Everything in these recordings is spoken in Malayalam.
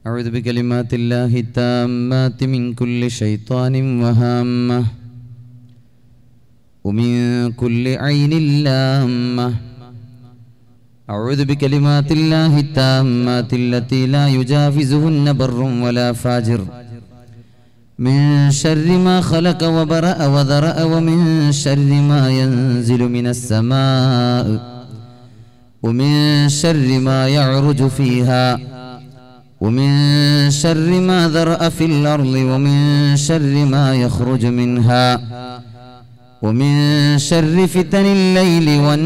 أعوذ بكلمات الله التامات من كل شيطان وهامة ومن كل عين لامة أعوذ بكلمات الله التامات التي لا يجاوزهن بر ولا فاجر من شر ما خلق وبرأ وذرأ ومن شر ما ينزل من السماء ومن شر ما يعرج فيها ومن شر ما ذرأ في الأرض ومن شر ما يخرج منها ومن شر فتن الليل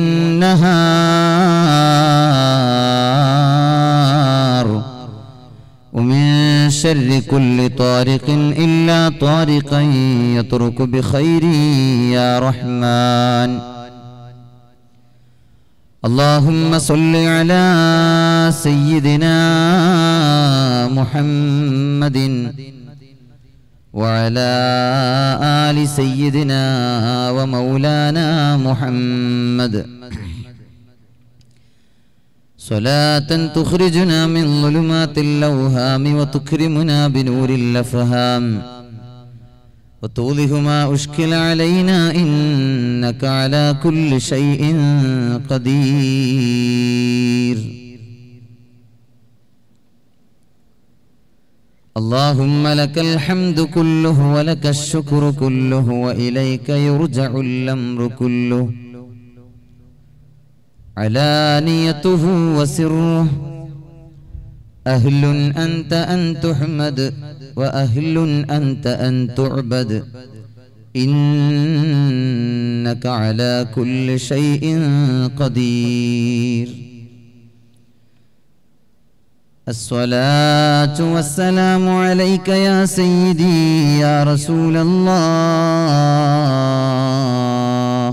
والنهار ومن شر كل طارق إلا طارقا يطرق بخير يا رحمن اللهم صل على سيدنا محمد وعلى آل سيدنا ومولانا محمد صلاة تخرجنا من ظلمات الأوهام وتكرمنا بنور الأفهام وتوضح ما أشكل علينا إنك على كل شيء قدير اللهم لك الحمد كله ولك الشكر كله وإليك يرجع الأمر كله علانيته وسره أهل أنت أن تحمد وأهل أنت أن تعبد إنك على كل شيء قدير الصلاة والسلام عليك يا سيدي يا رسول الله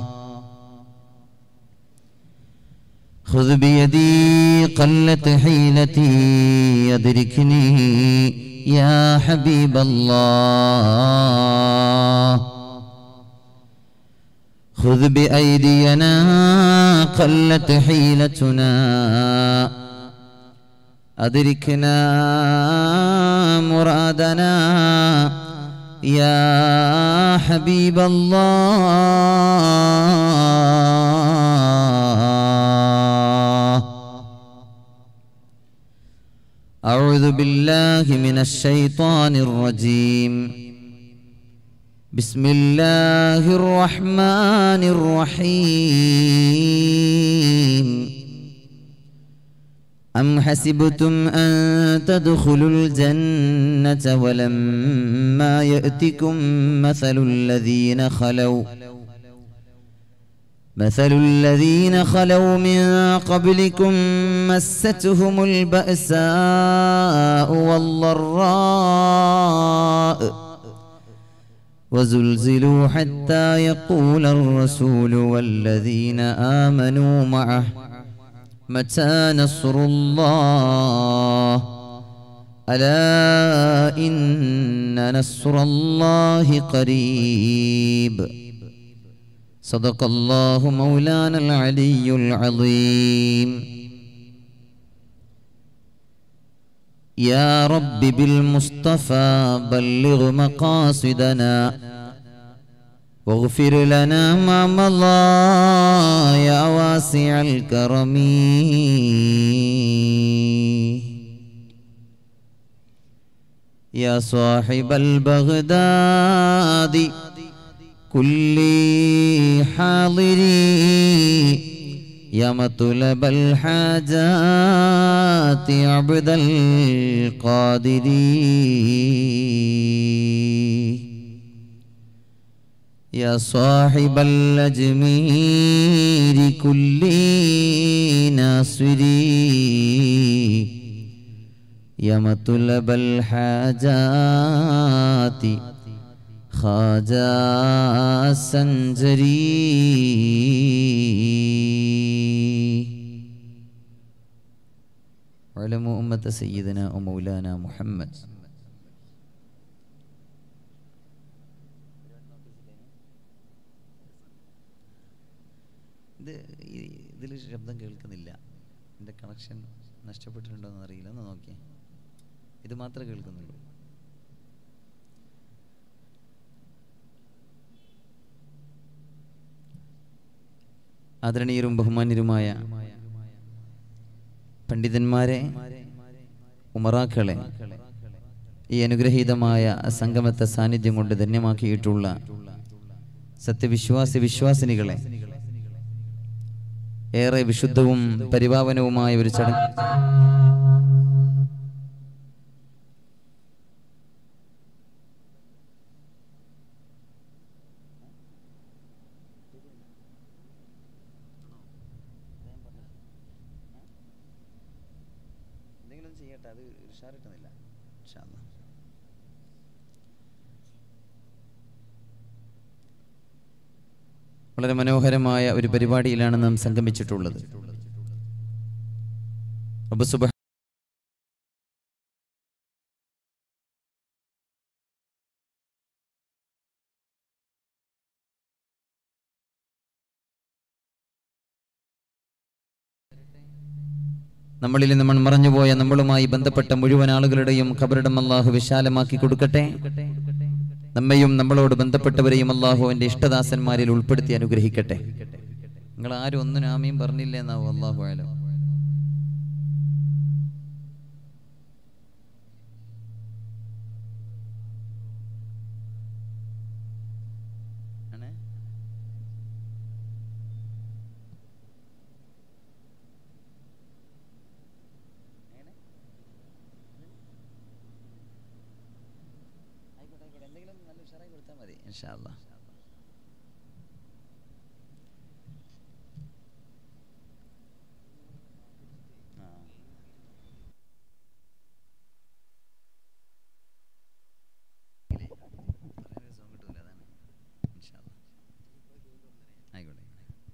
خذ بيدي قلت حيلتي أدركني يا حبيب الله خذ بأيدينا قلت حيلتنا أدركنا مرادنا يا حبيب الله أعوذ بالله من الشيطان الرجيم بسم الله الرحمن الرحيم أم حسبتم أن تدخلوا الجنة ولما يأتكم مثل الذين خلوا مثل الذين خلوا من قبلكم مستهم البأساء والضراء وزلزلوا حتى يقول الرسول والذين آمنوا معه متى نصر الله ألا إن نصر الله قريب صدق الله مولانا العلي العظيم يا رب بالمصطفى بلغ مقاصدنا واغفر لنا ما مضى يا واسع الكرم يا صاحب البغداد كل حاضري يا مطلب الحاجات عبد القادر يا صاحب الأجمير كل ناصري يا مطلب الحاجات خواجة السنجري علموا أمة سيدنا ومولانا محمد ഇത് ഇതിൽ ശബ്ദം കേൾക്കുന്നില്ല എൻ്റെ കണക്ഷൻ നഷ്ടപ്പെട്ടിട്ടുണ്ടോ എന്ന് അറിയില്ല ഒന്ന് നോക്കിയേ ഇത് മാത്രമേ കേൾക്കുന്നുള്ളൂ ആദരണീയരും ബഹുമാന്യരുമായ പണ്ഡിതന്മാരെ ഉമറാക്കളെ ഈ അനുഗ്രഹീതമായ സംഗമത്തെ സാന്നിധ്യം കൊണ്ട് ധന്യമാക്കിയിട്ടുള്ള സത്യവിശ്വാസി വിശ്വാസിനികളെ ഏറെ വിശുദ്ധവും പരിപാവനവുമായ ഒരു ചടങ്ങ് എന്തെങ്കിലും ചെയ്യട്ടെ അത് ഉഷാറിട്ടുന്നില്ല വളരെ മനോഹരമായ ഒരു പരിപാടിയിലാണ് നാം സംഗമിച്ചിട്ടുള്ളത് റബ്ബ് സുബ്ഹാ- നമ്മളിൽ നമ്മൾ മറഞ്ഞുപോയ നമ്മളുമായി ബന്ധപ്പെട്ട മുഴുവൻ ആളുകളുടെയും ഖബറിടം അള്ളാഹു വിശാലമാക്കി കൊടുക്കട്ടെ നമ്മയും നമ്മളോട് ബന്ധപ്പെട്ടവരെയും അള്ളാഹു എൻ്റെ ഇഷ്ടദാസന്മാരിൽ ഉൾപ്പെടുത്തി അനുഗ്രഹിക്കട്ടെ നിങ്ങൾ ആരും ഒന്നും ആമയും പറഞ്ഞില്ലേ എന്നാവും അള്ളാഹു ആയാലും ആയിക്കോട്ടെ ആയിക്കോട്ടെ എന്തെങ്കിലും നല്ല ഉഷാറായി കൊടുത്താൽ മതി ഇൻഷാ അല്ലാ ആ. ഇല്ലേ? പറയാനൊരു സുഖം കിട്ടൂല, അതാണ്. ഇൻഷാ അല്ലാ. ആയിക്കോട്ടെ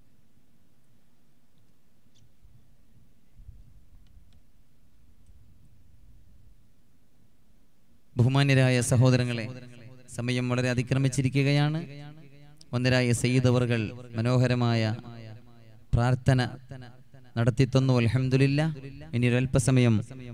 ബഹുമാന്യരായ സഹോദരങ്ങളെ സമയം വളരെ അതിക്രമിച്ചിരിക്കുകയാണ് ഒന്നരായ സയ്യിദ് അവർകൾ മനോഹരമായ പ്രാർത്ഥന നടത്തിത്തന്നു അൽഹംദുലില്ല ഇനി ഒരു അല്പസമയം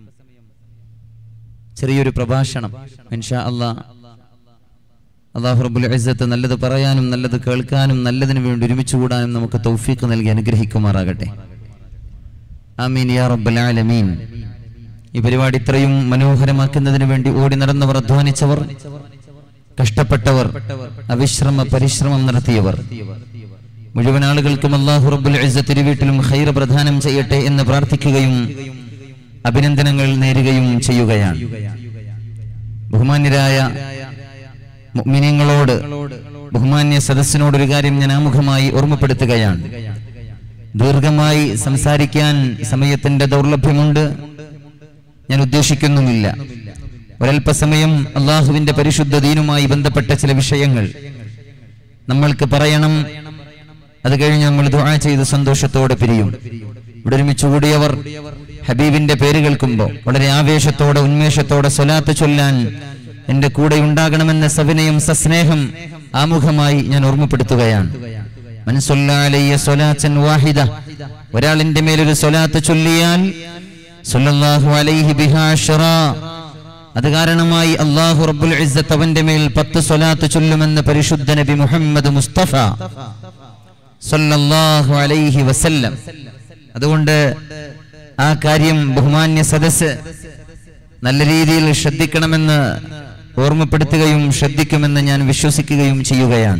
ചെറിയൊരു പ്രഭാഷണം ഇൻഷാ അല്ലാ അള്ളാഹു റബ്ബുൽ ഇസ്സത്ത് നല്ലത് പറയാനും നല്ലത് കേൾക്കാനും നല്ലതിനു വേണ്ടി ഒരുമിച്ച് കൂടാനും നമുക്ക് തൗഫീഖ് നൽകി അനുഗ്രഹിക്കുമാറാകട്ടെ ആമീൻ യാ റബ്ബൽ ആലമീൻ ഈ പരിപാടി ഇത്രയും മനോഹരമാക്കുന്നതിന് വേണ്ടി ഓടി നടന്നവർ അധ്വാനിച്ചവർ കഷ്ടപ്പെട്ടവർ അവിശ്രമ പരിശ്രമം നടത്തിയവർ മുഴുവൻ ആളുകൾക്കും അള്ളാഹു റബ്ബുൽ ഇസ്സത്ത് തിരുവീട്ടിലും ഖൈർ പ്രദാനം ചെയ്യട്ടെ എന്ന് പ്രാർത്ഥിക്കുകയും അഭിനന്ദനങ്ങൾ നേരുകയും ചെയ്യുകയാണ് ബഹുമാന്യരായ മുഅ്മിനീങ്ങളോട് ബഹുമാന്യ സദസ്സിനോട് ഒരു കാര്യം ഞാൻ ആമുഖമായി ഓർമ്മപ്പെടുത്തുകയാണ് ദീർഘമായി സംസാരിക്കാൻ സമയത്തിന്റെ ദൗർലഭ്യമുണ്ട് ഞാൻ ഉദ്ദേശിക്കുന്നുമില്ല ഒരല്പസമയം അള്ളാഹുവിന്റെ പരിശുദ്ധ ദീനുമായി ബന്ധപ്പെട്ട ചില വിഷയങ്ങൾ നമ്മൾക്ക് പറയണം അത് കഴിഞ്ഞ് നമ്മൾ ദുആ ചെയ്ത് സന്തോഷത്തോടെ പിരിയും ഇവിടെ ഒരുമിച്ച് കൂടിയവർ ഹബീബിന്റെ പേര് കേൾക്കുമ്പോൾ വളരെ ആവേശത്തോടെ ഉന്മേഷത്തോടെ സ്വലാത്ത് ചൊല്ലാൻ എന്റെ കൂടെ ഉണ്ടാകണമെന്ന സവിനയം സസ്നേഹം ആമുഖമായി ഞാൻ ഓർമ്മപ്പെടുത്തുകയാണ് മനസ്സൊല്ലാലയ്യ സ്വലാച്ചൻ വാഹിദ ഒരാളിന്റെ മേലൊരു സ്വലാത്ത് ചൊല്ലിയാൽ സല്ലല്ലാഹു അലൈഹി ബിഹാ അശ്റാ. അത് കാരണമായി അള്ളാഹു റബ്ബുൽ ഇസ്സത്ത് അവന്റെ മേൽ പത്ത് സ്വലാത്ത് ചൊല്ലുമെന്ന് പരിശുദ്ധ നബി മുഹമ്മദ് മുസ്തഫ സല്ലല്ലാഹു അലൈഹി വസല്ലം അതുകൊണ്ട് ആ കാര്യം ബഹുമാന്യ സദസ് നല്ല രീതിയിൽ ശ്രദ്ധിക്കണമെന്ന് ഓർമ്മപ്പെടുത്തുകയും ശ്രദ്ധിക്കുമെന്ന് ഞാൻ വിശ്വസിക്കുകയും ചെയ്യുകയാണ്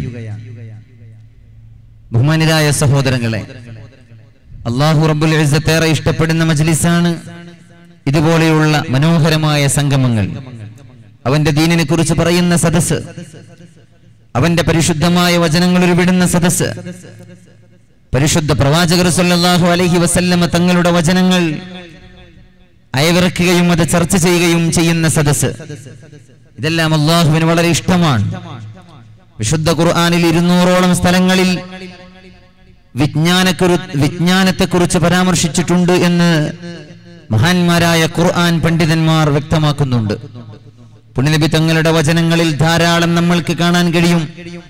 ബഹുമാനിരായ സഹോദരങ്ങളെ അള്ളാഹു റബ്ബുൽ ഇസ്സത്ത് ഏറെ ഇഷ്ടപ്പെടുന്ന മജ്ലിസാണ് ഇതുപോലെയുള്ള മനോഹരമായ സംഗമങ്ങൾ അവന്റെ ദീനിനെ കുറിച്ച് പറയുന്ന സദസ് അവന്റെ പരിശുദ്ധമായ വചനങ്ങൾ ഉരുവിടുന്ന സദസ് പരിശുദ്ധ പ്രവാചകർ സല്ലല്ലാഹു അലൈഹി വസല്ലമ തങ്ങളുടെ വചനങ്ങൾ അയവിറക്കുകയും അത് ചർച്ച ചെയ്യുകയും ചെയ്യുന്ന സദസ് ഇതെല്ലാം അള്ളാഹുവിന് വളരെ ഇഷ്ടമാണ് വിശുദ്ധ ഖുർആനിൽ ഇരുന്നൂറോളം സ്ഥലങ്ങളിൽ വിജ്ഞാനക്കുറി വിജ്ഞാനത്തെക്കുറിച്ച് പരാമർശിച്ചിട്ടുണ്ട് എന്ന് മഹാന്മാരായ ഖുർആൻ പണ്ഡിതന്മാർ വ്യക്തമാക്കുന്നുണ്ട് പുണ്യനബി തങ്ങളുടെ വചനങ്ങളിൽ ധാരാളം നമ്മൾക്ക് കാണാൻ കഴിയും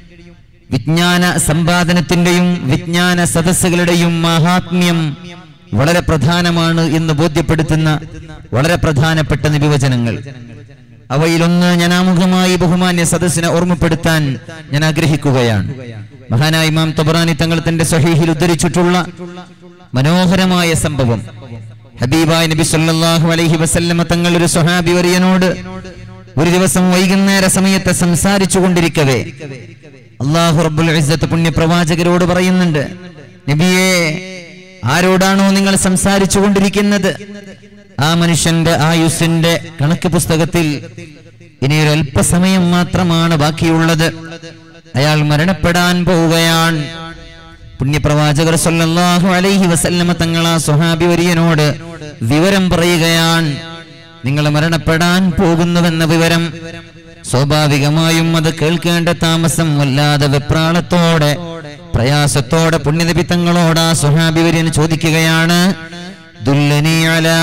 വിജ്ഞാന സമ്പാദനത്തിന്റെയും വിജ്ഞാന സദസ്സുകളുടെയും മഹാത്മ്യം വളരെ പ്രധാനമാണ് എന്ന് ബോധ്യപ്പെടുത്തുന്ന വളരെ പ്രധാനപ്പെട്ട നിബിവചനങ്ങൾ അവയിലൊന്ന് ഞാൻ ആമുഖമായി ബഹുമാന്യ സദസ്സിനെ ഓർമ്മപ്പെടുത്താൻ ഞാൻ ആഗ്രഹിക്കുകയാണ് മഹാനായ ഇമാം തബറാനി തങ്ങൾ തന്റെ സഹീഹിൽ ഉദ്ധരിച്ചിട്ടുള്ള മനോഹരമായ സംഭവം ഹബീബായ നബി സല്ലല്ലാഹു അലൈഹി വസല്ലമ തങ്ങൾ ഒരു സ്വഹാബി വര്യനോട് ഒരു ദിവസം വൈകുന്നേര സമയത്ത് സംസാരിച്ചു കൊണ്ടിരിക്കവേ അള്ളാഹു റബ്ബുൽ ഇസ്സത്ത് പുണ്യ പ്രവാചകരോട് പറയുന്നുണ്ട് നബിയെ ആരോടാണോ നിങ്ങൾ സംസാരിച്ചു കൊണ്ടിരിക്കുന്നത് ആ മനുഷ്യന്റെ ആയുസിന്റെ കണക്ക് പുസ്തകത്തിൽ ഇനി ഒരു അല്പസമയം മാത്രമാണ് ബാക്കിയുള്ളത് അയാൾ മരണപ്പെടാൻ പോവുകയാണ് പുണ്യപ്രവാചകർ സല്ലല്ലാഹു അലൈഹി വസല്ലമ തങ്ങൾ ആ സ്വഹാബി വര്യനോട് വിവരം പറയുകയാണ് നിങ്ങൾ മരണപ്പെടാൻ പോകുന്നുവെന്ന വിവരം സ്വാഭാവികമായും അത് കേൾക്കേണ്ട താമസം വല്ലാതെ വെപ്രാളത്തോടെ പ്രയാസത്തോടെ പുണ്യനബി തങ്ങളോട് ആ സ്വഹാബി വര്യൻ ചോദിക്കുകയാണ് ദുല്ലനി അലാ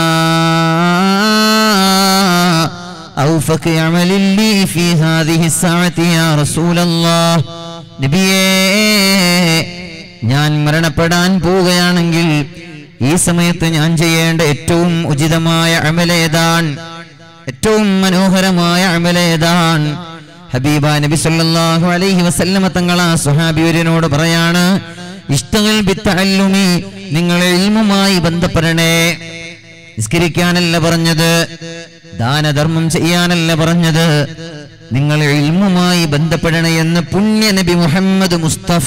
أوفك عمل لي في هذه الساعة يا رسول الله നബിയേ ഞാൻ മരണപ്പെടാൻ പോവുകയാണെങ്കിൽ ഈ സമയത്ത് ഞാൻ ചെയ്യേണ്ട ഏറ്റവും ഉചിതമായ അമലേതാൻ ഏറ്റവും മനോഹരമായ അമലേതാൻ ഹബീബ നബി സല്ലല്ലാഹു അലൈഹി വസല്ലമ തങ്ങൾ ആ സുഹാബിയരിനോട് പറയാണ് ഇഷ്ടങ്ങൾ ബിത്തഅല്ലുമി നിങ്ങൾ ഇൽമുമായി ബന്ധപ്പെടണേ നിസ്കരിക്കാനല്ല പറഞ്ഞത് ദാനധർമ്മം ചെയ്യാനല്ല പറഞ്ഞത് നിങ്ങൾ ഇൽമുമായി ബന്ധപ്പെടണേ എന്ന് പുണ്യ നബി മുഹമ്മദ് മുസ്തഫ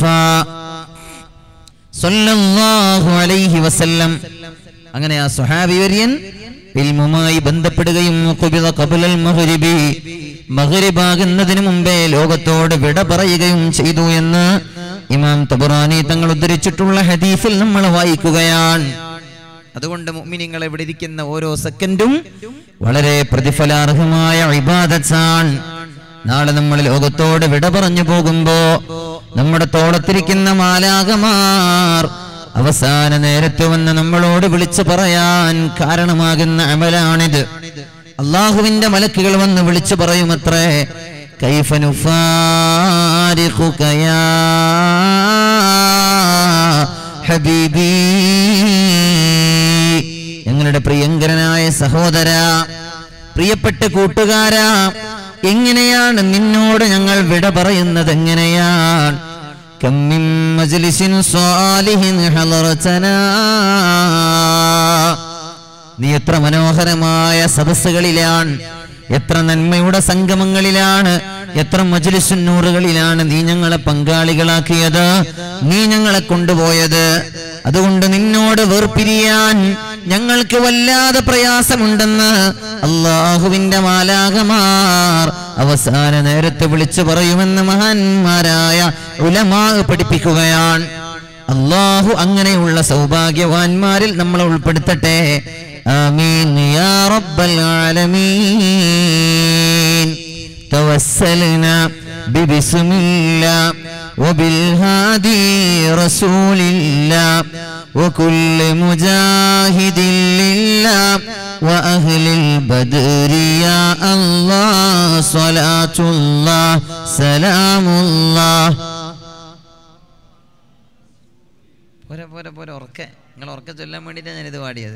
സല്ലല്ലാഹു അലൈഹി വസല്ലം അങ്ങനെ ആ സ്വഹാബി വര്യൻ ഇൽമുമായി ബന്ധപ്പെടുകയും ഖുബിദ ഖബലൽ മഗ്രിബി മഗ്രിബാകുന്നതിന് മുമ്പേ ലോകത്തോട് വിട പറയുകയും ചെയ്തു എന്ന് ഇമാം തബറാനി തങ്ങൾ ഉദ്ധരിച്ചിട്ടുള്ള ഹദീസിൽ നമ്മൾ വായിക്കുകയാണ് അതുകൊണ്ട് മുഅ്മിനീങ്ങൾ ഇവിടെ ഇരിക്കുന്ന ഓരോ സെക്കൻഡും വളരെ പ്രതിഫലാർഹമായ ഇബാദത്താണ് നാളെ നമ്മൾ ലോകത്തോട് വിട പറഞ്ഞു പോകുമ്പോ നമ്മുടെ തോളത്തിരിക്കുന്ന മാലാകമാർ അവസാന നേരത്ത് വന്ന് നമ്മളോട് വിളിച്ചു പറയാൻ കാരണമാകുന്ന അമലാണിത് അള്ളാഹുവിന്റെ മലക്കുകൾ വന്ന് വിളിച്ചു പറയുമത്രേ കൈഫനുഫാരിഖുകയാ ഹബീബീ ഞങ്ങളുടെ പ്രിയങ്കരനായ സഹോദര പ്രിയപ്പെട്ട കൂട്ടുകാരാ എങ്ങനെയാണ് നിന്നോട് ഞങ്ങൾ വിട പറയുന്നത് എങ്ങനെയാണ് കമ്മിൻ മജ്ലിസിൻ സ്വാലിഹിൻ ഹളറതനാ നീ എത്ര മനോഹരമായ സദസ്സുകളിലാണ് എത്ര നന്മയുടെ സംഗമങ്ങളിലാണ് എത്ര മജുലിസുന്നൂറുകളിലാണ് നീ ഞങ്ങളെ പങ്കാളികളാക്കിയത് നീ ഞങ്ങളെ കൊണ്ടുപോയത് അതുകൊണ്ട് നിന്നോട് വേർപിരിയാൻ ഞങ്ങൾക്ക് വല്ലാതെ പ്രയാസമുണ്ടെന്ന് അള്ളാഹുവിന്റെ മാലാകമാർ അവസാന നേരത്തെ വിളിച്ചു പറയുമെന്ന് മഹാന്മാരായ ഉലമാ പഠിപ്പിക്കുകയാണ് അള്ളാഹു അങ്ങനെയുള്ള സൗഭാഗ്യവാന്മാരിൽ നമ്മളെ ഉൾപ്പെടുത്തട്ടെ ആമീൻ യാ റബ്ബൽ ആലമീൻ توسلنا ببسم الله وبالهادي رسول الله وكل مجاهد لله وأهل البدر يا الله صلاة الله سلام الله പോരെ പോരെ പോരെ ഉറക്കെ നിങ്ങൾ ഉറക്കെ ചൊല്ലാൻ വേണ്ടിയിട്ടാണ് ഞാനിത് പാടിയത്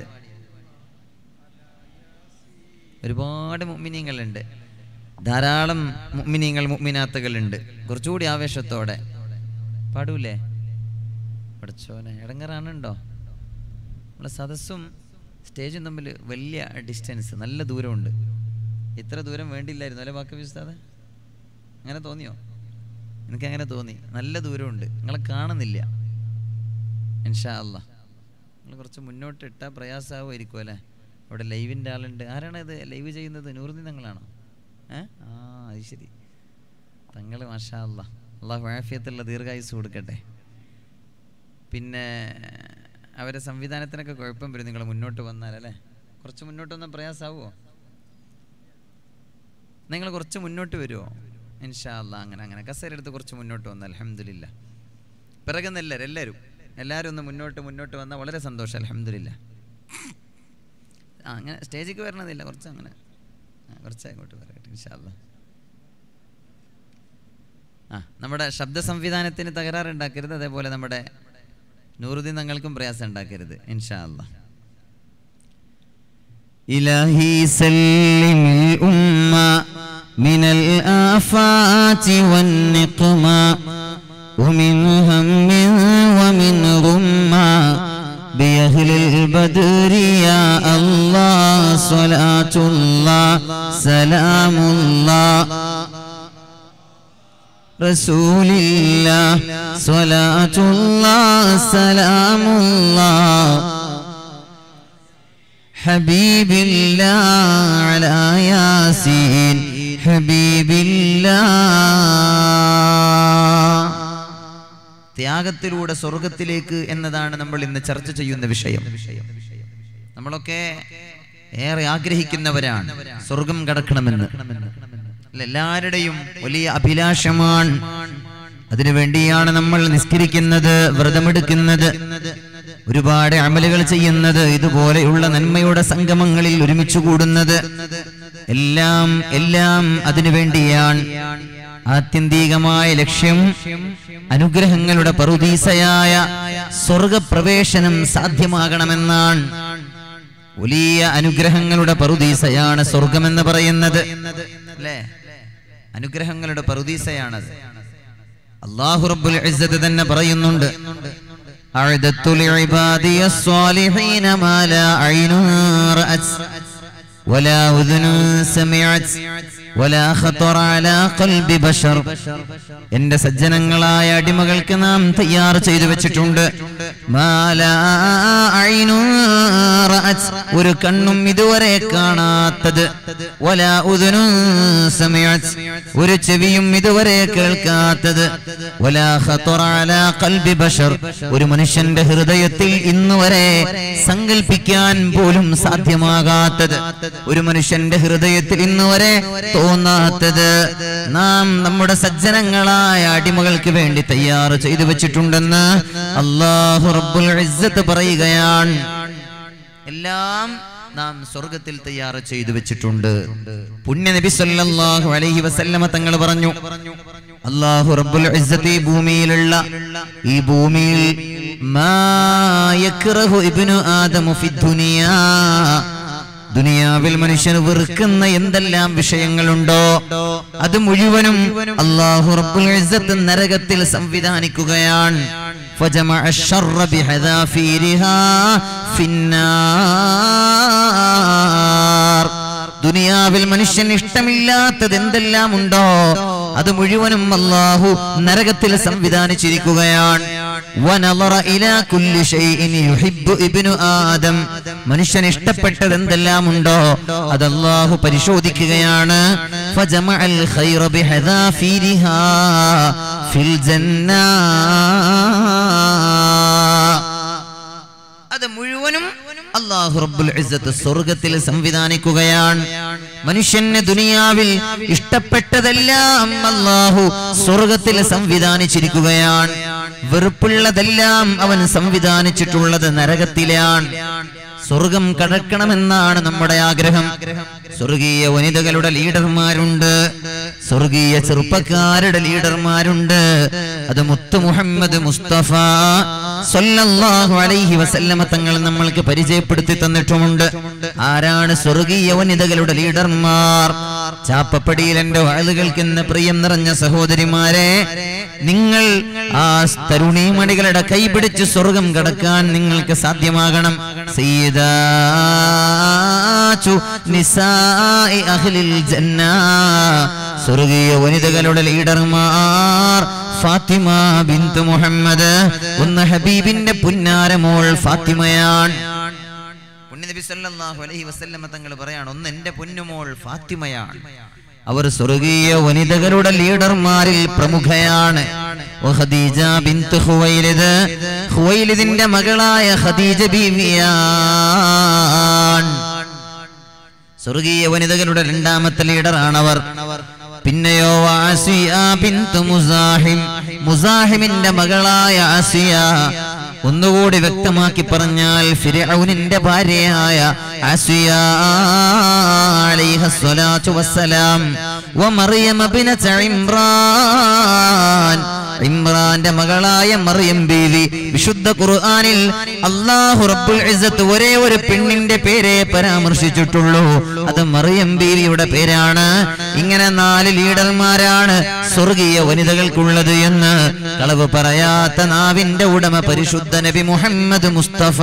ഒരുപാട് മുമ്മിനിങ്ങളുണ്ട് ധാരാളം മുമ്മിനിങ്ങൾ മുമ്മിനാത്തുകളുണ്ട് കുറച്ചുകൂടി ആവേശത്തോടെ പാടൂലേ പഠിച്ചോനെ ഇടങ്ങറാണുണ്ടോ നമ്മളെ സദസ്സും സ്റ്റേജും തമ്മിൽ വലിയ ഡിസ്റ്റൻസ് നല്ല ദൂരമുണ്ട് ഇത്ര ദൂരം വേണ്ടിയില്ലായിരുന്നു അല്ലേ ബാക്കി വിസ്താദ അങ്ങനെ തോന്നിയോ എനിക്ക് അങ്ങനെ തോന്നി നല്ല ദൂരമുണ്ട് നിങ്ങളെ കാണുന്നില്ല ഇൻഷാ അല്ല നിങ്ങൾ കുറച്ച് മുന്നോട്ട് ഇട്ടാൽ പ്രയാസമാവുമായിരിക്കും അല്ലേ അവിടെ ലൈവിൻ്റെ ആളുണ്ട് ആരാണ് ഇത് ലൈവ് ചെയ്യുന്നത് നൂറുദീൻ തങ്ങളാണോ ഏ ആ അത് ശരി തങ്ങൾ മാഷാ അല്ല അള്ളാഹു ആഫിയത്തുള്ള ദീർഘായുസ് കൊടുക്കട്ടെ പിന്നെ അവരെ സംവിധാനത്തിനൊക്കെ കുഴപ്പം വരും നിങ്ങൾ മുന്നോട്ട് വന്നാൽ അല്ലേ കുറച്ച് മുന്നോട്ട് വന്നാൽ പ്രയാസമാവുമോ നിങ്ങൾ കുറച്ച് മുന്നോട്ട് വരുമോ ഇൻഷാ അല്ല അങ്ങനെ അങ്ങനെ കസേര എടുത്ത് കുറച്ച് മുന്നോട്ട് വന്നാൽ അലഹമില്ല പിറകുന്ന എല്ലാവരും എല്ലാവരും എല്ലാവരും ഒന്ന് മുന്നോട്ട് മുന്നോട്ട് വന്നാൽ വളരെ സന്തോഷം അലഹമില്ല ആ അങ്ങനെ സ്റ്റേജിലേക്ക് വരണമെന്നില്ല കുറച്ച് അങ്ങനെ ആ കുറച്ച് അങ്ങോട്ട് പറയട്ടെ ഇൻഷാല്ല ആ നമ്മുടെ ശബ്ദ സംവിധാനത്തിന് തകരാറുണ്ടാക്കരുത് അതേപോലെ നമ്മുടെ നൂറുദ്ദീൻ തങ്ങൾക്കും പ്രയാസം ഉണ്ടാക്കരുത് ഇൻഷാ അല്ലാ إلهي سلم الأمة من الآفات والنقمة ومن هم ومن غمة بأهل البدر يا الله صلاة الله سلام الله رسول الله صلاة الله سلام الله حبيب الله على ياسين حبيب الله ത്യാഗത്തിലൂടെ സ്വർഗത്തിലേക്ക് എന്നതാണ് നമ്മൾ ഇന്ന് ചർച്ച ചെയ്യുന്ന വിഷയം നമ്മളൊക്കെ ഏറെ ആഗ്രഹിക്കുന്നവരാണ് സ്വർഗം കടക്കണമെന്ന് അല്ല, എല്ലാവരുടെയും വലിയ അഭിലാഷമാണ് അതിനുവേണ്ടിയാണ് നമ്മൾ നിസ്കരിക്കുന്നത് വ്രതമെടുക്കുന്നത് ഒരുപാട് അമലുകൾ ചെയ്യുന്നത് ഇതുപോലെയുള്ള നന്മയുടെ സംഗമങ്ങളിൽ ഒരുമിച്ച് കൂടുന്നത് എല്ലാം എല്ലാം അതിനു വേണ്ടിയാണ് ആത്യന്തികമായ ലക്ഷ്യം അനുഗ്രഹങ്ങളുടെ പറുദീസയായ സ്വർഗപ്രവേശനം സാധ്യമാകണമെന്നാണ് വലിയ അനുഗ്രഹങ്ങളുടെ പറുദീസയാണ് സ്വർഗമെന്ന് പറയുന്നത് അല്ലേ അനുഗ്രഹങ്ങളുടെ പറുദീസയാണത് അള്ളാഹു റബ്ബുൽ ഇസ്സത്ത് തന്നെ പറയുന്നുണ്ട് أعددت لعبادي الصالحين ما لا عين رأت ولا أذن سمعت ولا خطر على قلب بشر എന്റെ സജ്ജനങ്ങളായ അടിമകൾക്ക് നാം തയ്യാർ ചെയ്തു വെച്ചിട്ടുണ്ട് മാലാ ഐനു റഅത്. ഒരു കണ്ണും ഇതുവരെ കാണാത്തത് വലാ ഉദുനു സമയത്ത് ഒരു ചെവിയും ഇതുവരെ കേൾക്കാത്തത് വലാ ഖത്തറ അലാ ഖൽബി ബശർ ഒരു മനുഷ്യന്റെ ഹൃദയത്തിൽ ഇന്നുവരെ സങ്കല്പിക്കാൻ പോലും സാധ്യമാകാത്തത് ഒരു മനുഷ്യന്റെ ഹൃദയത്തിൽ ഇന്നുവരെ തോന്നാത്തത് നാം നമ്മുടെ സജ്ജനങ്ങളായ അടിമകൾക്ക് വേണ്ടി തയ്യാർ ചെയ്തു വെച്ചിട്ടുണ്ടെന്ന് അള്ളാഹു റബ്ബുൽ ഇസ്സത്ത് പറയുകയാണ് എല്ലാം നാം സ്വർഗത്തിൽ തയ്യാർ ചെയ്തു വെച്ചിട്ടുണ്ട് പുണ്യ നബി സല്ലല്ലാഹു അലൈഹി വസല്ലമ തങ്ങൾ പറഞ്ഞു അല്ലാഹു റബ്ബുൽ ഇസ്സത്ത് ഈ ഭൂമിയിലുള്ള ഈ ഭൂമിയിൽ മാ യക്റഹു ഇബ്നു ആദമു ഫി ദുനിയാ ദുനിയാവിൽ മനുഷ്യന് വെറുക്കുന്ന എന്തെല്ലാം വിഷയങ്ങളുണ്ടോ അത് മുഴുവനും അള്ളാഹു റബ്ബുൽ ഇസ്സത്ത് നരകത്തിൽ സംവിധാനിക്കുകയാണ് فجمع الشر بحذافيرها في النار ദുനിയാവിൽ മനുഷ്യൻ ഇഷ്ടമില്ലാത്തത് എന്തെല്ലാം ഉണ്ടോ അത് മുഴുവനും അള്ളാഹു നരകത്തിൽ സംവിധാനിച്ചിരിക്കുകയാണ് വനളറ ഇലാ കുല്ലി ശൈഇൻ യുഹിബ്ബു ഇബ്നു ആദം മനുഷ്യൻ ഇഷ്ടപ്പെട്ടത് എന്തെല്ലാം ഉണ്ടോ അത് അള്ളാഹു പരിശോധിക്കുകയാണ് ഫജമഅൽ ഖൈറ ബിഹദാഫിരിഹാ ഫിൽ ജന്നാ അത് മുഴുവനും അള്ളാഹു റബ്ബുൽ ഇസ്സത്ത് സ്വർഗത്തിൽ സംവിധാനിക്കുകയാണ് മനുഷ്യന് ദുനിയാവിൽ ഇഷ്ടപ്പെട്ടതെല്ലാം അള്ളാഹു സ്വർഗത്തിൽ സംവിധാനിച്ചിരിക്കുകയാണ് വെറുപ്പുള്ളതെല്ലാം അവൻ സംവിധാനിച്ചിട്ടുള്ളത് നരകത്തിലാണ് സ്വർഗം കടക്കണമെന്നാണ് നമ്മുടെ ആഗ്രഹം സ്വർഗീയ വനിതകളുടെ ലീഡർമാരുണ്ട് സ്വർഗീയ ചെറുപ്പക്കാരുടെ ലീഡർമാരുണ്ട് അത് മുത്തു മുഹമ്മദ് മുസ്തഫ സല്ലല്ലാഹു അലൈഹി വസല്ലമ തങ്ങൾ നമ്മൾക്ക് പരിചയപ്പെടുത്തി തന്നിട്ടുമുണ്ട് ആരാണ് സ്വർഗീയ വനിതകളുടെ ലീഡർമാർ ചാപ്പപ്പടിയിൽ എന്റെ വാളുകൾക്ക് ഇന്ന് പ്രിയം നിറഞ്ഞ സഹോദരിമാരെ നിങ്ങൾ ആ തരുണീമണികളുടെ കൈപിടിച്ച് സ്വർഗം കടക്കാൻ നിങ്ങൾക്ക് സാധ്യമാകണം സയ്യിദാച്ചു നിസാഇ അഹ്ലിൽ ജന്ന സ്വർഗീയ വനിതകളുടെ ലീഡർമാർ ഫാത്തിമ ബിന്ത് മുഹമ്മദ് ഒന്ന് ഹബീബിന്റെ പുന്നാരമോൾ ഫാത്തിമയാണ് പുണ്യനബി സല്ലല്ലാഹു അലൈഹി വസല്ലമ തങ്ങൾ പറയാണ് ഒന്ന് എന്റെ പൊന്നുമോൾ ഫാത്തിമയാണ് അവർ സ്വർഗീയ വനിതകളുടെ ലീഡർമാരിൽ പ്രമുഖയാണ് വ ഖദീജ ബിന്ത് ഖുവൈലിദ് ഖുവൈലിദിന്റെ മകളായ ഖദീജ ബീവിയാണ് സ്വർഗീയ വനിതകളുടെ രണ്ടാമത്തെ ലീഡറാണവർ പിന്നെയോ ആസിയ ബിന്ത് മുസാഹിം മുസാഹിമിന്റെ മകളായ ആസിയ ഒന്നുകൂടി വ്യക്തമാക്കി പറഞ്ഞാൽ ഫിർഔനിന്റെ ഭാര്യയായ ആസിയ അലൈഹസ്സലാത്തു വസ്സലാം വമറിയം ബിനത ഇമ്രാൻ ഇമ്രാന്റെ മകളായ മറിയം ബീവി വിശുദ്ധ ഖുർആനിൽ അള്ളാഹു റബ്ബുൽ ഇസ്സത്ത് ഒരേ ഒരു പെണ്ണിന്റെ പേരെ പരാമർശിച്ചിട്ടുള്ളൂ അത് മറിയം ബീവിയുടെ പേരാണ് ഇങ്ങനെ നാല് ലീഡർമാരാണ് സ്വർഗീയ വനിതകൾക്കുള്ളത് എന്ന് കളവ് പറയാത്ത നാവിന്റെ ഉടമ പരിശുദ്ധ നബി മുഹമ്മദ് മുസ്തഫ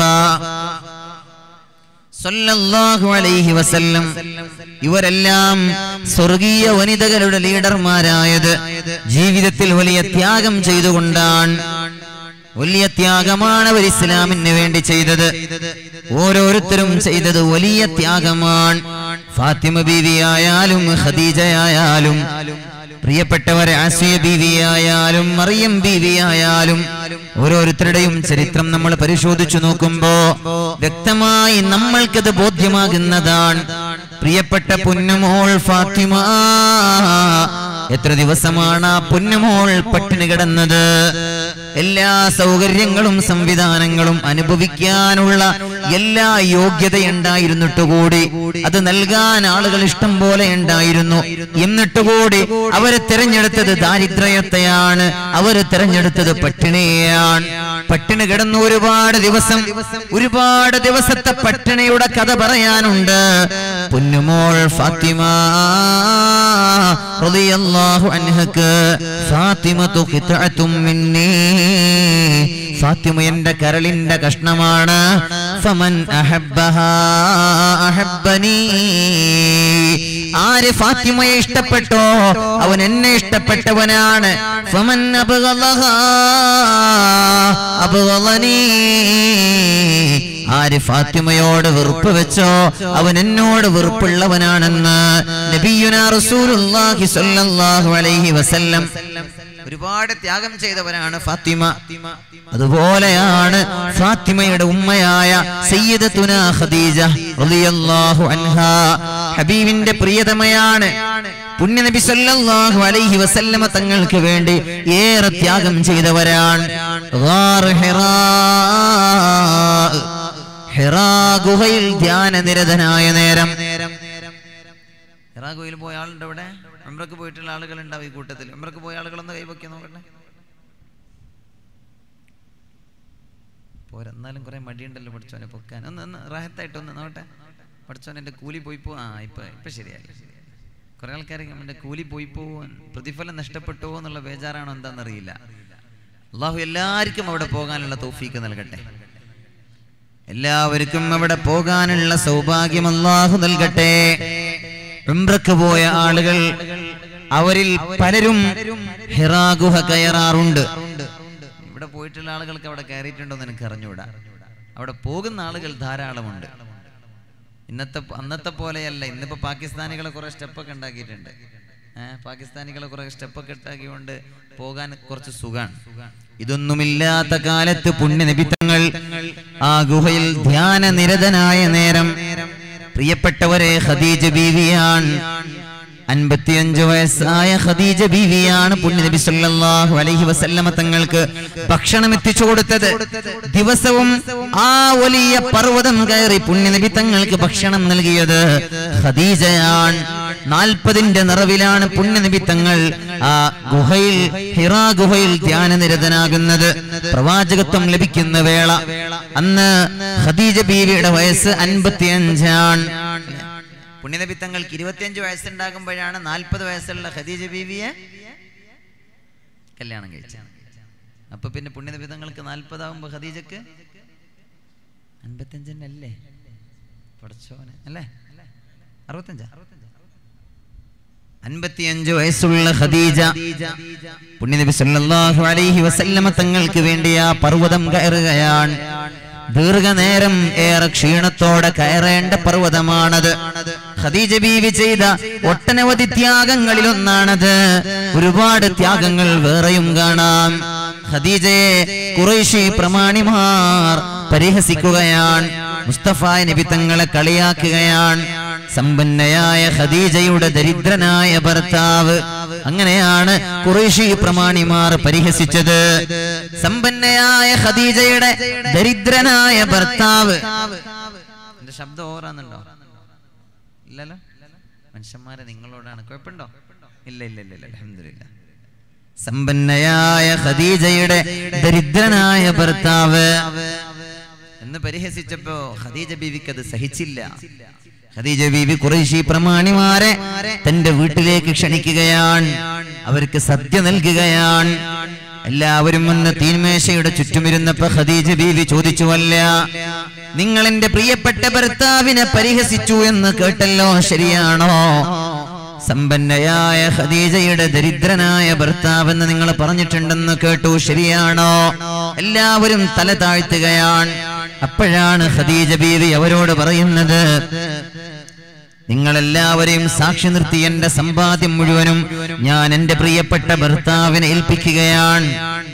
സല്ലല്ലാഹു അലൈഹി വസല്ലം ഇവരെല്ലാം സ്വർഗീയ വനിതകളുടെ ലീഡർമാരായത് ജീവിതത്തിൽ വലിയ ത്യാഗം ചെയ്തുകൊണ്ടാണ് വലിയ ത്യാഗമാണ് അവർ ഇസ്ലാമിന് വേണ്ടി ചെയ്തത് ഓരോരുത്തരും ചെയ്തത് വലിയ ത്യാഗമാണ് ഫാത്തിമ ബീവിയായാലും ഖദീജയായാലും പ്രിയപ്പെട്ടവരെ ആസിയ ബീവിയായാലും മറിയം ബീവിയായാലും ഓരോരുത്തരുടെയും ചരിത്രം നമ്മൾ പരിശോധിച്ചു നോക്കുമ്പോ വ്യക്തമായി നമ്മൾക്കത് ബോധ്യമാകുന്നതാണ് പ്രിയപ്പെട്ട പൊന്നുമോൾ ഫാത്തിമ എത്ര ദിവസമാണ് ആ പൊന്നുമോൾ പട്ടിണി കിടന്നത് എല്ലാ സൗകര്യങ്ങളും സംവിധാനങ്ങളും അനുഭവിക്കാനുള്ള എല്ലാ യോഗ്യതയുണ്ടായിരുന്നിട്ട് കൂടി അത് നൽകാൻ ആളുകൾ ഇഷ്ടം പോലെ ഉണ്ടായിരുന്നു എന്നിട്ട് കൂടി അവര് തിരഞ്ഞെടുത്തത് ദാരിദ്ര്യത്തെയാണ് അവര് തിരഞ്ഞെടുത്തത് പട്ടിണിയെയാണ് പട്ടിണി കിടന്നു ഒരുപാട് ദിവസം ഒരുപാട് ദിവസത്തെ പട്ടിണിയുടെ കഥ പറയാനുണ്ട് പൊന്നുമോൾ ഫാത്തിമ റളിയല്ലാഹു അൻഹക്ക് ഫാത്തിമത്തു ഖിത്അത്തും മിന്നീ ഫാത്തിമ എന്റെ കരളിന്റെ കഷ്ണമാണ് ഫമൻ അഹബ്ബഹാ അഹബ്ബനീ ആര് ഫാത്തിമയെ ഇഷ്ടപ്പെട്ടോ അവൻ എന്നെ ഇഷ്ടപ്പെട്ടവനാണ് ഫമൻ അബ്ഗളഹാ അബ്ഗളനീ ആര് ഫാത്തിമയോട് വെറുപ്പ് വെച്ചോ അവൻ എന്നോട് വെറുപ്പുള്ളവനാണെന്ന് നബിയുന റസൂലുള്ളാഹി സ്വല്ലല്ലാഹു അലൈഹി വസല്ലം ഒരുപാട് ത്യാഗം ചെയ്തവരാണ് ഫാത്തിമ അതുപോലെയാണ് ഫാത്തിമയുടെ ഉമ്മയായ സയ്യിദത്തുന ഖദീജ റളിയല്ലാഹു അൻഹാ ഹബീബിന്റെ പ്രിയതമയാണ് പുണ്യനബി സല്ലല്ലാഹു അലൈഹി വസല്ലമ തങ്ങൾക്ക് വേണ്ടി ഏറെ ത്യാഗം ചെയ്തവരാണ് ഗാർ ഹിറാ ഹിറാ ഗുഹയിൽ ധ്യാനനിരതനായ നേരം ഹിറാ ഗുഹയിൽ പോയ ആളുണ്ട് ഇവിടെ ഉംറക്ക് പോയിട്ടുള്ള ആളുകൾ ഉണ്ടാവും ഈ കൂട്ടത്തിൽ ഉംറക്ക് പോയ ആളുകളൊന്ന് കൈവക്കി നോക്കട്ടെ പോരാ എന്നാലും കുറെ മടിയുണ്ടല്ലോ പഠിച്ചോനെ പൊക്കാൻ ഒന്ന് ഒന്ന് റാഹത്തായിട്ട് ഒന്ന് നോട്ടെ പഠിച്ചോൻ എൻ്റെ കൂലി പോയി പോ ആ ഇപ്പൊ ഇപ്പൊ ശരിയായി കുറെ ആൾക്കാർ എൻ്റെ കൂലി പോയി പോവാൻ പ്രതിഫലം നഷ്ടപ്പെട്ടു എന്നുള്ള ബേജാറാണോ എന്താണെന്നറിയില്ല അള്ളാഹു എല്ലാവർക്കും അവിടെ പോകാനുള്ള തൗഫീക്ക് നൽകട്ടെ എല്ലാവർക്കും അവിടെ പോകാനുള്ള സൗഭാഗ്യം അള്ളാഹു നൽകട്ടെ ഉംറക്ക് പോയ ആളുകൾ അവരിൽ പലരും ഹിറാ ഗുഹ കയറാറുണ്ട് ഇവിടെ പോയിട്ടുള്ള ആളുകൾക്ക് അവിടെ കയറിയിട്ടുണ്ടോ എന്ന് എനിക്ക് അറിഞ്ഞുകൂടാ അവിടെ പോകുന്ന ആളുകൾ ധാരാളമുണ്ട് ഇന്നത്തെ അന്നത്തെ പോലെയല്ല ഇന്നിപ്പോ പാകിസ്ഥാനികളെ കുറെ സ്റ്റെപ്പൊക്കെ ഉണ്ടാക്കിയിട്ടുണ്ട് ഏഹ് പാകിസ്ഥാനികളെ കുറെ സ്റ്റെപ്പൊക്കെ ഉണ്ടാക്കിക്കൊണ്ട് പോകാൻ കുറച്ച് സുഖാണ് ഇതൊന്നുമില്ലാത്ത കാലത്ത് പുണ്യനിബിത്തങ്ങൾ ആ ഗുഹയിൽ ധ്യാന നിരതനായ നേരം പ്രിയപ്പെട്ടവരെ ഖദീജ ബീവിയാണ് അൻപത്തിയഞ്ച് വയസ്സായ ഖദീജ ബീവിയാണ് പുണ്യനബി സല്ലല്ലാഹു അലൈഹി വസല്ലമ തങ്ങൾക്ക് ഭക്ഷണം എത്തിച്ചു കൊടുത്തത് ദിവസവും ആ വലിയ പർവ്വതം കയറി പുണ്യനബി തങ്ങൾക്ക് ഭക്ഷണം നൽകിയത് ഖദീജയാണ് നാൽപ്പതിന്റെ നിറവിലാണ് പുണ്യനബി തങ്ങൾ ആ ഗുഹയിൽ ഹിറാ ഗുഹയിൽ ധ്യാനനിരതനാകുന്നത് പ്രവാചകത്വം ലഭിക്കുന്ന വേള അന്ന് ഖദീജ ബീവിയുടെ വയസ്സ് അൻപത്തിയഞ്ചാണ് പുണ്യനബി തങ്ങൾക്ക് ഇരുപത്തിയഞ്ച് വയസ്സുണ്ടാകുമ്പോഴാണ് നാൽപ്പത് വയസ്സുള്ള ഖദീജ ബീവിയെ കല്യാണം കഴിച്ചത് അപ്പൊ പിന്നെ പുണ്യനബി തങ്ങൾക്ക് നാൽപ്പതാവുമ്പോ ഖദീജക്ക് അൻപത്തിയഞ്ചല്ലേ പഠിച്ചോനെ അല്ലേ അറുപത്തഞ്ചാ അൻപത്തിയഞ്ച് വയസ്സുള്ള ഖദീജ പുണ്യനബി സല്ലല്ലാഹു അലൈഹി വസല്ലമ തങ്ങൾക്ക് വേണ്ടി ആ പർവ്വതം കയറുകയാണ് ദീർഘനേരം ഏറെ ക്ഷീണത്തോടെ കയറേണ്ട പർവ്വതമാണത് ഖദീജ ബീവി ചെയ്ത ഒട്ടനവധി ത്യാഗങ്ങളിൽ ഒന്നാണത് ഒരുപാട് ത്യാഗങ്ങൾ വേറെയും കാണാം ഖദീജയെ കുറേശ്ശി പ്രമാണിമാർ പരിഹസിക്കുകയാണ് മുസ്തഫ നബി തങ്ങളെ കളിയാക്കുകയാണ് സമ്പന്നയായ ഖദീജയുടെ ദരിദ്രനായ ഭർത്താവ് അങ്ങനെയാണ് കുറേശി പ്രമാണിമാർ പരിഹസിച്ചത് സമ്പന്നയായ ഖദീജയുടെ ദരിദ്രനായ ഭർത്താവ് എന്റെ ശബ്ദം ഓറാന്നുണ്ടോ ഇല്ലല്ലോ മനുഷ്യന്മാരെ നിങ്ങളോടാണ് കുഴപ്പമുണ്ടോ ഇല്ല ഇല്ല ഇല്ല ഇല്ല അൽഹംദുലില്ലാ സമ്പന്നയായ ഖദീജയുടെ ദരിദ്രനായ ഭർത്താവ് എന്ന് പരിഹസിച്ചപ്പോ ഖദീജ ബീവിക്ക് അത് സഹിച്ചില്ല ഖദീജ ബീവി കുറേശി പ്രമാണിമാരെ തന്റെ വീട്ടിലേക്ക് ക്ഷണിക്കുകയാണ് അവർക്ക് സദ്യ നൽകുകയാണ് എല്ലാവരും വന്ന് തീന്മേശയുടെ ചുറ്റുമിരുന്നപ്പോ ഖദീജ ബീവി ചോദിച്ചുവല്ല നിങ്ങൾ എന്റെ പ്രിയപ്പെട്ട ഭർത്താവിനെ പരിഹസിച്ചു എന്ന് കേട്ടല്ലോ ശരിയാണോ സമ്പന്നയായ ഖദീജയുടെ ദരിദ്രനായ ഭർത്താവെന്ന് നിങ്ങൾ പറഞ്ഞിട്ടുണ്ടെന്ന് കേട്ടു ശരിയാണോ എല്ലാവരും തല താഴ്ത്തുകയാണ് അപ്പോഴാണ് ഖദീജ ബീവി അവരോട് പറയുന്നത് നിങ്ങളെല്ലാവരെയും സാക്ഷി നിർത്തി എന്റെ സമ്പാദ്യം മുഴുവനും ഞാൻ എന്റെ പ്രിയപ്പെട്ട ഭർത്താവിനെ ഏൽപ്പിക്കുകയാണ്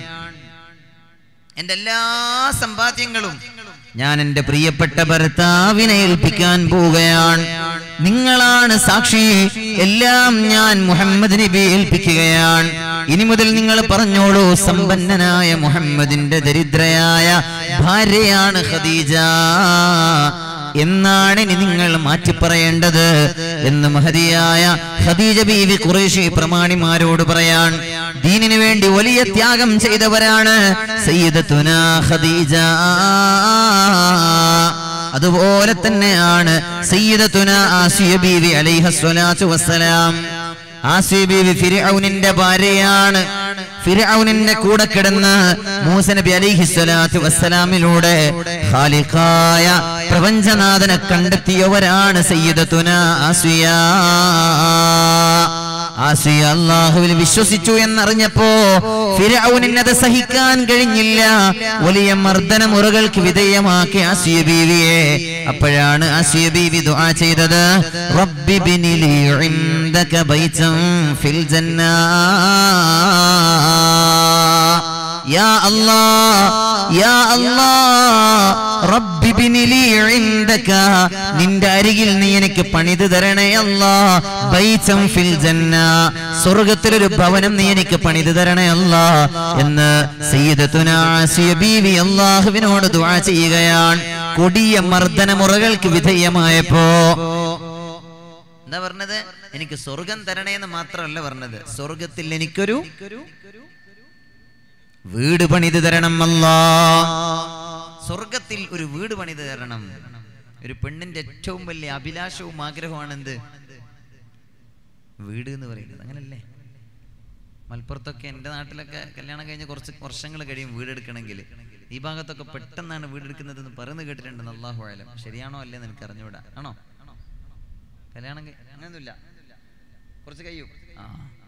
എന്റെ എല്ലാ സമ്പാദ്യങ്ങളും ഞാൻ എന്റെ പ്രിയപ്പെട്ട ഭർത്താവിനെ ഏൽപ്പിക്കാൻ പോവുകയാണ് നിങ്ങളാണ് സാക്ഷി എല്ലാം ഞാൻ മുഹമ്മദ് നബി ഏൽപ്പിക്കുകയാണ് ഇനി മുതൽ നിങ്ങൾ പറഞ്ഞോളൂ സമ്പന്നനായ മുഹമ്മദിന്റെ ദരിദ്രയായ ഭാര്യയാണ് ഖദീജ എന്നാണ് ഇനി നിങ്ങൾ മാറ്റി പറയേണ്ടത് എന്ന് മഹതിയായ ഖദീജ ബീവി ഖുറൈശി പ്രമാണിമാരോട് പറയാൻ ദീനിനു വേണ്ടി വലിയ ത്യാഗം ചെയ്തവരാണ് സയ്യിദത്തുന ഖദീജ അതുപോലെ തന്നെയാണ് സയ്യിദത്തുന ആസിയ ബീവി അലൈഹ സ്വലാത്തു വസ്സലാം ആസിയ ബീവി ഫിർഔനിന്റെ ഭാര്യയാണ് ഫിർഔനിന്റെ കൂടെ കിടന്ന് മൂസ നബി അലൈഹി സ്വലാത്തു വസ്സലാമിലൂടെ ഖാലിഖായ പ്രപഞ്ചനാഥനെ കണ്ടെത്തിയവരാണ് സയ്യിദത്തുന ആസിയ ആസിയ അള്ളാഹുവിൽ വിശ്വസിച്ചു എന്നറിഞ്ഞപ്പോ ഫിരൗനിനത് സഹിക്കാൻ കഴിഞ്ഞില്ല വലിയ മർദ്ദന മുറകൾക്ക് വിധേയമാക്കി ആസിയ ബീവിയെ അപ്പോഴാണ് ആസിയ ബീവി ദുആ ചെയ്തത് റബ്ബി ബിനിലി ഇൻദക ബൈതൻ ഫിൽ ജന്നാ യാ അല്ലാ യാ അല്ലാ റബ്ബി ബിനിലി ഇൻദക നിന്റെ അരികിൽ നീ എനിക്ക് പണിത് തരണേ അല്ലാ ബൈതൻ ഫിൽ ജന്ന സ്വർഗ്ഗത്തിലൊരു ഭവനം നീ എനിക്ക് പണിത് തരണേ അല്ലാ എന്ന് സയ്യിദത്തുന ആസിയ ബീവി അല്ലാഹുവിനോട് ദുആ ചെയ്യുകയാണ് കൊടിയ മർദ്ദന മുറകൾക്ക് വിധേയമായപ്പോ എന്താ പറഞ്ഞത് എനിക്ക് സ്വർഗം തരണേ എന്ന് മാത്രമല്ല പറഞ്ഞത് സ്വർഗത്തിൽ എനിക്കൊരു വീട് പണിത് തരണം അല്ലാ സ്വർഗത്തിൽ ഒരു വീട് പണിത് തരണം ഒരു പെണ്ണിന്റെ ഏറ്റവും വലിയ അഭിലാഷവും ആഗ്രഹമാണ് എന്ത് വീട് എന്ന് പറയുന്നത് അങ്ങനല്ലേ മലപ്പുറത്തൊക്കെ എൻ്റെ നാട്ടിലൊക്കെ കല്യാണം കഴിഞ്ഞ് കുറച്ച് വർഷങ്ങൾ കഴിയും വീടെടുക്കണമെങ്കിൽ ഈ ഭാഗത്തൊക്കെ പെട്ടെന്നാണ് വീടെടുക്കുന്നത് എന്ന് പറയുന്നത് കേട്ടിട്ടുണ്ട് അള്ളാഹു ആയാലും ശരിയാണോ അല്ലേന്ന് എനിക്ക് അറിഞ്ഞുകൂടാ ആണോ കല്യാണം കഴി- അങ്ങനെയൊന്നുമില്ല കുറച്ച് കഴിയും ആ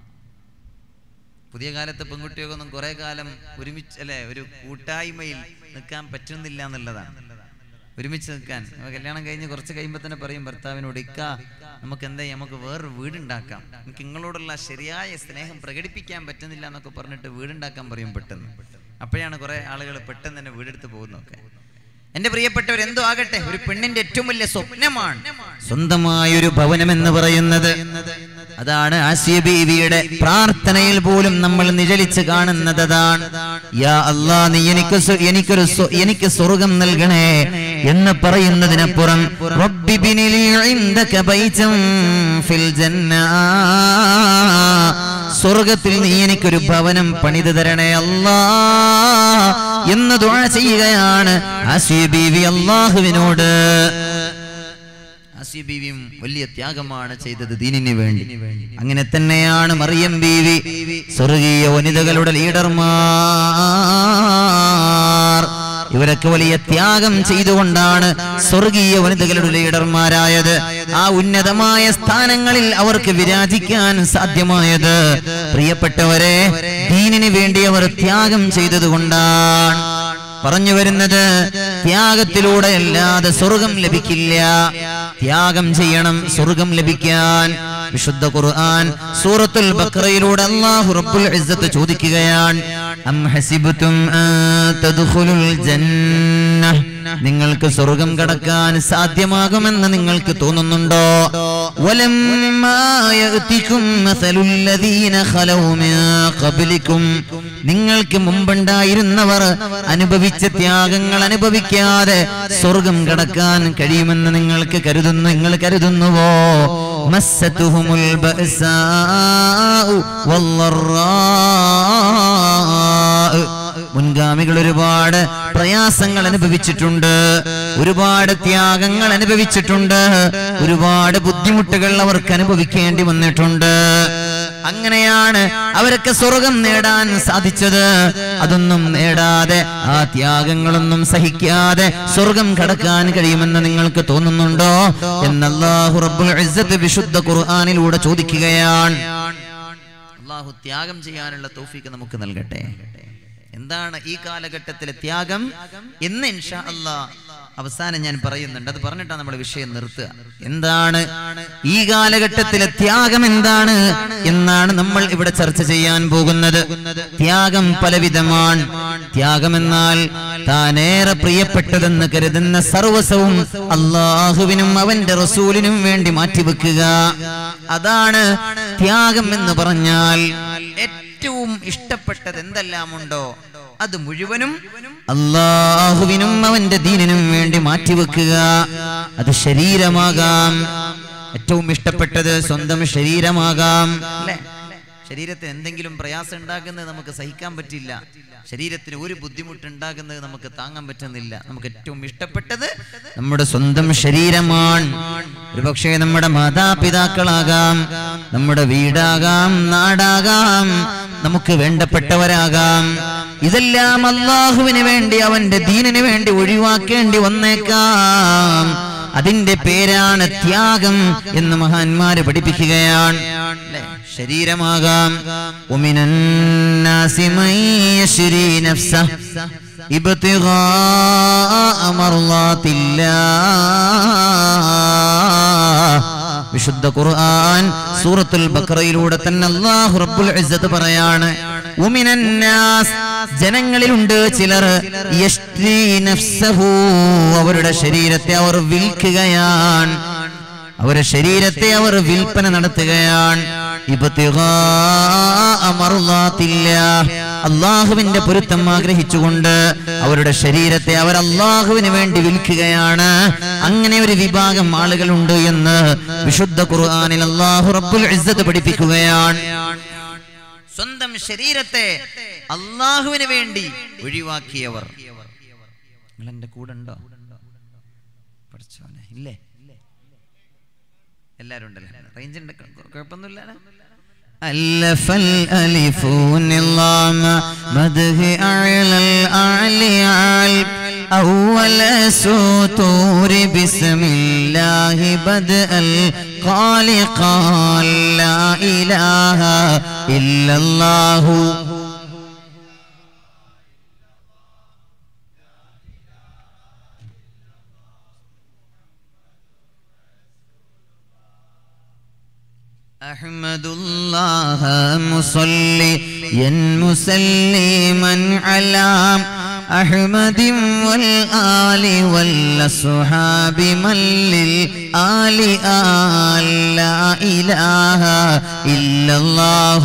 പുതിയ കാലത്തെ പെൺകുട്ടികൾക്കൊന്നും കുറെ കാലം ഒരുമിച്ച് അല്ലെ ഒരു കൂട്ടായ്മയിൽ നിൽക്കാൻ പറ്റുന്നില്ല എന്നുള്ളതാണ് ഒരുമിച്ച് നിൽക്കാൻ അപ്പൊ കല്യാണം കഴിഞ്ഞ് കുറച്ച് കഴിയുമ്പോൾ തന്നെ പറയും ഭർത്താവിനോട് ഇക്ക നമുക്ക് എന്താ ചെയ്യാം, നമുക്ക് വേറൊരു വീടുണ്ടാക്കാം എനിക്ക് നിങ്ങളോടുള്ള ശരിയായ സ്നേഹം പ്രകടിപ്പിക്കാൻ പറ്റുന്നില്ല എന്നൊക്കെ പറഞ്ഞിട്ട് വീടുണ്ടാക്കാൻ പറയും പെട്ടെന്ന് അപ്പോഴാണ് കുറെ ആളുകൾ പെട്ടെന്ന് തന്നെ വീടെടുത്ത് പോകുന്നതൊക്കെ എന്റെ പ്രിയപ്പെട്ടവർ എന്തോ ആകട്ടെ ഒരു പെണ്ണിന്റെ ഏറ്റവും വലിയ സ്വപ്നമാണ് സ്വന്തമായ ഒരു ഭവനം എന്ന് പറയുന്നത് അതാണ് ആസിയ ബീവിയുടെ പ്രാർത്ഥനയിൽ പോലും നമ്മൾ നിഴലിച്ച് കാണുന്നത് അതാണ് യാ അല്ലാ നീ എനിക്ക് സ്വ- എനിക്കൊരു സ്വ- എനിക്ക് സ്വർഗം നൽകണേ എന്ന് പറയുന്നതിനപ്പുറം റബ്ബി ബിനിലി ഇൻദക ബൈതൻ ഫിൽ ജന്നാ സ്വർഗത്തിൽ നീ എനിക്കൊരു ഭവനം പണിതു തരണേ അല്ലാ എന്ന് ദുആ ചെയ്യുകയാണ് ആസിയ ബീവി അള്ളാഹുവിനോട് ആസിയ ബീവിയും വലിയ ത്യാഗമാണ് ചെയ്തത് ദീനിന് വേണ്ടി അങ്ങനെ തന്നെയാണ് മറിയം ബീവി സ്വർഗീയ വനിതകളുടെ ലീഡർമാർ ഇവരൊക്കെ വലിയ ത്യാഗം ചെയ്തുകൊണ്ടാണ് സ്വർഗീയ വനിതകളുടെ ലീഡർമാരായത് ആ ഉന്നതമായ സ്ഥാനങ്ങളിൽ അവർക്ക് വിരാജിക്കാൻ സാധ്യമായത് പ്രിയപ്പെട്ടവരെ ദീനിന് വേണ്ടി അവർ ത്യാഗം ചെയ്തതുകൊണ്ടാണ് പറഞ്ഞു വരുന്നത് ത്യാഗത്തിലൂടെ അല്ലാതെ സ്വർഗം ലഭിക്കില്ല ത്യാഗം ചെയ്യണം സ്വർഗം ലഭിക്കാൻ വിശുദ്ധ ഖുർആൻ സൂറത്തുൽ ബഖറയിലൂടെ അല്ലാഹു റബ്ബുൽ ഇസ്സത്ത് ചോദിക്കുകയാണ് അം ഹസിബ്തും അൻ തദ്ഖുലുൽ ജന്ന നിങ്ങൾക്ക് സ്വർഗം കടക്കാൻ സാധ്യമാകുമെന്ന് നിങ്ങൾക്ക് തോന്നുന്നുണ്ടോ വലമ്മാ യഅതികും മസലുൽ ലദീന ഖലൗ മിൻ ഖബ്ലികും നിങ്ങൾക്ക് മുമ്പുണ്ടായിരുന്നവർ അനുഭവിച്ച ത്യാഗങ്ങൾ അനുഭവിക്കാതെ സ്വർഗം കടക്കാൻ കഴിയുമെന്ന് നിങ്ങൾക്ക് കരുതുന്നു നിങ്ങൾ കരുതുന്നുവോ മസ്സത്തുഹുമുൽ ബഅസാഉ വല്ലറാഉ മുൻഗാമികൾ ഒരുപാട് പ്രയാസങ്ങൾ അനുഭവിച്ചിട്ടുണ്ട് ഒരുപാട് ത്യാഗങ്ങൾ അനുഭവിച്ചിട്ടുണ്ട് ഒരുപാട് ബുദ്ധിമുട്ടുകൾ അവർക്ക് അനുഭവിക്കേണ്ടി വന്നിട്ടുണ്ട് അങ്ങനെയാണ് അവരൊക്കെ സ്വർഗം നേടാൻ സാധിച്ചത് അതൊന്നും നേടാതെ ആ ത്യാഗങ്ങളൊന്നും സഹിക്കാതെ സ്വർഗം കടക്കാൻ കഴിയുമെന്ന് നിങ്ങൾക്ക് തോന്നുന്നുണ്ടോ എന്നല്ലാഹു റബ്ബുൽ ഇസ്സത്ത് വിശുദ്ധ ഖുർആനിലൂടെ ചോദിക്കുകയാണ് അള്ളാഹു ത്യാഗം ചെയ്യാനുള്ള തൗഫീക്ക് നമുക്ക് നൽകട്ടെ എന്താണ് ഈ കാലഘട്ടത്തിലെ ത്യാഗം എന്ന് ഇൻഷാ അല്ലാ അവസാനം ഞാൻ പറയുന്നുണ്ട് അത് പറഞ്ഞിട്ടാണ് നമ്മുടെ വിഷയം നിർത്തുക എന്താണ് ഈ കാലഘട്ടത്തിലെ ത്യാഗം എന്താണ് എന്നാണ് നമ്മൾ ഇവിടെ ചർച്ച ചെയ്യാൻ പോകുന്നത് ത്യാഗം പലവിധമാണ് ത്യാഗം എന്നാൽ താനേറെ പ്രിയപ്പെട്ടതെന്ന് കരുതുന്ന സർവസവും അള്ളാഹുവിനും അവന്റെ റസൂലിനും വേണ്ടി മാറ്റിവെക്കുക അതാണ് ത്യാഗം എന്ന് പറഞ്ഞാൽ ഏറ്റവും ഇഷ്ടപ്പെട്ടത് എന്തെല്ലാമുണ്ടോ അത് മുഴുവനും അള്ളാഹുവിനും അവന്റെ ദീനിനും വേണ്ടി മാറ്റിവെക്കുക അത് ശരീരമാകാം ഏറ്റവും ഇഷ്ടപ്പെട്ടത് സ്വന്തം ശരീരമാകാം അല്ലേ ശരീരത്തിന് എന്തെങ്കിലും പ്രയാസം ഉണ്ടാക്കുന്നത് നമുക്ക് സഹിക്കാൻ പറ്റില്ല ശരീരത്തിന് ഒരു ബുദ്ധിമുട്ട് ഉണ്ടാകുന്നത് നമുക്ക് താങ്ങാൻ പറ്റുന്നില്ല നമുക്ക് ഏറ്റവും ഇഷ്ടപ്പെട്ടത് നമ്മുടെ സ്വന്തം ശരീരമാണ് ഒരുപക്ഷെ നമ്മുടെ മാതാപിതാക്കളാകാം നമ്മുടെ വീടാകാം നാടാകാം നമുക്ക് വേണ്ടപ്പെട്ടവരാകാം ഇതെല്ലാം അള്ളാഹുവിന് വേണ്ടി അവന്റെ ദീനിന് വേണ്ടി ഒഴിവാക്കേണ്ടി വന്നേക്കാം അതിന്റെ പേരാണ് ത്യാഗം എന്ന് മഹാന്മാര് പഠിപ്പിക്കുകയാണ് അല്ലേ? ശരീരമാകാം ومن الناس من يشري نفسه ابتغاء مرضات الله വിശുദ്ധ ഖുർആൻ സൂറത്തുൽ ബഖറയിലൂടെ തന്നെ അല്ലാഹു റബ്ബുൽ ഇസ്സത്ത് പറയാണ് ഉമിനന്നാസ് ജനങ്ങളിലുണ്ട് ചിലർ യഷ്ട്രീ നഫ്സഹു അവരുടെ ശരീരത്തെ അവർ വിൽക്കുകയാണ് അവരുടെ ശരീരത്തെ അവർ വിൽപ്പന നടത്തുകയാണ് ഇബ്തിഗാഅ മർളാത്തില്ലാഹ്. അള്ളാഹുവിന്റെ പൊരുത്തം ആഗ്രഹിച്ചുകൊണ്ട് അവരുടെ ശരീരത്തെ അവർ അള്ളാഹുവിന് വേണ്ടി വിൽക്കുകയാണ് അങ്ങനെ ഒരു വിഭാഗം ആളുകളുണ്ട് എന്ന് വിശുദ്ധ ഖുർആനിൽ അള്ളാഹു റബ്ബുൽ ഇസ്സത്ത് പഠിപ്പിക്കുകയാണ് സ്വന്തം ശരീരത്തെ അള്ളാഹുവിന് വേണ്ടി ഒഴിവാക്കിയവർ നിങ്ങൾ എന്റെ കൂടെ ഉണ്ടോ പഠിച്ചോനെ ഇല്ലേ എല്ലാരും ഉണ്ടല്ലേ റേഞ്ച് ഉണ്ട് കുഴപ്പമൊന്നുമില്ല ألف الألف نظام مده أعلى الأعلى عال أول سطور بسم الله بدء القال قال لا إله إلا الله أحمد الله مصليا مسلما على أحمد والآل والأصحاب من للآل آل لا إله إلا الله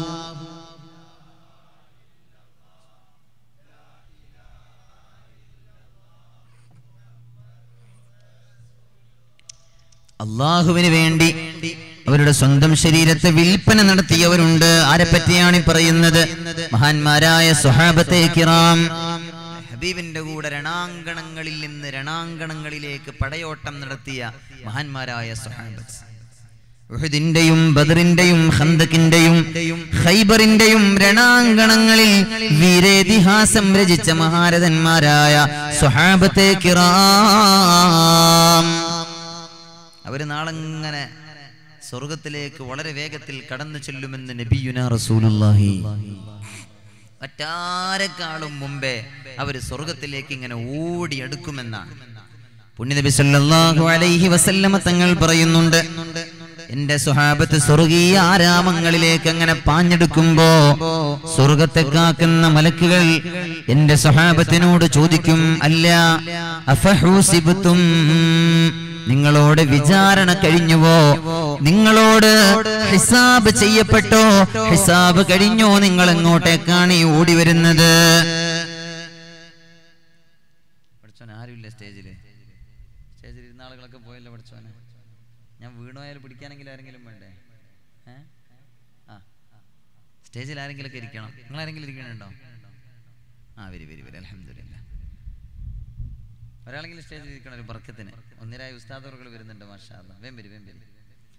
അള്ളാഹുവിന് വേണ്ടി അവരുടെ സ്വന്തം ശരീരത്തെ വിൽപ്പന നടത്തിയവരുണ്ട് ആരെ പറ്റിയാണ് ഈ പറയുന്നത് മഹാന്മാരായ സുഹാബത്തെ കിറാം ഹബീബിന്റെ കൂടെ രണാങ്കണങ്ങളിൽ നിന്ന് രണാങ്കണങ്ങളിലേക്ക് പടയോട്ടം നടത്തിയ മഹാന്മാരായ സുഹാബത്ത് ഉഹദിന്റെയും ബദറിന്റെയും ഖന്തക്കിന്റെയും ഖൈബറിന്റെയും രണാങ്കണങ്ങളിൽ വീരേതിഹാസം രചിച്ച മഹാരഥന്മാരായ സുഹാബത്തെ കിറാം അവര് നാളെങ്ങനെ സ്വർഗത്തിലേക്ക് വളരെ വേഗത്തിൽ കടന്നു ചെല്ലുമെന്ന് നബിയുന റസൂലുള്ളാഹി മറ്റാരെക്കാളും മുമ്പേ അവര് സ്വർഗത്തിലേക്ക് ഇങ്ങനെ ഓടി അടുക്കുമെന്നാണ് പുണ്യനബി സല്ലല്ലാഹു അലൈഹി വസല്ലമ തങ്ങൾ പറയുന്നുണ്ട് എന്റെ സുഹാബത്ത് സ്വർഗീയ ആരാമങ്ങളിലേക്ക് അങ്ങനെ പാഞ്ഞെടുക്കുമ്പോ സ്വർഗത്തെ കാക്കുന്ന മലക്കുകൾ എന്റെ സുഹാബത്തിനോട് ചോദിക്കും അല്ല അഫഹൂസിബത്തും നിങ്ങളോട് വിചാരണ കഴിഞ്ഞുവോ നിങ്ങളോട് നിങ്ങളോട് ഹിസാബ് ചെയ്യപ്പെട്ടോ ഹിസാബ് കഴിഞ്ഞോ നിങ്ങൾ എങ്ങോട്ടേക്കാണ് ഈ ഓടി വരുന്നത് പഠിച്ചോനെ ആരുമില്ല സ്റ്റേജില് സ്റ്റേജിൽ ഇരുന്ന ആളുകളൊക്കെ പോയല്ലോ പഠിച്ചോനെ ഞാൻ വീണോയാലും പിടിക്കാനെങ്കിലും ആരെങ്കിലും വേണ്ടേ ഏ? ആ സ്റ്റേജിൽ ആരെങ്കിലും ഒക്കെ ഇരിക്കണം നിങ്ങൾ ആരെങ്കിലും ഇരിക്കണുണ്ടോ ആ വരി വരി വരി അലഹമില്ല ഒരാളെങ്കിലും സ്റ്റേജിൽ ഇരിക്കണം ഒരു ബർക്കത്തിന് ഒന്നിരായ ഉസ്താദുകൾ വരുന്നുണ്ട് മാഷാ അല്ലാ. വേം വരി വേം വരി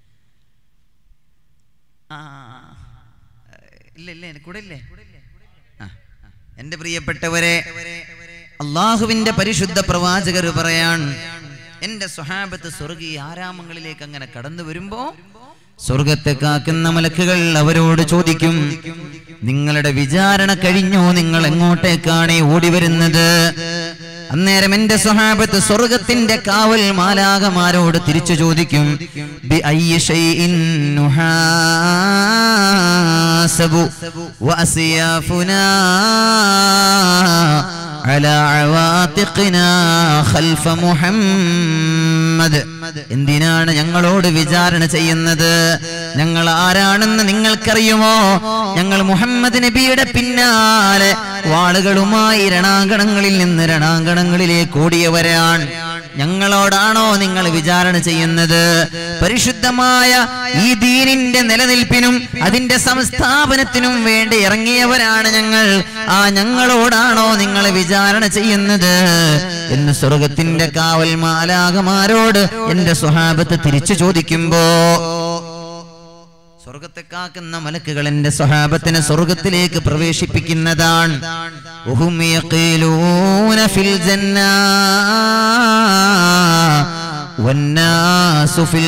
ആ ഇല്ല ഇല്ല എനിക്ക് കൂടെ ഇല്ലേ ആ, ആ. എന്റെ പ്രിയപ്പെട്ടവരെ അള്ളാഹുവിന്റെ പരിശുദ്ധ പ്രവാചകർ പറയാൻ എന്റെ സ്വഹാബത്ത് സ്വർഗീയ ആരാമങ്ങളിലേക്ക് അങ്ങനെ കടന്നു വരുമ്പോ സ്വർഗത്തെ കാക്കുന്ന മലക്കുകൾ അവരോട് ചോദിക്കും നിങ്ങളുടെ വിചാരണ കഴിഞ്ഞോ നിങ്ങൾ എങ്ങോട്ടേക്കാണ് ഈ ഓടി വരുന്നത് അന്നേരം എന്റെ സ്വഹാബത്ത് സ്വർഗത്തിന്റെ കാവൽ മാലാകമാരോട് തിരിച്ചു ചോദിക്കും ബി അയ്യി ശൈഇൻ നുഹാസബു വഅസിയാഫുനാ على عواتقنا خلف محمد എന്തിനാണ് ഞങ്ങളോട് വിചാരണ ചെയ്യുന്നത് ഞങ്ങൾ ആരാണെന്ന് നിങ്ങൾക്കറിയുമോ ഞങ്ങൾ മുഹമ്മദ് നബിയുടെ പിന്നാലെ വാളുകളുമായി രണാങ്കണങ്ങളിൽ നിന്ന് രണാങ്കണങ്ങളിലേക്ക് ഓടിയവരാണ് ഞങ്ങളോടാണോ നിങ്ങൾ വിചാരണ ചെയ്യുന്നത് പരിശുദ്ധമായ ഈ ദീനിന്റെ നിലനിൽപ്പിനും അതിന്റെ സംസ്ഥാപനത്തിനും വേണ്ടി ഇറങ്ങിയവരാണ് ഞങ്ങൾ ആ ഞങ്ങളോടാണോ നിങ്ങൾ വിചാരണ ചെയ്യുന്നത് എന്ന് സ്വർഗത്തിന്റെ കാവൽ മാലാകമാരോട് എന്റെ സ്വഹാബത്ത് തിരിച്ചു ചോദിക്കുമ്പോ സ്വർഗത്തെ കാക്കുന്ന മലക്കുകൾ എന്റെ സ്വഹാബത്തിനെ സ്വർഗത്തിലേക്ക് പ്രവേശിപ്പിക്കുന്നതാണ് وهم يقيلون في الجنة والناس في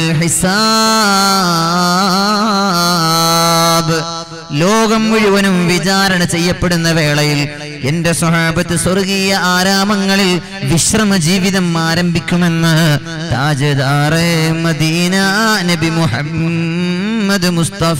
الحساب ലോകം മുഴുവനും വിചാരണ ചെയ്യപ്പെടുന്ന വേളയിൽ എന്റെ സ്വഹാബത്ത് സ്വർഗീയ ആരാമങ്ങളിൽ വിശ്രമ ജീവിതം ആരംഭിക്കുമെന്ന് താജദാറെ മദീന നബി മുഹമ്മദ് മുസ്തഫ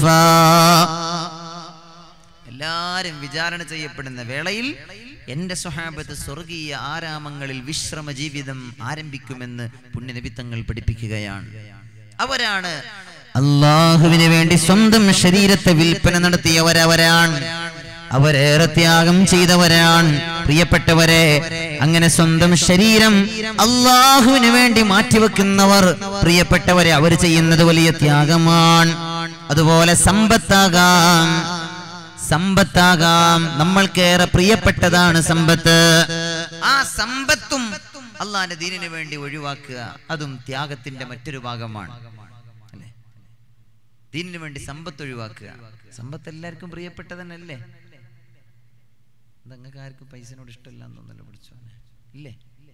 എല്ലാരും വിചാരണ ചെയ്യപ്പെടുന്ന വേളയിൽ എന്റെ സ്വഹാബത്ത് സ്വർഗീയ ആരാമങ്ങളിൽ വിശ്രമ ജീവിതം ആരംഭിക്കുമെന്ന് പുണ്യനബിത്തങ്ങൾ പഠിപ്പിക്കുകയാണ് അവരാണ് അള്ളാഹുവിന് വേണ്ടി സ്വന്തം ശരീരത്തെ വിൽപ്പന നടത്തിയവരവരാണ് അവരേറെ ത്യാഗം ചെയ്തവരാണ് പ്രിയപ്പെട്ടവരെ അങ്ങനെ സ്വന്തം ശരീരം അള്ളാഹുവിന് വേണ്ടി മാറ്റിവെക്കുന്നവർ പ്രിയപ്പെട്ടവരെ അവർ ചെയ്യുന്നത് വലിയ ത്യാഗമാണ് അതുപോലെ സമ്പത്താകാം സമ്പത്താകാം നമ്മൾക്കേറെ പ്രിയപ്പെട്ടതാണ് സമ്പത്ത് ആ സമ്പത്തും അള്ളാന്റെ ദീനിന് വേണ്ടി ഒഴിവാക്കുക അതും ത്യാഗത്തിന്റെ മറ്റൊരു ഭാഗമാണ് അല്ലേ ദീനിന് വേണ്ടി സമ്പത്ത് ഒഴിവാക്കുക സമ്പത്ത് എല്ലാവർക്കും പ്രിയപ്പെട്ടതന്നല്ലേ നിങ്ങൾക്ക് ആർക്കും പൈസനോട് ഇഷ്ടമില്ല എന്നൊന്നല്ലോ പിടിച്ചോനെ ഇല്ലേ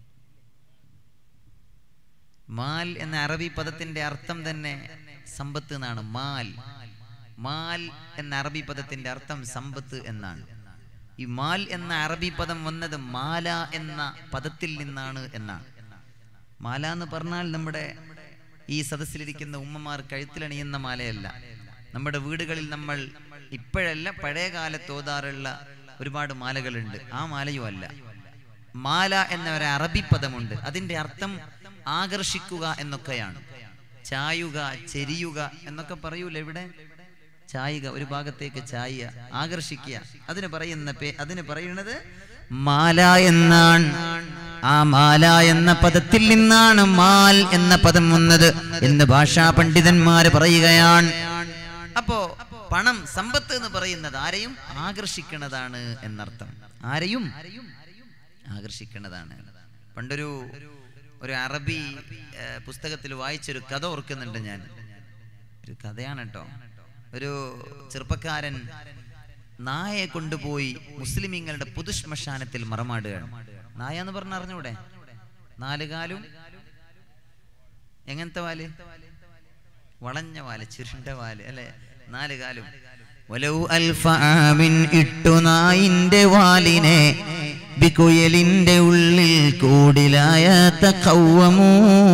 മാൽ എന്ന അറബി പദത്തിന്റെ അർത്ഥം തന്നെ സമ്പത്ത് എന്നാണ് മാൽ മാൽ എന്ന അറബി പദത്തിന്റെ അർത്ഥം സമ്പത്ത് എന്നാണ് ഈ മാൽ എന്ന അറബി പദം വന്നത് മാല എന്ന പദത്തിൽ നിന്നാണ് എന്നാണ് മാല എന്ന് പറഞ്ഞാൽ നമ്മുടെ ഈ സദസ്സിലിരിക്കുന്ന ഉമ്മമാർ കഴുത്തിലണിയുന്ന മാലയല്ല നമ്മുടെ വീടുകളിൽ നമ്മൾ ഇപ്പോഴല്ല പഴയ കാലത്ത് ഓതാറുള്ള ഒരുപാട് മാലകളുണ്ട് ആ മാലയും അല്ല മാല എന്ന ഒരു അറബി പദമുണ്ട് അതിന്റെ അർത്ഥം ആകർഷിക്കുക എന്നൊക്കെയാണ് ചായുക ചെരിയുക എന്നൊക്കെ പറയൂല ഇവിടെ ചായുക ഒരു ഭാഗത്തേക്ക് ചായ ആകർഷിക്കുക അതിന് പറയുന്ന പേ അതിന് പറയുന്നത് മാല എന്നാണ് ആ മാല എന്ന പദത്തിൽ നിന്നാണ് മാൽ എന്ന പദം വന്നത് എന്ന് ഭാഷാ പണ്ഡിതന്മാര് പറയുകയാണ് അപ്പോ പണം സമ്പത്ത് എന്ന് പറയുന്നത് ആരെയും ആകർഷിക്കുന്നതാണ് എന്നർത്ഥം ആരെയും ആകർഷിക്കുന്നതാണ് പണ്ടൊരു ഒരു അറബി ഏഹ്, പുസ്തകത്തിൽ വായിച്ചൊരു കഥ ഓർക്കുന്നുണ്ട് ഞാൻ ഒരു കഥയാണ് കേട്ടോ ഒരു ചെറുപ്പക്കാരൻ നായയെ കൊണ്ടുപോയി മുസ്ലിമീങ്ങളുടെ പൊതുശ്മശാനത്തിൽ മറമാടുകയാണ് നായ എന്ന് പറഞ്ഞ അറിഞ്ഞൂടെ നാലുകാലും എങ്ങനത്തെ വാല് വളഞ്ഞ വാല് ചുരുണ്ട വാല് അല്ലെ നാല് കാലും വലൗ അൽഫ ആമിൻ ഇട്ടു നായിന്റെ വാലിനെ ബികുയലിന്റെ ഉള്ളിൽ കൂടിലായ തഖവ്വമൂ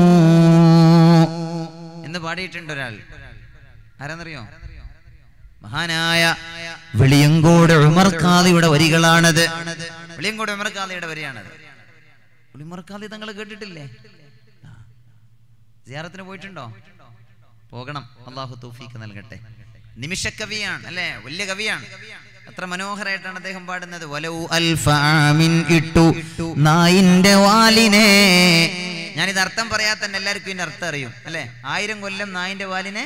എന്ന് പാടിയിട്ടുണ്ട് ഒരാൾ ആരാന്നറിയോ മഹാനായ വെളിയങ്കോട് ഉമർ ഖാദിയുടെ വരികളാണത് വെളിയങ്കോട് ഉമർ ഖാദിയുടെ വരിയാണത് ഉമർ ഖാദി തങ്ങൾ കേട്ടിട്ടില്ലേ സിയാറത്തിന് പോയിട്ടുണ്ടോ പോകണം അള്ളാഹു തൗഫീക്ക് നൽകട്ടെ നിമിഷക്കവിയാണ് അല്ലേ വലിയ കവിയാണ് അത്ര മനോഹരമായിട്ടാണ് അദ്ദേഹം പാടുന്നത് വലൗ അൽഫാമിൻ ഇട്ടു നായിന്റെ വാലിനെ ഞാനിത് അർത്ഥം പറയാത്ത തന്നെ എല്ലാവർക്കും ഇതിന്റെ അർത്ഥം അറിയും അല്ലെ ആയിരം കൊല്ലം നായിന്റെ വാലിനെ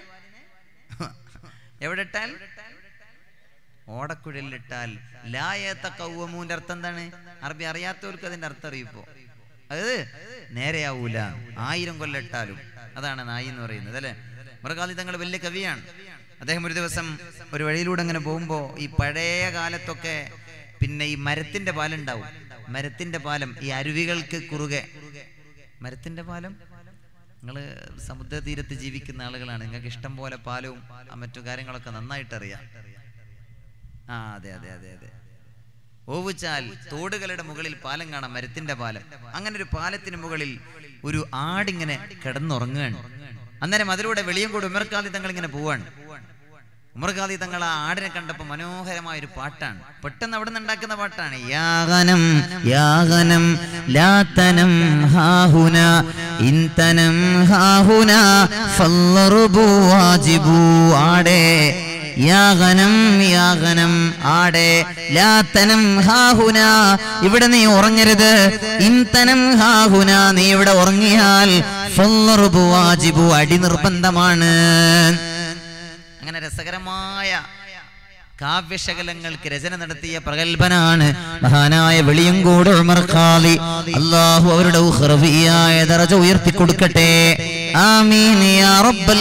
എവിടെ ഇട്ടാൽ ഓടക്കുഴലിട്ടാൽ ലായത്ത കൗവമൂന്റെ അർത്ഥം എന്താണ് അറബി അറിയാത്തവർക്ക് അതിന്റെ അർത്ഥം അറിയിപ്പോ അത് നേരെയാവൂല ആയിരം കൊല്ലം ഇട്ടാലും അതാണ് നായി എന്ന് പറയുന്നത് അല്ലെ മൃഗാലി തങ്ങൾ വലിയ കവിയാണ് അദ്ദേഹം ഒരു ദിവസം ഒരു വഴിയിലൂടെ അങ്ങനെ പോകുമ്പോൾ ഈ പഴയ കാലത്തൊക്കെ പിന്നെ ഈ മരത്തിന്റെ പാലുണ്ടാവും മരത്തിന്റെ പാലം ഈ അരുവികൾക്ക് കുറുകെ മരത്തിന്റെ പാലം നിങ്ങൾ സമുദ്രതീരത്ത് ജീവിക്കുന്ന ആളുകളാണ് നിങ്ങൾക്ക് ഇഷ്ടം പോലെ പാലവും ആ മറ്റു കാര്യങ്ങളൊക്കെ നന്നായിട്ട് അറിയാം ആ അതെ അതെ അതെ അതെ ഓവുച്ചാൽ തോടുകളുടെ മുകളിൽ പാലം കാണാം മരത്തിന്റെ പാലം അങ്ങനെ ഒരു പാലത്തിന് മുകളിൽ ഒരു ആടിങ്ങനെ കിടന്നുറങ്ങുകയാണ് അന്നേരം അതിലൂടെ വെളിയങ്കോട് ഉമർക്കാലി തങ്ങൾ ഇങ്ങനെ പോവാണ് ഉമർഖാദി തങ്ങൾ ആ ആടിനെ കണ്ടപ്പോ മനോഹരമായ ഒരു പാട്ടാണ് പെട്ടെന്ന് അവിടെ നിന്ന് ഉണ്ടാക്കുന്ന പാട്ടാണ് യാഗനം യാഗനം ലാതനം ഹാഹുന ഇന്തനം ഹാഹുന ഫല്ലറുബു വാജിബു ആടേ യാഗനം യാഗനം ആടേ ലാതനം ഹാഹുന ഇവിടെ നീ ഉറങ്ങരുത് ഇന്തനം ഹാഹുന നീ ഇവിടെ ഉറങ്ങിയാൽ ഫല്ലറുബു വാജിബു അടി നിർബന്ധമാണ് അങ്ങനെ രസകരമായ കാവ്യശകലങ്ങൾക്ക് രചന നടത്തിയ പ്രഗത്ഭനാണ് മഹാനായ വെളിയങ്കോട് ഉമർ ഖാലി അള്ളാഹു അവരുടെ ഉഖ്റവിയായ ദറജ ഉയർത്തി കൊടുക്കട്ടെ ആമീൻ യാ റബ്ബൽ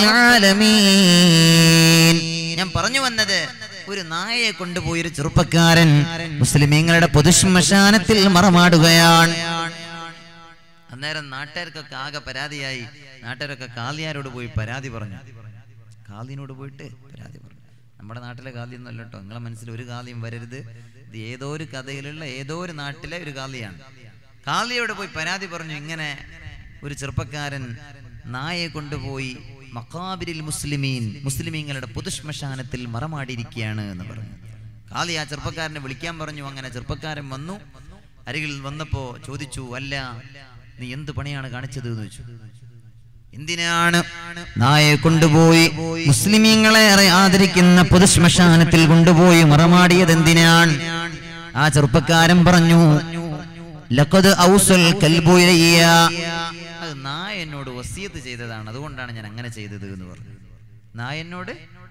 ആലമീൻ ഞാൻ പറഞ്ഞു വന്നത് ഒരു നായയെ കൊണ്ടുപോയി ഒരു ചെറുപ്പക്കാരൻ മുസ്ലിമീങ്ങളുടെ പൊതുശ്മശാനത്തിൽ മറമാടുകയാണ് അന്നേരം നാട്ടുകാർക്കൊക്കെ ആകെ പരാതിയായി നാട്ടുകാരൊക്കെ കാളിയാരോട് പോയി പരാതി പറഞ്ഞു കാളിനോട് പോയിട്ട് പരാതി പറഞ്ഞു നമ്മുടെ നാട്ടിലെ കാളിയൊന്നും അല്ല കേട്ടോ നിങ്ങളെ മനസ്സിൽ ഒരു കാളിയും വരരുത് ഇത് ഏതോ ഒരു കഥയിലുള്ള ഏതോ ഒരു നാട്ടിലെ ഒരു കാളിയാണ് കാളിയോട് പോയി പരാതി പറഞ്ഞു ഇങ്ങനെ ഒരു ചെറുപ്പക്കാരൻ നായയെ കൊണ്ടുപോയി മക്കാബിരിൽ മുസ്ലിമീൻ മുസ്ലിമീങ്ങളുടെ പൊതുശ്മശാനത്തിൽ മറമാടിയിരിക്കുകയാണ് എന്ന് പറഞ്ഞു കാളി ആ ചെറുപ്പക്കാരനെ വിളിക്കാൻ പറഞ്ഞു അങ്ങനെ ചെറുപ്പക്കാരൻ വന്നു അരികിൽ വന്നപ്പോ ചോദിച്ചു അല്ല നീ എന്ത് പണിയാണ് കാണിച്ചത് എന്ന് ചോദിച്ചു എന്തിനാണ് നായെ കൊണ്ടുപോയി മുസ്ലിമീങ്ങളെ ഏറെ ആദരിക്കുന്ന പൊതുശ്മശാനത്തിൽ കൊണ്ടുപോയി മറമാടിയത് എന്തിനാണ് ആ ചെറുപ്പക്കാരൻ പറഞ്ഞു ലഖദ് ഔസൽ കൽബു ഇലയ്യ അത് നായ എന്നോട് വസീത്ത് ചെയ്തതാണ് അതുകൊണ്ടാണ് ഞാൻ അങ്ങനെ ചെയ്തത് എന്ന് പറഞ്ഞു നായ എന്നോട്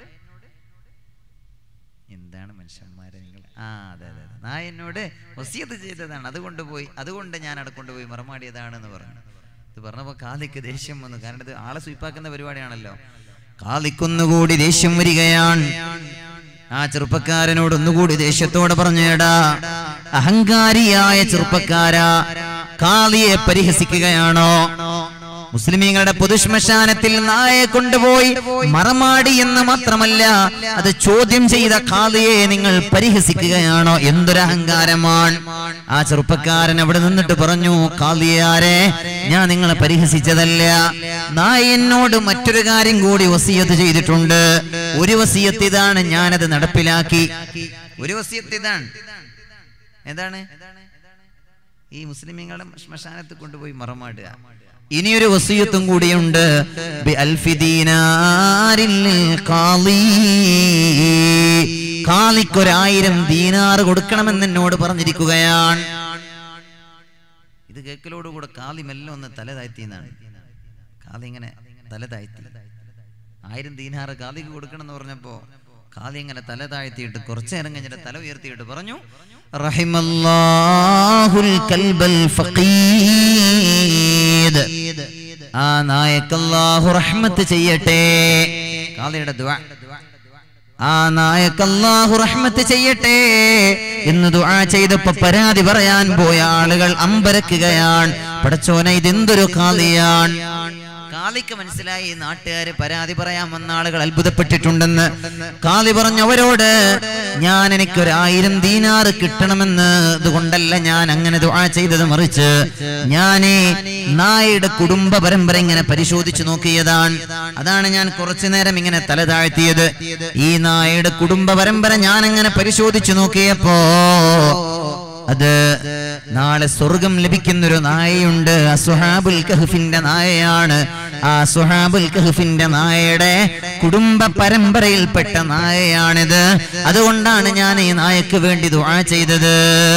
എന്താണ് മനുഷ്യന്മാരെ നിങ്ങൾ ആ അതെ അതെ അതെ നായ എന്നോട് വസീത്ത് ചെയ്തതാണ് അതുകൊണ്ട് പോയി അതുകൊണ്ട് ഞാൻ അവിടെ കൊണ്ടുപോയി മറമാടിയതാണെന്ന് പറഞ്ഞു ഇത് പറഞ്ഞപ്പോ കാലിക്ക് ദേഷ്യം വന്നു കാരണം ഇത് ആളെ സ്വീപ്പാക്കുന്ന പരിപാടിയാണല്ലോ കാലിക്കൊന്നുകൂടി ദേഷ്യം വരികയാണ് ആ ചെറുപ്പക്കാരനോട് ഒന്നുകൂടി ദേഷ്യത്തോടെ പറഞ്ഞേടാ അഹങ്കാരിയായ ചെറുപ്പക്കാരാ കാളിയെ പരിഹസിക്കുകയാണോ മുസ്ലിമീങ്ങളുടെ പൊതുശ്മശാനത്തിൽ നായെ കൊണ്ടുപോയി മറമാടി എന്ന് മാത്രമല്ല അത് ചോദ്യം ചെയ്ത കാളിയെ നിങ്ങൾ പരിഹസിക്കുകയാണോ എന്തൊരു അഹങ്കാരമാണ് ആ ചെറുപ്പക്കാരൻ അവിടെ നിന്നിട്ട് പറഞ്ഞു കാളിയാരെ ഞാൻ നിങ്ങളെ പരിഹസിച്ചതല്ല നായ എന്നോട് മറ്റൊരു കാര്യം കൂടി വസീയത്ത് ചെയ്തിട്ടുണ്ട് ഒരു വസീയത്ത് ഇതാണ് ഞാനത് നടപ്പിലാക്കി ഒരു വസീയത്ത് ഇതാണ് എന്താണ് ഈ മുസ്ലിമീങ്ങളുടെ ശ്മശാനത്ത് കൊണ്ടുപോയി മറമാടുക ഇനിയൊരു വസീയത്തും കൂടിയുണ്ട് ബി അൽഫി ദീനാരിൽ ഖാളി. ഖാളിക്കൊരായിരം ദീനാറ് കൊടുക്കണമെന്ന് എന്നോട് പറഞ്ഞിരിക്കുകയാണ് ഇത് കേൾക്കലോടുകൂടെ കാളി മെല്ലെ ഒന്ന് തല താഴ്ത്തിയെന്നാണ് കാളി ഇങ്ങനെ തല താഴ്ത്തി ആയിരം ദീനാറ് കാളിക്ക് കൊടുക്കണം എന്ന് പറഞ്ഞപ്പോ കാളി ഇങ്ങനെ തല താഴ്ത്തിയിട്ട് കുറച്ചു നേരം കഴിഞ്ഞിട്ട് തല ഉയർത്തിയിട്ട് പറഞ്ഞു റഹിമല്ലാഹുൽ കൽബൽ ഫഖീദ് ആ നായക്കല്ലാഹു റഹ്മത്ത് ചെയ്യട്ടെ കാളിയുടെ ദുആ ആ നായക്കല്ലാഹു റഹ്മത്ത് ചെയ്യട്ടെ എന്ന് ദുആ ചെയ്തപ്പോ പരാതി പറയാൻ പോയ ആളുകൾ അമ്പരക്കുകയാണ് പടച്ചോനെ ഇതെന്തൊരു കാളിയാണ് കാളിക്ക് മനസ്സിലായി നാട്ടുകാര് പരാതി പറയാൻ വന്ന ആളുകൾ അത്ഭുതപ്പെട്ടിട്ടുണ്ടെന്ന് കാളി പറഞ്ഞു അവരോട് ഞാൻ എനിക്കൊരു ആയിരം ദീനാറ് കിട്ടണമെന്ന് അതുകൊണ്ടല്ല ഞാൻ അങ്ങനെ ദുആ ചെയ്തത് മറിച്ച് ഞാനേ നായയുടെ കുടുംബ പരമ്പര ഇങ്ങനെ പരിശോധിച്ചു നോക്കിയതാണ് അതാണ് ഞാൻ കുറച്ചു നേരം ഇങ്ങനെ തല താഴ്ത്തിയത് ഈ നായയുടെ കുടുംബ പരമ്പര ഞാൻ അങ്ങനെ പരിശോധിച്ചു നോക്കിയപ്പോ അത് നാളെ സ്വർഗം ലഭിക്കുന്നൊരു നായയുണ്ട് അസുഹാബുൽ കഹഫിന്റെ നായയാണ് ആ സുഹാബുൽ കഹഫിന്റെ നായയുടെ കുടുംബ പരമ്പരയിൽപ്പെട്ട നായയാണിത് അതുകൊണ്ടാണ് ഞാൻ ഈ നായക്ക് വേണ്ടി ദുആ ചെയ്തത്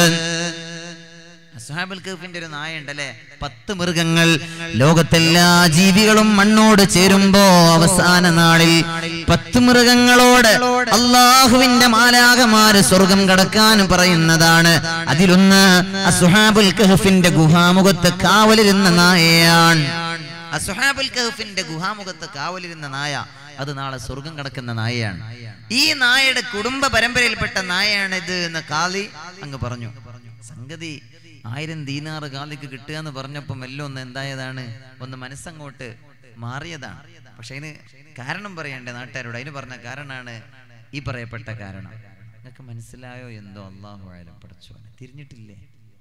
അസ്ഹാബുൽ കഹഫിന്റെ ഒരു നായ ഉണ്ടല്ലേ പത്ത് മൃഗങ്ങൾ ലോകത്തെല്ലാ ജീവികളും മണ്ണോട് ചേരുമ്പോ അവസാന നാളിൽ പത്ത് മൃഗങ്ങളോട് അള്ളാഹുവിന്റെ മാലാകമാര് സ്വർഗം കടക്കാൻ പറയുന്നതാണ് അതിലൊന്ന് അസുഹാബുൽ കഹഫിന്റെ ഗുഹാമുഖത്ത് കാവലിരുന്ന നായയാണ് അസ്ഹാബുൽ കഹഫിന്റെ ഗുഹാമുഖത്ത് കാവലിരുന്ന നായ അത് നാളെ സ്വർഗം കടക്കുന്ന നായയാണ് ഈ നായയുടെ കുടുംബ പരമ്പരയിൽപ്പെട്ട നായയാണ് ഇത് എന്ന് കാളി അങ്ങ് പറഞ്ഞു സംഗതി ആയിരം ദീനാറ് കാളിക്ക് കിട്ടുക എന്ന് പറഞ്ഞപ്പം എല്ലാം ഒന്ന് എന്തായതാണ് ഒന്ന് മനസ്സങ്ങോട്ട് മാറിയതാണ് പക്ഷെ അതിന് കാരണം പറയണ്ടേ നാട്ടുകാരോട് അതിന് പറഞ്ഞ കാരണമാണ് ഈ പറയപ്പെട്ട കാരണം നിങ്ങൾക്ക് മനസ്സിലായോ എന്തോ അള്ളാഹു ആയാലും പഠിച്ചോ തിരിഞ്ഞിട്ടില്ലേ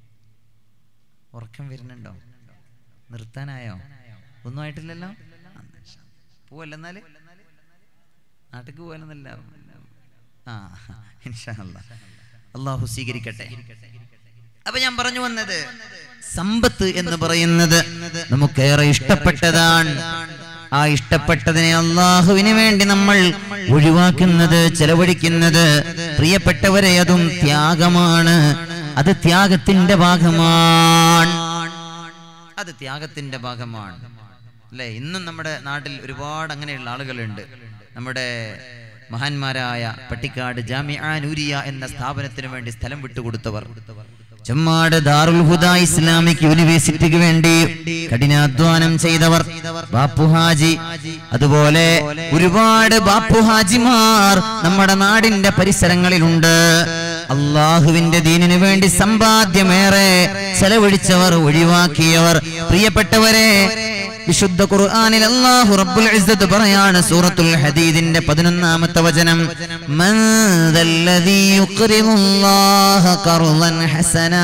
ഉറക്കം വരുന്നുണ്ടോ നിർത്താനായോ ഒന്നും ആയിട്ടില്ലല്ലോ പോവല്ല എന്നാല് നാട്ടിക്ക് പോകാനൊന്നല്ല ആ ഇൻഷാ അല്ലാ. അള്ളാഹു സ്വീകരിക്കട്ടെ അപ്പൊ ഞാൻ പറഞ്ഞു വന്നത് സമ്പത്ത് എന്ന് പറയുന്നത് നമുക്കേറെ ഇഷ്ടപ്പെട്ടതാണ് ആ ഇഷ്ടപ്പെട്ടതിനെ അള്ളാഹുവിന് വേണ്ടി നമ്മൾ ഒഴിവാക്കുന്നത് ചെലവഴിക്കുന്നത് പ്രിയപ്പെട്ടവരെ അതും ത്യാഗമാണ് അത് ത്യാഗത്തിന്റെ ഭാഗമാണ് അത് ത്യാഗത്തിന്റെ ഭാഗമാണ് അല്ലെ ഇന്നും നമ്മുടെ നാട്ടിൽ ഒരുപാട് അങ്ങനെയുള്ള ആളുകളുണ്ട് നമ്മുടെ മഹാന്മാരായ പട്ടിക്കാട് ജാമിഅ നൂരിയ എന്ന സ്ഥാപനത്തിന് വേണ്ടി സ്ഥലം വിട്ടുകൊടുത്തവർ ചെമ്മാട് ദാറുൽ ഹുദ ഇസ്ലാമിക് യൂണിവേഴ്സിറ്റിക്ക് വേണ്ടി കഠിനാധ്വാനം ചെയ്തവർ ബാപ്പുഹാജി അതുപോലെ ഒരുപാട് ബാപ്പുഹാജിമാർ നമ്മുടെ നാടിന്റെ പരിസരങ്ങളിലുണ്ട് അള്ളാഹുവിന്റെ ദീനിനു വേണ്ടി സമ്പാദ്യമേറെ ചെലവഴിച്ചവർ ഒഴിവാക്കിയവർ പ്രിയപ്പെട്ടവരെ വിശുദ്ധ ഖുർആനിൽ അല്ലാഹു റബ്ബുൽ ഇസ്സത്ത് പറയാണ് സൂറത്തുൽ ഹദീദിന്റെ 11ാമത്തെ വചനം മൻ ദല്ലദീ യുഖ്രിദുല്ലാഹ ഖർളൻ ഹസനാ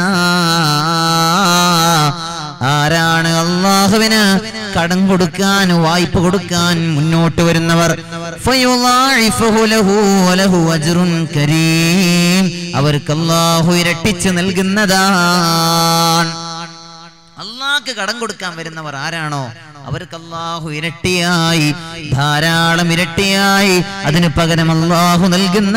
ആരാണ് അള്ളാഹുവിന് കടം കൊടുക്കാൻ വായ്പ കൊടുക്കാൻ മുന്നോട്ട് വരുന്നവർ ഫയുളാഇഫുഹു ലഹു വലഹു അജ്റുൻ കരീം അവർക്ക് അള്ളാഹു ഇരട്ടിച്ച് നൽകുന്നതാണ് അള്ളാഹ്ക്ക് കടം കൊടുക്കാൻ വരുന്നവർ ആരാണോ അവർക്ക് അള്ളാഹു ഇരട്ടിയായി ധാരാളം ഇരട്ടിയായി അതിന് പകരം അള്ളാഹു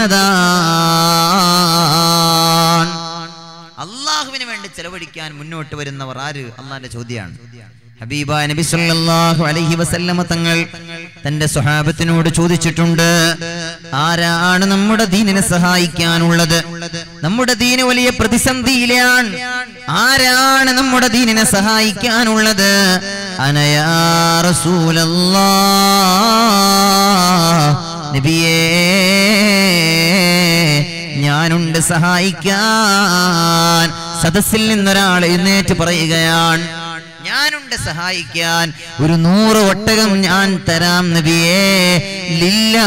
നൽകുന്നതാണ് അള്ളാഹുവിന് വേണ്ടി ചെലവഴിക്കാൻ മുന്നോട്ട് വരുന്നവർ ആര് അള്ളാന്റെ ചോദ്യമാണ് ഹബീബ നബി സല്ലല്ലാഹു അലൈഹി വസല്ലമ തങ്ങൾ തന്റെ സ്വഹാബത്തിനോട് ചോദിച്ചിട്ടുണ്ട് ആരാണ് നമ്മുടെ ദീനിനെ സഹായിക്കാനുള്ളത് നമ്മുടെ ദീന് വലിയ പ്രതിസന്ധിയിലാണ് ആരാണ് നമ്മുടെ ദീനിനെ സഹായിക്കാനുള്ളത് അനയാ റസൂലല്ലാ നബിയേ ഞാനുണ്ട് സഹായിക്കാൻ സദസ്സിൽ നിന്നൊരാൾ എഴുന്നേറ്റ് പറയുകയാണ് ഞാനുണ്ട് സഹായിക്കാൻ ഒരു നൂറ് ഒട്ടകം ഞാൻ തരാം നബിയേ ലില്ലാ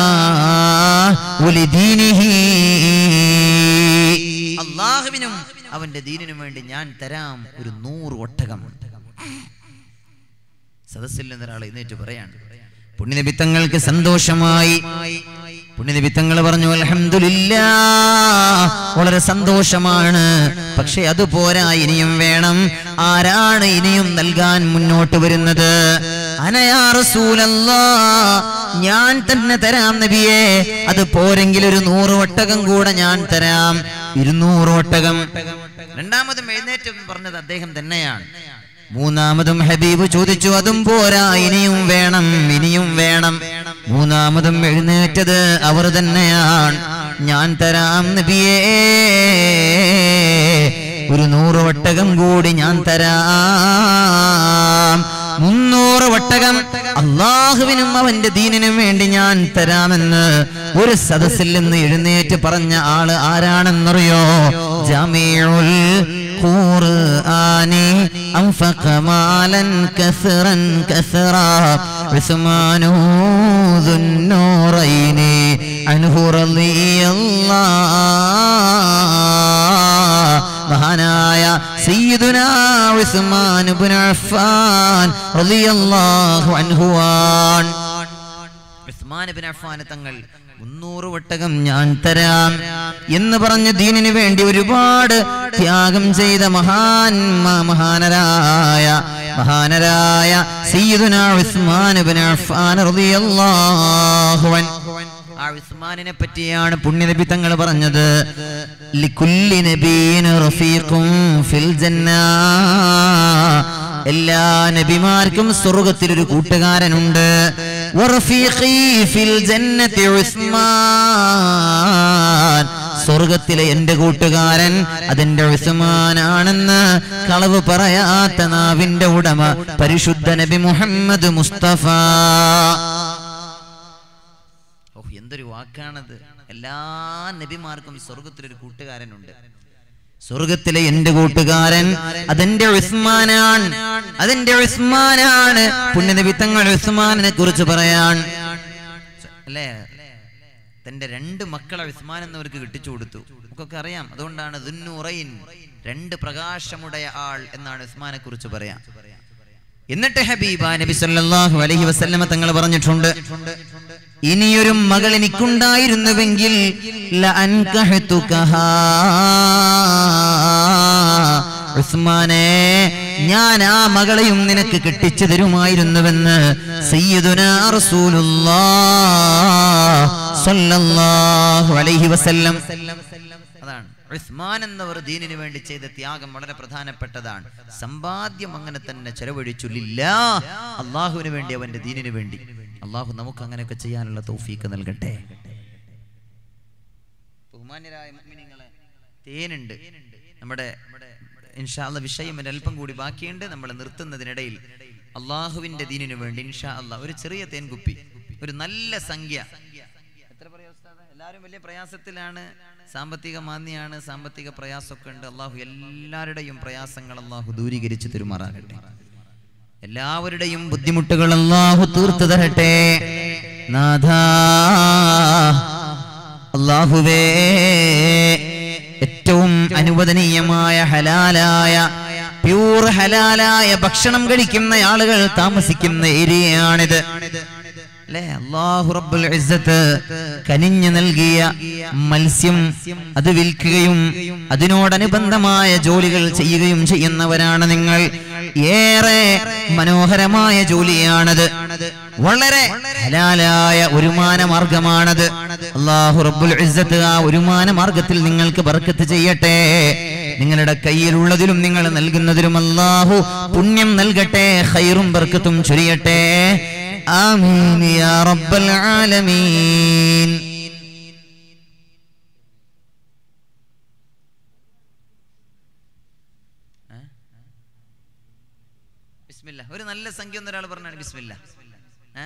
ഉലിദീനിഹി. അള്ളാഹുവിനും അവന്റെ ദീനിനും വേണ്ടി ഞാൻ തരാം ഒരു നൂറ് ഒട്ടകം സദസ്സിൽ നിന്നൊരാൾ എഴുന്നേറ്റ് പറയാണ് പുണ്യനിബിത്തങ്ങൾക്ക് സന്തോഷമായി പുണ്യനിബിത്തങ്ങൾ പറഞ്ഞു അൽഹംദുലില്ലാ വളരെ സന്തോഷമാണ് പക്ഷെ അത് പോരാ ഇനിയും വേണം ആരാണ് ഇനിയും നൽകാൻ മുന്നോട്ട് വരുന്നത് അനയാ റസൂലല്ലാ ഞാൻ തന്നെ തരാം നബിയെ അത് പോരെങ്കിൽ ഒരു നൂറ് ഒട്ടകം കൂടെ ഞാൻ തരാം ഇരുന്നൂറ് ഒട്ടകം രണ്ടാമതും എഴുന്നേറ്റ് പറഞ്ഞത് അദ്ദേഹം തന്നെയാണ് മൂന്നാമതും ഹബീബ് ചോദിച്ചു അതും പോരാ ഇനിയും വേണം ഇനിയും വേണം മൂന്നാമതും എഴുന്നേറ്റത് അവർ തന്നെയാണ് ഞാൻ തരാം നബിയേ ഒരു നൂറ് ഒട്ടകം കൂടി ഞാൻ തരാം മുന്നൂറ് ഒട്ടകം അള്ളാഹുവിനും അവന്റെ ദീനിനും വേണ്ടി ഞാൻ തരാമെന്ന് ഒരു സദസ്സിൽ നിന്ന് എഴുന്നേറ്റ് പറഞ്ഞ ആള് ആരാണെന്നറിയോ ജാമിഉൽ ഖുർആനി أنفق مالا كثرا كثرا عثمان ذو النورين عنه رضي الله മഹാനായ സയ്യിദുന ഉസ്മാൻ ഇബ്നു അഫ്ഫാൻ റളിയല്ലാഹു അൻഹുവാൻ ഉസ്മാൻ ഇബ്നു അഫ്ഫാൻ തങ്ങൾ മുന്നൂറ് ഒട്ടകം ഞാൻ തരാം എന്ന് പറഞ്ഞ ദീനിനു വേണ്ടി ഒരുപാട് ത്യാഗം ചെയ്ത മഹാൻ മഹാനരായ മഹാനരായ സയ്യിദുന ഉസ്മാൻ ഇബ്നു അഫ്ഫാൻ റളിയല്ലാഹു അൻഹു ആ ഉസ്മാനിനെ പറ്റിയാണ് പുണ്യനബി തങ്ങൾ പറഞ്ഞത് ലിക്കുല്ലി നബീൻ റഫീഖും ഫിൽ ജന്ന എല്ലാ നബിമാർക്കും സ്വർഗത്തിൽ ഒരു കൂട്ടുകാരനുണ്ട് വറഫീഖി ഫിൽ ജന്നത്തി ഉസ്മാൻ സ്വർഗത്തിലെ എന്റെ കൂട്ടുകാരൻ അതെന്റെ ഉസ്മാനാണെന്ന് കളവ് പറയാത്ത നാവിന്റെ ഉടമ പരിശുദ്ധ നബി മുഹമ്മദ് മുസ്തഫ ഓ എന്തൊരു വാക്കാണത് എല്ലാ നബിമാർക്കും സ്വർഗത്തിലൊരു കൂട്ടുകാരനുണ്ട് സ്വർഗത്തിലെ എന്റെ കൂട്ടുകാരൻ അതെന്റെ ഉസ്മാനാണ് അതെന്റെ ഉസ്മാനാണ് പുണ്യനബി തങ്ങൾ ഉസ്മാനെ കുറിച്ച് പറയാൻ അല്ലേ തന്റെ രണ്ട് മക്കളെ ഉസ്മാൻ എന്നവർക്ക് കിട്ടിച്ചു കൊടുത്തു നമുക്കൊക്കെ അറിയാം അതുകൊണ്ടാണ് ദുന്നൂറൈൻ രണ്ട് പ്രകാശമുടയ ആൾ എന്നാണ് ഉസ്മാനെ കുറിച്ച് പറയാം എന്നിട്ട് ഹബീബ നബി സല്ലല്ലാഹു അലൈഹി വസല്ലമ തങ്ങൾ പറഞ്ഞിട്ടുണ്ട് ഇനിയൊരു മകൾ എനിക്കുണ്ടായിരുന്നുവെങ്കിൽ ലഅൻകഹ്തുകഹാ. ഉസ്മാനെ ഞാൻ ആ മകളെയും നിനക്ക് കെട്ടിച്ചു തരുമായിരുന്നുവെന്ന് സയ്യിദുനാ റസൂലുള്ളാഹ് സ്വല്ലല്ലാഹു അലൈഹി വസല്ലം അതാണ് ഉസ്മാൻ എന്നവർ ദീനിനു വേണ്ടി ചെയ്ത ത്യാഗം വളരെ പ്രധാനപ്പെട്ടതാണ് സമ്പാദ്യം അങ്ങനെ തന്നെ ചെലവഴിച്ചുള്ളില്ല അള്ളാഹുവിന് വേണ്ടി അവന്റെ ദീനിനു വേണ്ടി അള്ളാഹു നമുക്ക് അങ്ങനെയൊക്കെ ചെയ്യാനുള്ള തൗഫീക്ക് നൽകട്ടെ ബഹുമാന്യരായ മുഅ്മിനീങ്ങളെ തേനുണ്ട് നമ്മുടെ ഇൻഷാല്ല വിഷയം ഒരു അല്പം കൂടി ബാക്കിയുണ്ട് നമ്മൾ നിർത്തുന്നതിനിടയിൽ അള്ളാഹുവിന്റെ ദീനിനു വേണ്ടി ഇൻഷാ അല്ലാ ഒരു ചെറിയ തേൻ കുപ്പി ഒരു നല്ല സംഖ്യ എത്ര പറയാ ഉസ്താദേ? എല്ലാവരും വലിയ പ്രയാസത്തിലാണ് സാമ്പത്തിക മാന്യാണ് സാമ്പത്തിക പ്രയാസമൊക്കെ ഉണ്ട് അള്ളാഹു എല്ലാവരുടെയും പ്രയാസങ്ങൾ അള്ളാഹു ദൂരീകരിച്ച് തെരുമാറാകട്ടെ എല്ലാവരുടെയും ബുദ്ധിമുട്ടുകൾ അല്ലാഹു തീർത്തു തരട്ടെ നാഥാ അല്ലാഹുവേ ഏറ്റവും അനുവദനീയമായ ഹലാലായ പ്യൂർ ഹലാലായ ഭക്ഷണം കഴിക്കുന്ന ആളുകൾ താമസിക്കുന്ന ഏരിയയാണിത് അല്ലേ അള്ളാഹു റബ്ബുൽ ഇസ്സത്ത് കനിഞ്ഞു നൽകിയ മത്സ്യം അത് വിൽക്കുകയും അതിനോടനുബന്ധമായ ജോലികൾ ചെയ്യുകയും ചെയ്യുന്നവരാണ് നിങ്ങൾ ഏറെ മനോഹരമായ ജോലിയാണത് വളരെ ഹലാലായ വരുമാന മാർഗമാണത് അള്ളാഹു റബ്ബുൽ ഇസ്സത്ത് ആ വരുമാന മാർഗത്തിൽ നിങ്ങൾക്ക് ബർക്കത്ത് ചെയ്യട്ടെ നിങ്ങളുടെ കയ്യിലുള്ളതിലും നിങ്ങൾ നൽകുന്നതിലും അള്ളാഹു പുണ്യം നൽകട്ടെ ഖൈറും ബർക്കത്തും ചൊരിയട്ടെ ആമീൻ യാ റബ്ബൽ ആലമീൻ ബിസ്മില്ല ഒരു നല്ല സംഖ്യ ഒന്നൊരാൾ പറഞ്ഞാണ് ബിസ്മില്ല ഏ?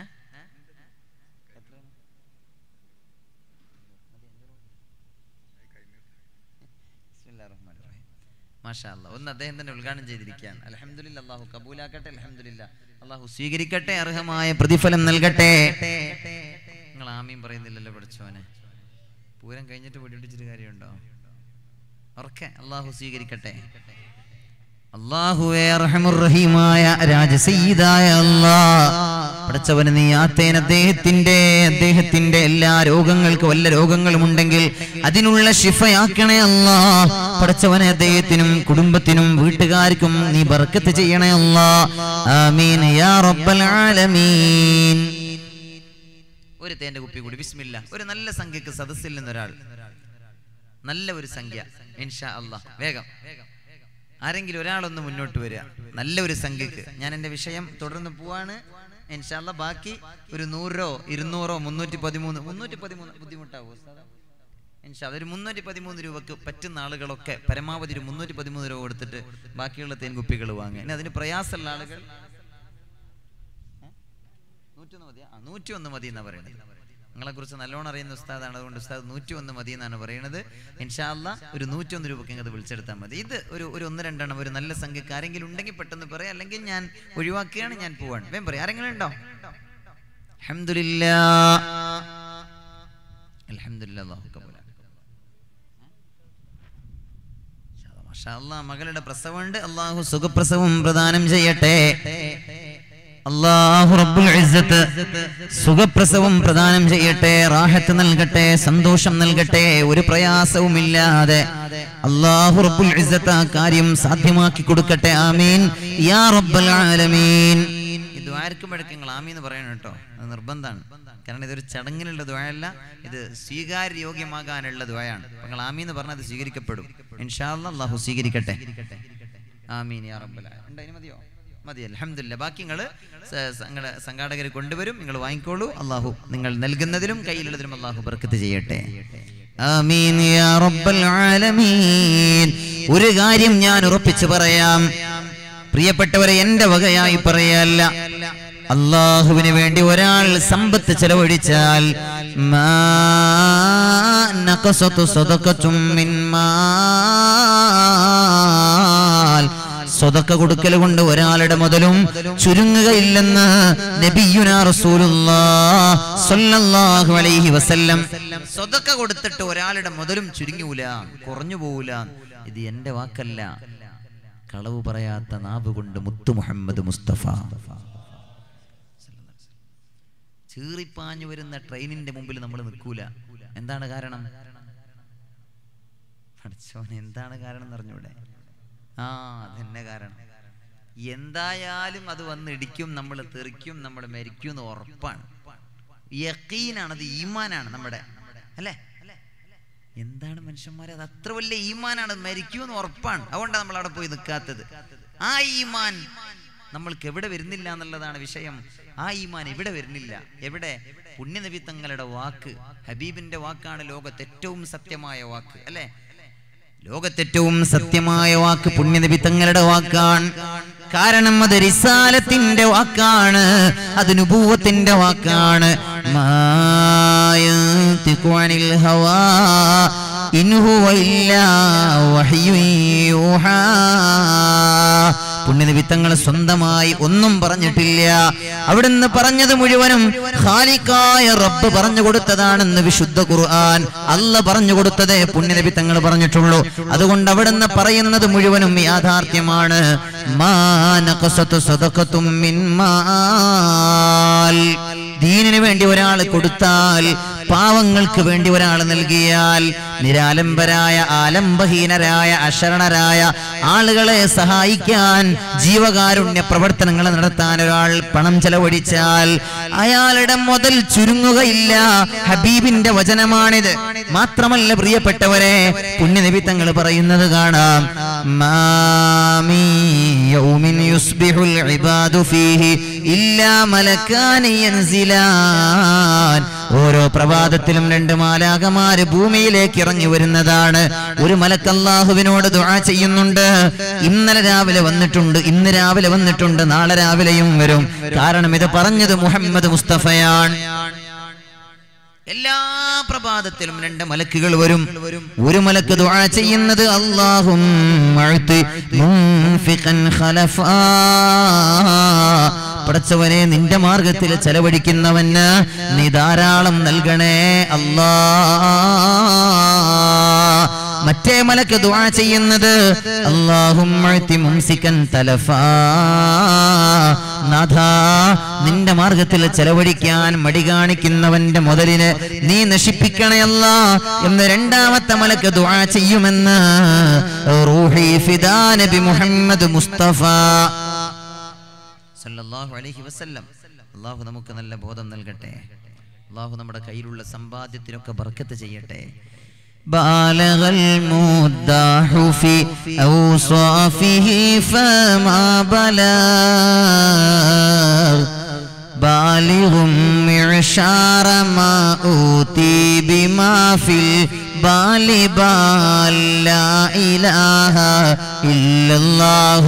ബിസ്മില്ലാഹിർ റഹ്മാനിർ റഹീം. മാഷാ അല്ലാ. ഒന്ന് അദ്ദേഹം തന്നെ ഉദ്ഘാടനം ചെയ്തിരിക്കുകയാണ് അലഹമില്ല അള്ളാഹു കബൂലാക്കട്ടെ അലഹമില്ല അള്ളാഹു സ്വീകരിക്കട്ടെ അർഹമായ പ്രതിഫലം നൽകട്ടെ നിങ്ങൾ ആമീൻ പറയുന്നില്ലല്ലോ പഠിച്ചോനെ പൂരം കഴിഞ്ഞിട്ട് വെടിപിടിച്ചിട്ട് കാര്യമുണ്ടോ ഉറക്കെ അള്ളാഹു സ്വീകരിക്കട്ടെ അള്ളാഹുവേ റഹമുറഹീമായ രാജസീതായ അല്ലാ പഠിച്ചവന് നീ ആത്തേൻ അദ്ദേഹത്തിന്റെ അദ്ദേഹത്തിന്റെ എല്ലാ രോഗങ്ങൾക്കും വല്ല രോഗങ്ങളും ഉണ്ടെങ്കിൽ അതിനുള്ള ശിഫയാക്കണേ അല്ലാ പഠിച്ചവനെ അദ്ദേഹത്തിനും കുടുംബത്തിനും വീട്ടുകാർക്കും നീ ബർക്കത്ത് ചെയ്യണേ അല്ലാ ആമീൻ യാ റബ്ബൽ ആലമീൻ ഒരു തേന്റെ കുപ്പി കൂടി ബിസ്മില്ല ഒരു നല്ല സംഖ്യക്ക് സദസ്സിൽ നിന്നൊരാൾ നല്ല ഒരു സംഖ്യ ഇൻഷാ അല്ലാ വേഗം ആരെങ്കിലും ഒരാളൊന്ന് മുന്നോട്ട് വരിക നല്ല ഒരു സംഖ്യക്ക് ഞാൻ എൻ്റെ വിഷയം തുടർന്ന് പോവാണ് ഇൻഷാല്ല ബാക്കി ഒരു നൂറോ ഇരുന്നൂറോ മുന്നൂറ്റി പതിമൂന്ന് മുന്നൂറ്റി പതിമൂന്ന് ബുദ്ധിമുട്ടാവോ ഉസ്താദേ? ഇൻഷാ ഒരു മുന്നൂറ്റി പതിമൂന്ന് രൂപക്ക് പറ്റുന്ന ആളുകളൊക്കെ പരമാവധി ഒരു മുന്നൂറ്റി പതിമൂന്ന് രൂപ കൊടുത്തിട്ട് ബാക്കിയുള്ള തേൻകുപ്പികൾ വാങ്ങുക ഇനി അതിന് പ്രയാസമുള്ള ആളുകൾ നൂറ്റൊന്ന് മതി ആ നൂറ്റി ഒന്ന് മതി എന്നാ പറയുന്നത് നിങ്ങളെ കുറിച്ച് നല്ലോണം അറിയുന്ന ഉസ്താദാണ് അതുകൊണ്ട് ഉസ്താദ് നൂറ്റി ഒന്ന് മതി എന്നാണ് പറയുന്നത് ഇൻഷാല്ല ഒരു നൂറ്റൊന്ന് രൂപയ്ക്ക് അത് വിളിച്ചെടുത്താൽ മതി ഇത് ഒരു ഒരു ഒന്ന് രണ്ടെണ്ണം ഒരു നല്ല സംഖ്യക്ക് ആരെങ്കിലും ഉണ്ടെങ്കിൽ പെട്ടെന്ന് പറയാം അല്ലെങ്കിൽ ഞാൻ ഒഴിവാക്കുകയാണ് ഞാൻ പോവാണ് വേം പറയാം ആരെങ്കിലും ഉണ്ടോ അൽഹംദുലില്ലാ അൽഹംദുലില്ലാ അല്ലാഹു കബൂലാക്കട്ടെ. മാഷാ അല്ലാ, മകളുടെ പ്രസവമുണ്ട് അള്ളാഹു സുഖപ്രസവം പ്രദാനം ചെയ്യട്ടെ അള്ളാഹു റബ്ബുൽ ഇസ്സത്ത് സുഖപ്രസവം പ്രദാനം ചെയ്യട്ടെ റാഹത്ത് നൽകട്ടെ സന്തോഷം നൽകട്ടെ ഒരു പ്രയാസവുമില്ലാതെ അള്ളാഹു റബ്ബുൽ ഇസ്സത്ത് ആ കാര്യം സാധ്യമാക്കി കൊടുക്കട്ടെ ആമീൻ യാ റബ്ബൽ ആലമീൻ ഈ ദ്വാരക്കുമ്പോഴൊക്കെ നിങ്ങൾ ആമീന്ന് പറയണം കേട്ടോ അത് നിർബന്ധമാണ് കാരണം ഇതൊരു ചടങ്ങിനുള്ള ദ്വായല്ല ഇത് സ്വീകാര്യോഗ്യമാകാനുള്ള ദ്വായാണ് അപ്പൊ നിങ്ങൾ ആമീന്ന് പറഞ്ഞാൽ അത് സ്വീകരിക്കപ്പെടും ഇൻഷാല്ല അള്ളാഹു സ്വീകരിക്കട്ടെ ആമീൻ യാ റബ്ബൽ ആലമീൻ. ഉണ്ടോ? ഇനി മതിയോ മതി അലഹമില്ല ബാക്കി നിങ്ങൾ നിങ്ങളുടെ സംഘാടകർ കൊണ്ടുവരും നിങ്ങൾ വാങ്ങിക്കോളൂ അള്ളാഹു നിങ്ങൾ നൽകുന്നതിലും കയ്യിലുള്ളതിലും അള്ളാഹു ബർക്കത്ത് ചെയ്യട്ടെ ആമീൻ യാ റബ്ബൽ ആലമീൻ ഒരു കാര്യം ഞാൻ ഉറപ്പിച്ചു പറയാം പ്രിയപ്പെട്ടവരെ എന്റെ വകയായി പറയല്ല അള്ളാഹുവിന് വേണ്ടി ഒരാൾ സമ്പത്ത് ചെലവഴിച്ചാൽ മാ നഖസതു സദഖത്തും മിൻ മാൽ സ്വതക്ക കൊടുക്കൽ കൊണ്ട് ഒരാളുടെ മുതലും ചുരുങ്ങുകയില്ലെന്ന് നബിയുന റസൂലുള്ളാഹ് സ്വല്ലല്ലാഹു അലൈഹി വസല്ലം സ്വതക്ക കൊടുത്തിട്ട് ഒരാളുടെ മുതലും ചുരുങ്ങൂല കുറഞ്ഞു പോകൂല ഇത് എന്റെ വാക്കല്ല കളവ് പറയാത്ത നാവ് കൊണ്ട് മുത്തു മുഹമ്മദ് മുസ്തഫ ചീറിപ്പാഞ്ഞു വരുന്ന ട്രെയിനിന്റെ മുമ്പിൽ നമ്മൾ നിൽക്കൂല എന്താണ് കാരണം പഠിച്ചോൻ എന്താണ് കാരണം എന്ന് അറിഞ്ഞൂടെ ആ അതന്നെ കാരണം എന്തായാലും അത് വന്ന് ഇടിക്കും നമ്മൾ തെറിക്കും നമ്മൾ മരിക്കും എന്ന് ഉറപ്പാണ് യക്കീനാണ് അത് ഈമാനാണ് നമ്മുടെ അല്ലേ എന്താണ് മനുഷ്യന്മാരെ അത് അത്ര വലിയ ഈമാനാണ് മരിക്കുമെന്ന് ഉറപ്പാണ് അതുകൊണ്ടാണ് നമ്മൾ അവിടെ പോയി നിൽക്കാത്തത് ആ ഈമാൻ നമ്മൾക്ക് എവിടെ വരുന്നില്ല എന്നുള്ളതാണ് വിഷയം ആ ഈമാൻ എവിടെ വരുന്നില്ല എവിടെ പുണ്യനബി തങ്ങളുടെ വാക്ക് ഹബീബിന്റെ വാക്കാണ് ലോകത്ത് ഏറ്റവും സത്യമായ വാക്ക് അല്ലേ ലോകത്തേറ്റവും സത്യമായ വാക്ക് പുണ്യനബി തങ്ങളുടെ വാക്കാണ് കാരണം അത് റിസാലത്തിന്റെ വാക്കാണ് അത് നുപൂവത്തിന്റെ വാക്കാണ് മായന്തിഖു അനിൽ ഹവാ ഇൻ ഹുവ ഇല്ലാ വഹ്യുൻ യൂഹാ പുണ്യനബി തങ്ങൾ സ്വന്തമായി ഒന്നും പറഞ്ഞിട്ടില്ല അവിടുന്ന് പറഞ്ഞത് മുഴുവനും ഖാലിക്കായ റബ്ബ് പറഞ്ഞു കൊടുത്തതാണെന്ന് വിശുദ്ധ ഖുർആൻ അല്ല പറഞ്ഞു കൊടുത്തതേ പുണ്യനബി തങ്ങൾ പറഞ്ഞിട്ടുള്ളൂ അതുകൊണ്ട് അവിടുന്ന് പറയുന്നത് മുഴുവനും യാഥാർത്ഥ്യമാണ് മാ നഖസത്തു സദഖത്തും മിൻ മാൽ ദീനിന് വേണ്ടി ഒരാൾ കൊടുത്താൽ പാവങ്ങൾക്ക് വേണ്ടി ഒരാൾ നൽകിയാൽ നിരാലംബരായ ആലംബഹീനരായ അശരണരായ ആളുകളെ സഹായിക്കാൻ ജീവകാരുണ്യ പ്രവർത്തനങ്ങൾ നടത്താൻ ഒരാൾ പണം ചെലവഴിച്ചാൽ അയാളുടെ മുതൽ ചുരുങ്ങുകയില്ല ഹബീബിന്റെ വചനമാണിത് മാത്രമല്ല പ്രിയപ്പെട്ടവരെ പുണ്യനബി തങ്ങൾ പറയുന്നത് കാണാം മാമീ യൗമിൻ യുസ്ബിഹുൽ ഇബാദു ഫീഹി ഇല്ലാ മലക്കാനി യൻസിലാൻ ഓരോ പ്രഭാതത്തിലും രണ്ട് മാലാകമാര് ഭൂമിയിലേക്ക് ഇറങ്ങി വരുന്നതാണ് ഒരു മലക്ക് അള്ളാഹുവിനോട് ദുആ ചെയ്യുന്നുണ്ട് ഇന്നലെ രാവിലെ വന്നിട്ടുണ്ട് ഇന്ന് രാവിലെ വന്നിട്ടുണ്ട് നാളെ രാവിലെയും വരും കാരണം ഇത് പറഞ്ഞത് മുഹമ്മദ് മുസ്തഫയാണ് എല്ലാ പ്രഭാതത്തിലും രണ്ട് മലക്കുകൾ വരും ഒരു മലക്ക് ദുആ ചെയ്യുന്നത് അല്ലാഹും പടച്ചവനെ നിന്റെ മാർഗത്തിൽ ചെലവഴിക്കുന്നവന് നീ ധാരാളം നൽകണേ അല്ലാ മറ്റേ മലക്ക് ദുആ ചെയ്യുന്നത് അല്ലാഹും മുംസിക്കൻ തലഫാ നാഥ നിന്റെ മാർഗത്തിൽ ചെലവഴിക്കാൻ മടി കാണിക്കുന്നവന്റെ മുതലിന് നീ നശിപ്പിക്കണയല്ല എന്ന് രണ്ടാമത്തെ മലക്ക് ദുആ ചെയ്യുമെന്ന് റൂഹി ഫിദാ നബി മുഹമ്മദ് മുസ്തഫ സല്ലല്ലാഹു അലൈഹി വസല്ലം അള്ളാഹു നമുക്ക് നല്ല ബോധം നൽകട്ടെ അള്ളാഹു നമ്മുടെ കയ്യിലുള്ള സമ്പാദ്യത്തിനൊക്കെ ബർക്കത്ത് ചെയ്യട്ടെ بالغ المداح في أوصافه فما بلغ بالغ معشار ما أوتي بما في البال بال لا إله إلا الله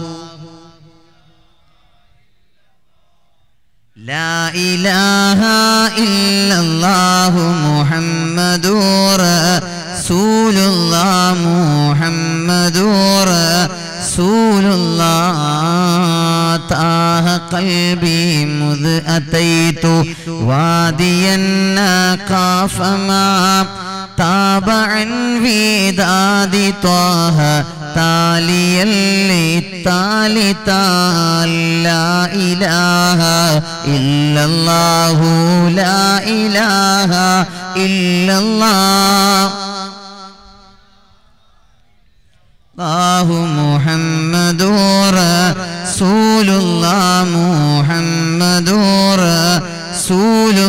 لا إله إلا الله محمد رسول الله محمد رسول الله تاه قلبي مذ أتيت واديا قاف ما تابعا في ذات طه താലിയല്ലേ താലി താല ഇലാഹ ഇല്ലല്ലാഹു ലാ ഇലാഹ ഇല്ലല്ലാഹ് الله محمد رسول الله محمد رسول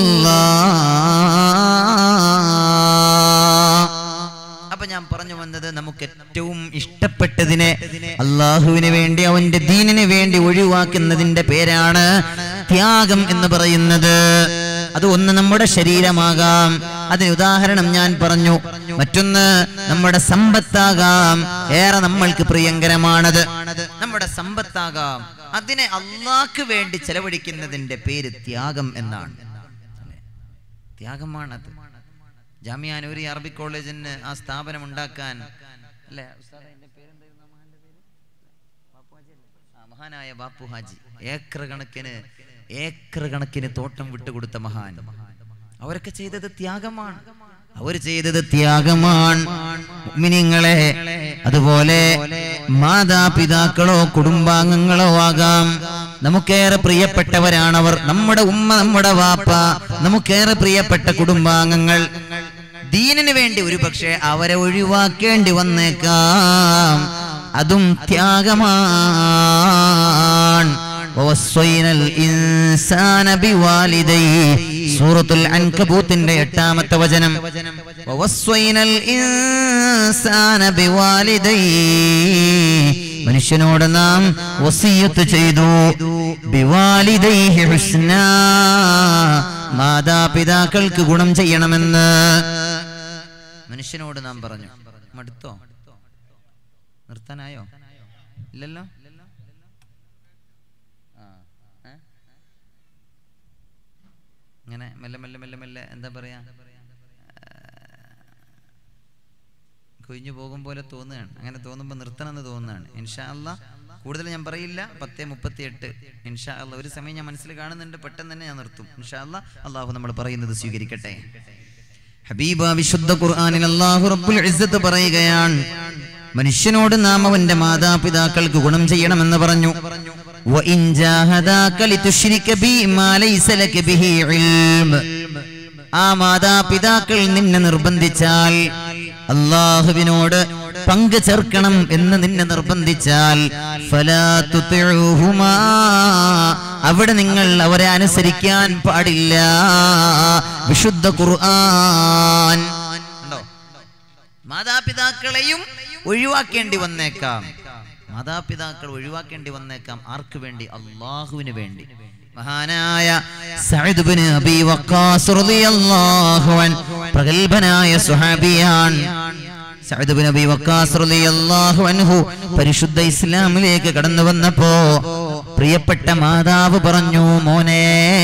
الله അപ്പൊ ഞാൻ പറഞ്ഞു വന്നത് നമുക്ക് ഏറ്റവും ഇഷ്ടപ്പെട്ടതിനെ അള്ളാഹുവിന് വേണ്ടി അവന്റെ ദീനിന് വേണ്ടി ഒഴിവാക്കുന്നതിന്റെ പേരാണ് ത്യാഗം എന്ന് പറയുന്നത് അത് ഒന്ന് നമ്മുടെ ശരീരമാകാം അതിന് ഉദാഹരണം ഞാൻ പറഞ്ഞു മറ്റൊന്ന് നമ്മുടെ സമ്പത്താകാം ഏറെ നമ്മൾക്ക് പ്രിയങ്കരമാണത് നമ്മുടെ സമ്പത്താകാം അതിനെ അള്ളാഹ്ക്ക് വേണ്ടി ചെലവഴിക്കുന്നതിന്റെ പേര് ത്യാഗം എന്നാണ് അല്ലേ? ത്യാഗമാണത് ജാമ്യാനൂരി അറബി കോളേജിന് ആ സ്ഥാപനം ഉണ്ടാക്കാൻ അല്ലേ ഉസ്താദേ, അതിന്റെ പേരെന്തായിരുന്നു ആ മഹാന്റെ പേര്? ബാപ്പു ഹാജി അല്ലേ? ആ, മഹാനായ ബാപ്പു ഹാജി ഏക്കർ കണക്കിന് ഏക്കർ കണക്കിന് തോട്ടം വിട്ടുകൊടുത്ത മഹാൻ അവരൊക്കെ ചെയ്തത് ത്യാഗമാണ് അവർ ചെയ്തത് ത്യാഗമാണ് മുഅ്മിനീങ്ങളെ അതുപോലെ മാതാപിതാക്കളോ കുടുംബാംഗങ്ങളോ ആകാം നമുക്കേറെ പ്രിയപ്പെട്ടവരാണവർ നമ്മുടെ ഉമ്മ നമ്മുടെ വാപ്പ നമുക്കേറെ പ്രിയപ്പെട്ട കുടുംബാംഗങ്ങൾ ദീനിന് വേണ്ടി ഒരു പക്ഷേ അവരെ ഒഴിവാക്കേണ്ടി വന്നേക്കാം അതും ത്യാഗമാണ് ووصينا الإنسان بوالديه സൂറത്തുൽ അൻകബൂത്തിന്റെ എട്ടാമത്തെ വചനം ووصينا الإنسان بوالديه മനുഷ്യനോട് നാം വസിയത്ത് ചെയ്തു ബിവാലിദൈഹി ഹുസ്ന മാതാപിതാക്കൾക്ക് ഗുണം ചെയ്യണമെന്ന് മനുഷ്യനോട് നാം പറഞ്ഞു മടുത്തോ നിർത്താനായോ ഇല്ലല്ലോ ആ, ഏ? ഇങ്ങനെ മെല്ലെ മെല്ലെ മെല്ലെ മെല്ലെ എന്താ പറയാ കൊഴിഞ്ഞു പോകും പോലെ തോന്നുകയാണ് അങ്ങനെ തോന്നുമ്പോൾ നിർത്തണമെന്ന് തോന്നുകയാണ് ഇൻഷാ അല്ലാ കൂടുതൽ ഞാൻ പറയില്ല പത്തേ മുപ്പത്തി എട്ട് ഇൻഷാ അല്ലാ ഒരു സമയം ഞാൻ മനസ്സിൽ കാണുന്നുണ്ട് പെട്ടെന്ന് തന്നെ ഞാൻ നിർത്തും ഇൻഷാ അല്ലാ അള്ളാഹു നമ്മൾ പറയുന്നത് സ്വീകരിക്കട്ടെ ഹബീബ വിശുദ്ധ ഖുർആനിൽ അല്ലാഹു റബ്ബുൽ ഇസ്സത്ത് പറയുകയാണ് മനുഷ്യനോട് നാം അവന്റെ മാതാപിതാക്കൾക്ക് ഗുണം ചെയ്യണമെന്ന് പറഞ്ഞു وَإِنْ جَاهَدَاكَ لِتُشْرِكَ بِي مَا لَيْسَ لَكَ بِهِ عِلْمٌ ആ മാതാപിതാക്കൾ നിന്നെ നിർബന്ധിച്ചാൽ അള്ളാഹുവിനോട് പങ്ക് ചേർക്കണം എന്ന് നിന്നെ നിർബന്ധിച്ചാൽ ഫലാ തുതിഉഹുമാ. അവിടെ നിങ്ങൾ അവരെ അനുസരിക്കാൻ പാടില്ല വിശുദ്ധ ഖുർആൻ ഉണ്ടോ മാതാപിതാക്കളെയും ഒഴിവാക്കേണ്ടി വന്നേക്കാം മാതാപിതാക്കൾ ഒഴിവാക്കേണ്ടി വന്നേക്കാം ആർക്ക് വേണ്ടി അള്ളാഹുവിന് വേണ്ടി മഹാനായ സഅദ് ഇബ്നു അബീ വഖാസ് റളിയല്ലാഹു അൻഹു പ്രഗൽഭനായ സ്വഹാബിയാണ് സഅദ് ഇബ്നു അബീ വഖാസ് റളിയല്ലാഹു അൻഹു പരിശുദ്ധ ഇസ്ലാമിലേക്ക് കടന്നു വന്നപ്പോ പ്രിയപ്പെട്ട മാതാവ് പറഞ്ഞു മോനെ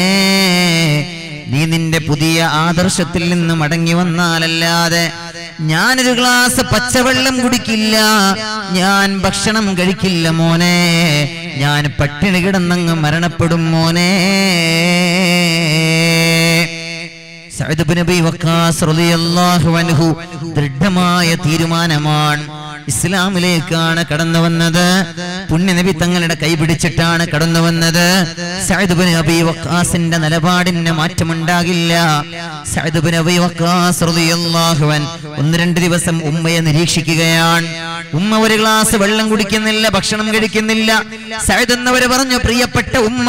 നീ നിന്റെ പുതിയ ആദർശത്തിൽ നിന്ന് മടങ്ങി വന്നാലല്ലാതെ ഞാനൊരു ഗ്ലാസ് പച്ചവെള്ളം കുടിക്കില്ല ഞാൻ ഭക്ഷണം കഴിക്കില്ല മോനെ ഞാൻ പട്ടിണി കിടന്നങ്ങ് മരണപ്പെടും മോനെ സഅദ് ഇബ്നു അബീ വഖാസ് റളിയല്ലാഹു അൻഹു ദൃഢമായ തീരുമാനമാണ് ഇസ്ലാമിലേക്കാണ് കടന്നു വന്നത് പുണ്യനബി തങ്ങളുടെ കൈ പിടിച്ചിട്ടാണ് കടന്നു വന്നത് സഅദ് ഇബ്നു അബീ വഖാസിന്റെ നിലപാടിന് മാറ്റമുണ്ടാകില്ല സഅദ് ഇബ്നു അബീ വഖാസ് റളിയല്ലാഹു അൻ ഒന്ന് രണ്ട് ദിവസം ഉമ്മയെ നിരീക്ഷിക്കുകയാണ് ഉമ്മ ഒരു ഗ്ലാസ് വെള്ളം കുടിക്കുന്നില്ല ഭക്ഷണം കഴിക്കുന്നില്ല സഅദ് എന്നവര് പറഞ്ഞു പ്രിയപ്പെട്ട ഉമ്മ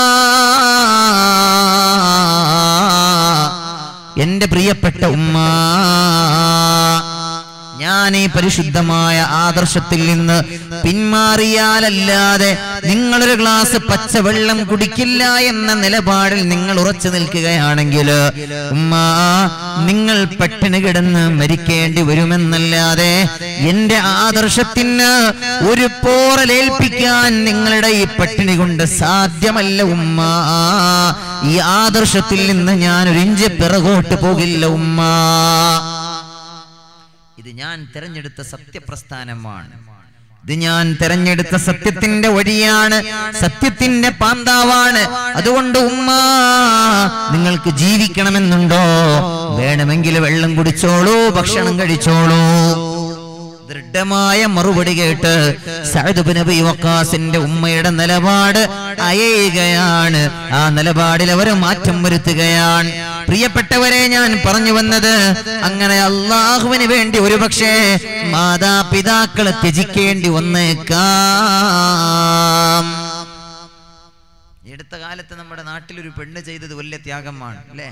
എന്റെ പ്രിയപ്പെട്ട ഉമ്മ ഞാൻ ഈ പരിശുദ്ധമായ ആദർശത്തിൽ നിന്ന് പിന്മാറിയാലല്ലാതെ നിങ്ങളൊരു ഗ്ലാസ് പച്ചവെള്ളം കുടിക്കില്ല എന്ന നിലപാടിൽ നിങ്ങൾ ഉറച്ചു നിൽക്കുകയാണെങ്കിൽ ഉമ്മ നിങ്ങൾ പട്ടിണി കിടന്ന് മരിക്കേണ്ടി വരുമെന്നല്ലാതെ എന്റെ ആദർശത്തിന് ഒരു പോറലേൽപ്പിക്കാൻ നിങ്ങളുടെ ഈ പട്ടിണി കൊണ്ട് സാധ്യമല്ല ഉമ്മ ഈ ആദർശത്തിൽ നിന്ന് ഞാൻ ഒരു ഇഞ്ച് പിറകോട്ട് പോകില്ല ഉമ്മ ഇത് ഞാൻ തിരഞ്ഞെടുത്ത സത്യപ്രസ്ഥാനമാണ് ഇത് ഞാൻ തെരഞ്ഞെടുത്ത സത്യത്തിന്റെ വഴിയാണ് സത്യത്തിന്റെ പാന്താവാണ് അതുകൊണ്ട് ഉമ്മ നിങ്ങൾക്ക് ജീവിക്കണമെന്നുണ്ടോ വേണമെങ്കിൽ വെള്ളം കുടിച്ചോളൂ ഭക്ഷണം കഴിച്ചോളൂ ദൃഢമായ മറുപടി കേട്ട് സഅദ് ബിൻ അബീ വഖാസിന്റെ ഉമ്മയുടെ നിലപാട് അയയുകയാണ് ആ നിലപാടിൽ അവർ മാറ്റം വരുത്തുകയാണ് പ്രിയപ്പെട്ടവരെ ഞാൻ പറഞ്ഞു വന്നത് അങ്ങനെ അള്ളാഹുവിന് വേണ്ടി ഒരുപക്ഷെ മാതാപിതാക്കളെ ത്യജിക്കേണ്ടി വന്നേക്കാം ഈ അടുത്ത കാലത്ത് നമ്മുടെ നാട്ടിലൊരു പെണ്ണ് ചെയ്തത് വലിയ ത്യാഗമാണ് അല്ലേ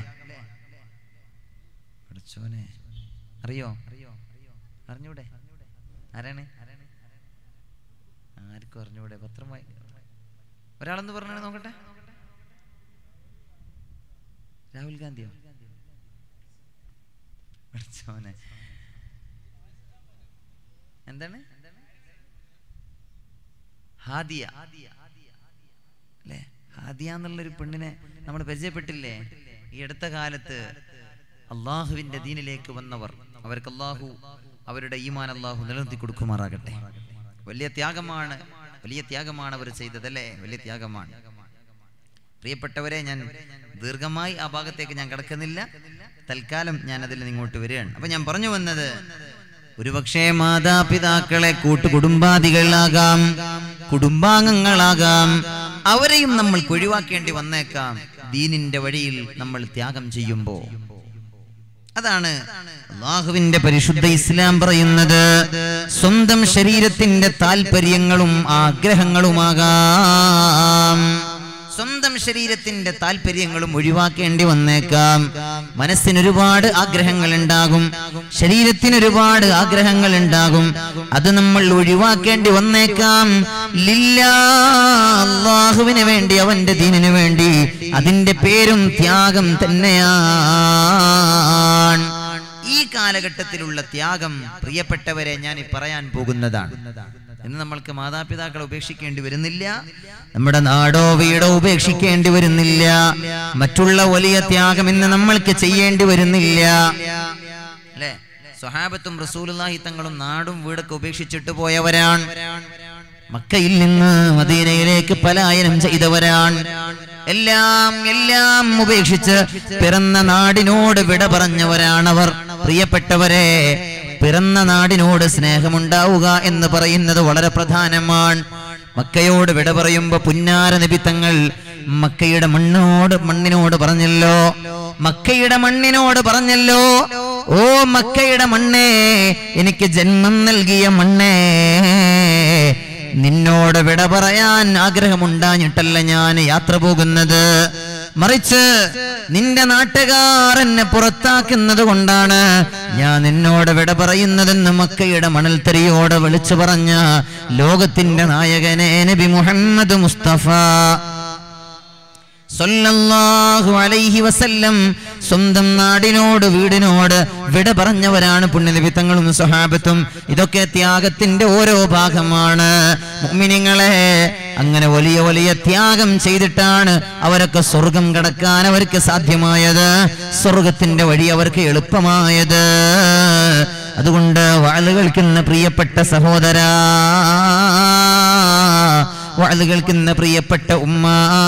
പഠിച്ചോനെ അറിയോ അറിഞ്ഞൂടെ ആരാണ് ആർക്കും അറിഞ്ഞൂടെ പത്രം വായി ഒരാളെന്ന് പറഞ്ഞാണ് നോക്കട്ടെ രാഹുൽ ഗാന്ധിയോ പഠിച്ചോനെ എന്താണ് ഹാദിയ അല്ലേ ഹാദിയ എന്നുള്ളൊരു പെണ്ണിനെ നമ്മൾ പരിചയപ്പെട്ടില്ലേ ഈ അടുത്ത കാലത്ത് അള്ളാഹുവിന്റെ ദീനിലേക്ക് വന്നവർ അവർക്ക് അള്ളാഹു അവരുടെ ഈമാൻ അള്ളാഹു നിലനിർത്തി കൊടുക്കുമാറാകട്ടെ വലിയ ത്യാഗമാണ് വലിയ ത്യാഗമാണ് അവർ ചെയ്തതല്ലേ വലിയ ത്യാഗമാണ് പ്രിയപ്പെട്ടവരെ ഞാൻ ദീർഘമായി ആ ഭാഗത്തേക്ക് ഞാൻ കിടക്കുന്നില്ല തൽക്കാലം ഞാൻ അതിൽ നിങ്ങോട്ട് വരികയാണ് അപ്പൊ ഞാൻ പറഞ്ഞു വന്നത് ഒരുപക്ഷെ മാതാപിതാക്കളെ കൂട്ടുകുടുംബാദികളാകാം കുടുംബാംഗങ്ങളാകാം അവരെയും നമ്മൾ ഒഴിവാക്കേണ്ടി വന്നേക്കാം ദീനിന്റെ വഴിയിൽ നമ്മൾ ത്യാഗം ചെയ്യുമ്പോ അതാണ് അള്ളാഹുവിന്റെ പരിശുദ്ധ ഇസ്ലാം പറയുന്നത് സ്വന്തം ശരീരത്തിന്റെ താല്പര്യങ്ങളും ആഗ്രഹങ്ങളുമാകാം സ്വന്തം ശരീരത്തിന്റെ താല്പര്യങ്ങളും ഒഴിവാക്കേണ്ടി വന്നേക്കാം മനസ്സിന് ഒരുപാട് ആഗ്രഹങ്ങൾ ഉണ്ടാകും ശരീരത്തിന് ഒരുപാട് ആഗ്രഹങ്ങൾ ഉണ്ടാകും അത് നമ്മൾ ഒഴിവാക്കേണ്ടി വന്നേക്കാം ലില്ലാ അള്ളാഹുവിന് വേണ്ടി അവന്റെ ദീനിനു വേണ്ടി അതിന്റെ പേരും ത്യാഗം തന്നെയാണ് ഈ കാലഘട്ടത്തിലുള്ള ത്യാഗം പ്രിയപ്പെട്ടവരെ ഞാൻ ഈ പറയാൻ പോകുന്നതാണ് ഇന്ന് നമ്മൾക്ക് മാതാപിതാക്കളെ ഉപേക്ഷിക്കേണ്ടി വരുന്നില്ല നമ്മുടെ നാടോ വീടോ ഉപേക്ഷിക്കേണ്ടി വരുന്നില്ല മറ്റുള്ള വലിയ ത്യാഗം ഇന്ന് നമ്മൾക്ക് ചെയ്യേണ്ടി വരുന്നില്ല അല്ലേ സ്വഹാബത്തും റസൂലുള്ളാഹി തങ്ങളും നാടും വീടൊക്കെ ഉപേക്ഷിച്ചിട്ട് പോയവരാണ് മക്കയിൽ നിന്ന് മദീനയിലേക്ക് പലായനം ചെയ്തവരാണ് എല്ലാം എല്ലാം ഉപേക്ഷിച്ച് പിറന്ന നാടിനോട് വിട പറഞ്ഞവരാണവർ പ്രിയപ്പെട്ടവരെ പിറന്ന നാടിനോട് സ്നേഹമുണ്ടാവുക എന്ന് പറയുന്നത് വളരെ പ്രധാനമാണ് മക്കയോട് വിട പറയുമ്പോ പുന്നാര നിബിത്തങ്ങൾ മക്കയുടെ മണ്ണോട് മണ്ണിനോട് പറഞ്ഞല്ലോ മക്കയുടെ മണ്ണിനോട് പറഞ്ഞല്ലോ ഓ മക്കയുടെ മണ്ണേ എനിക്ക് ജന്മം നൽകിയ മണ്ണേ നിന്നോട് വിട പറയാൻ ആഗ്രഹമുണ്ടാഞ്ഞിട്ടല്ല ഞാൻ യാത്ര പോകുന്നത് മറിച്ച് നിന്റെ നാട്ടുകാർ എന്നെ പുറത്താക്കുന്നത് കൊണ്ടാണ് ഞാൻ നിന്നോട് വിട പറയുന്നതെന്ന് മക്കയുടെ മണൽത്തരിയോട് വിളിച്ചു പറഞ്ഞ ലോകത്തിന്റെ നായകനെ നബി മുഹമ്മദ് മുസ്തഫ സല്ലല്ലാഹു അലൈഹി വസല്ലം സ്വന്തം നാടിനോട് വീടിനോട് വിട പറഞ്ഞവരാണ് പുണ്യനിമിത്തങ്ങളും സ്വഹാബത്തും ഇതൊക്കെ ത്യാഗത്തിന്റെ ഓരോ ഭാഗമാണ് മുഅ്മിനീങ്ങളെ അങ്ങനെ വലിയ വലിയ ത്യാഗം ചെയ്തിട്ടാണ് അവരൊക്കെ സ്വർഗം കടക്കാൻ അവർക്ക് സാധ്യമായത് സ്വർഗത്തിന്റെ വഴി അവർക്ക് എളുപ്പമായത് അതുകൊണ്ട് വാഴ കേൾക്കുന്ന പ്രിയപ്പെട്ട സഹോദരാ വാഴ കേൾക്കുന്ന പ്രിയപ്പെട്ട ഉമ്മ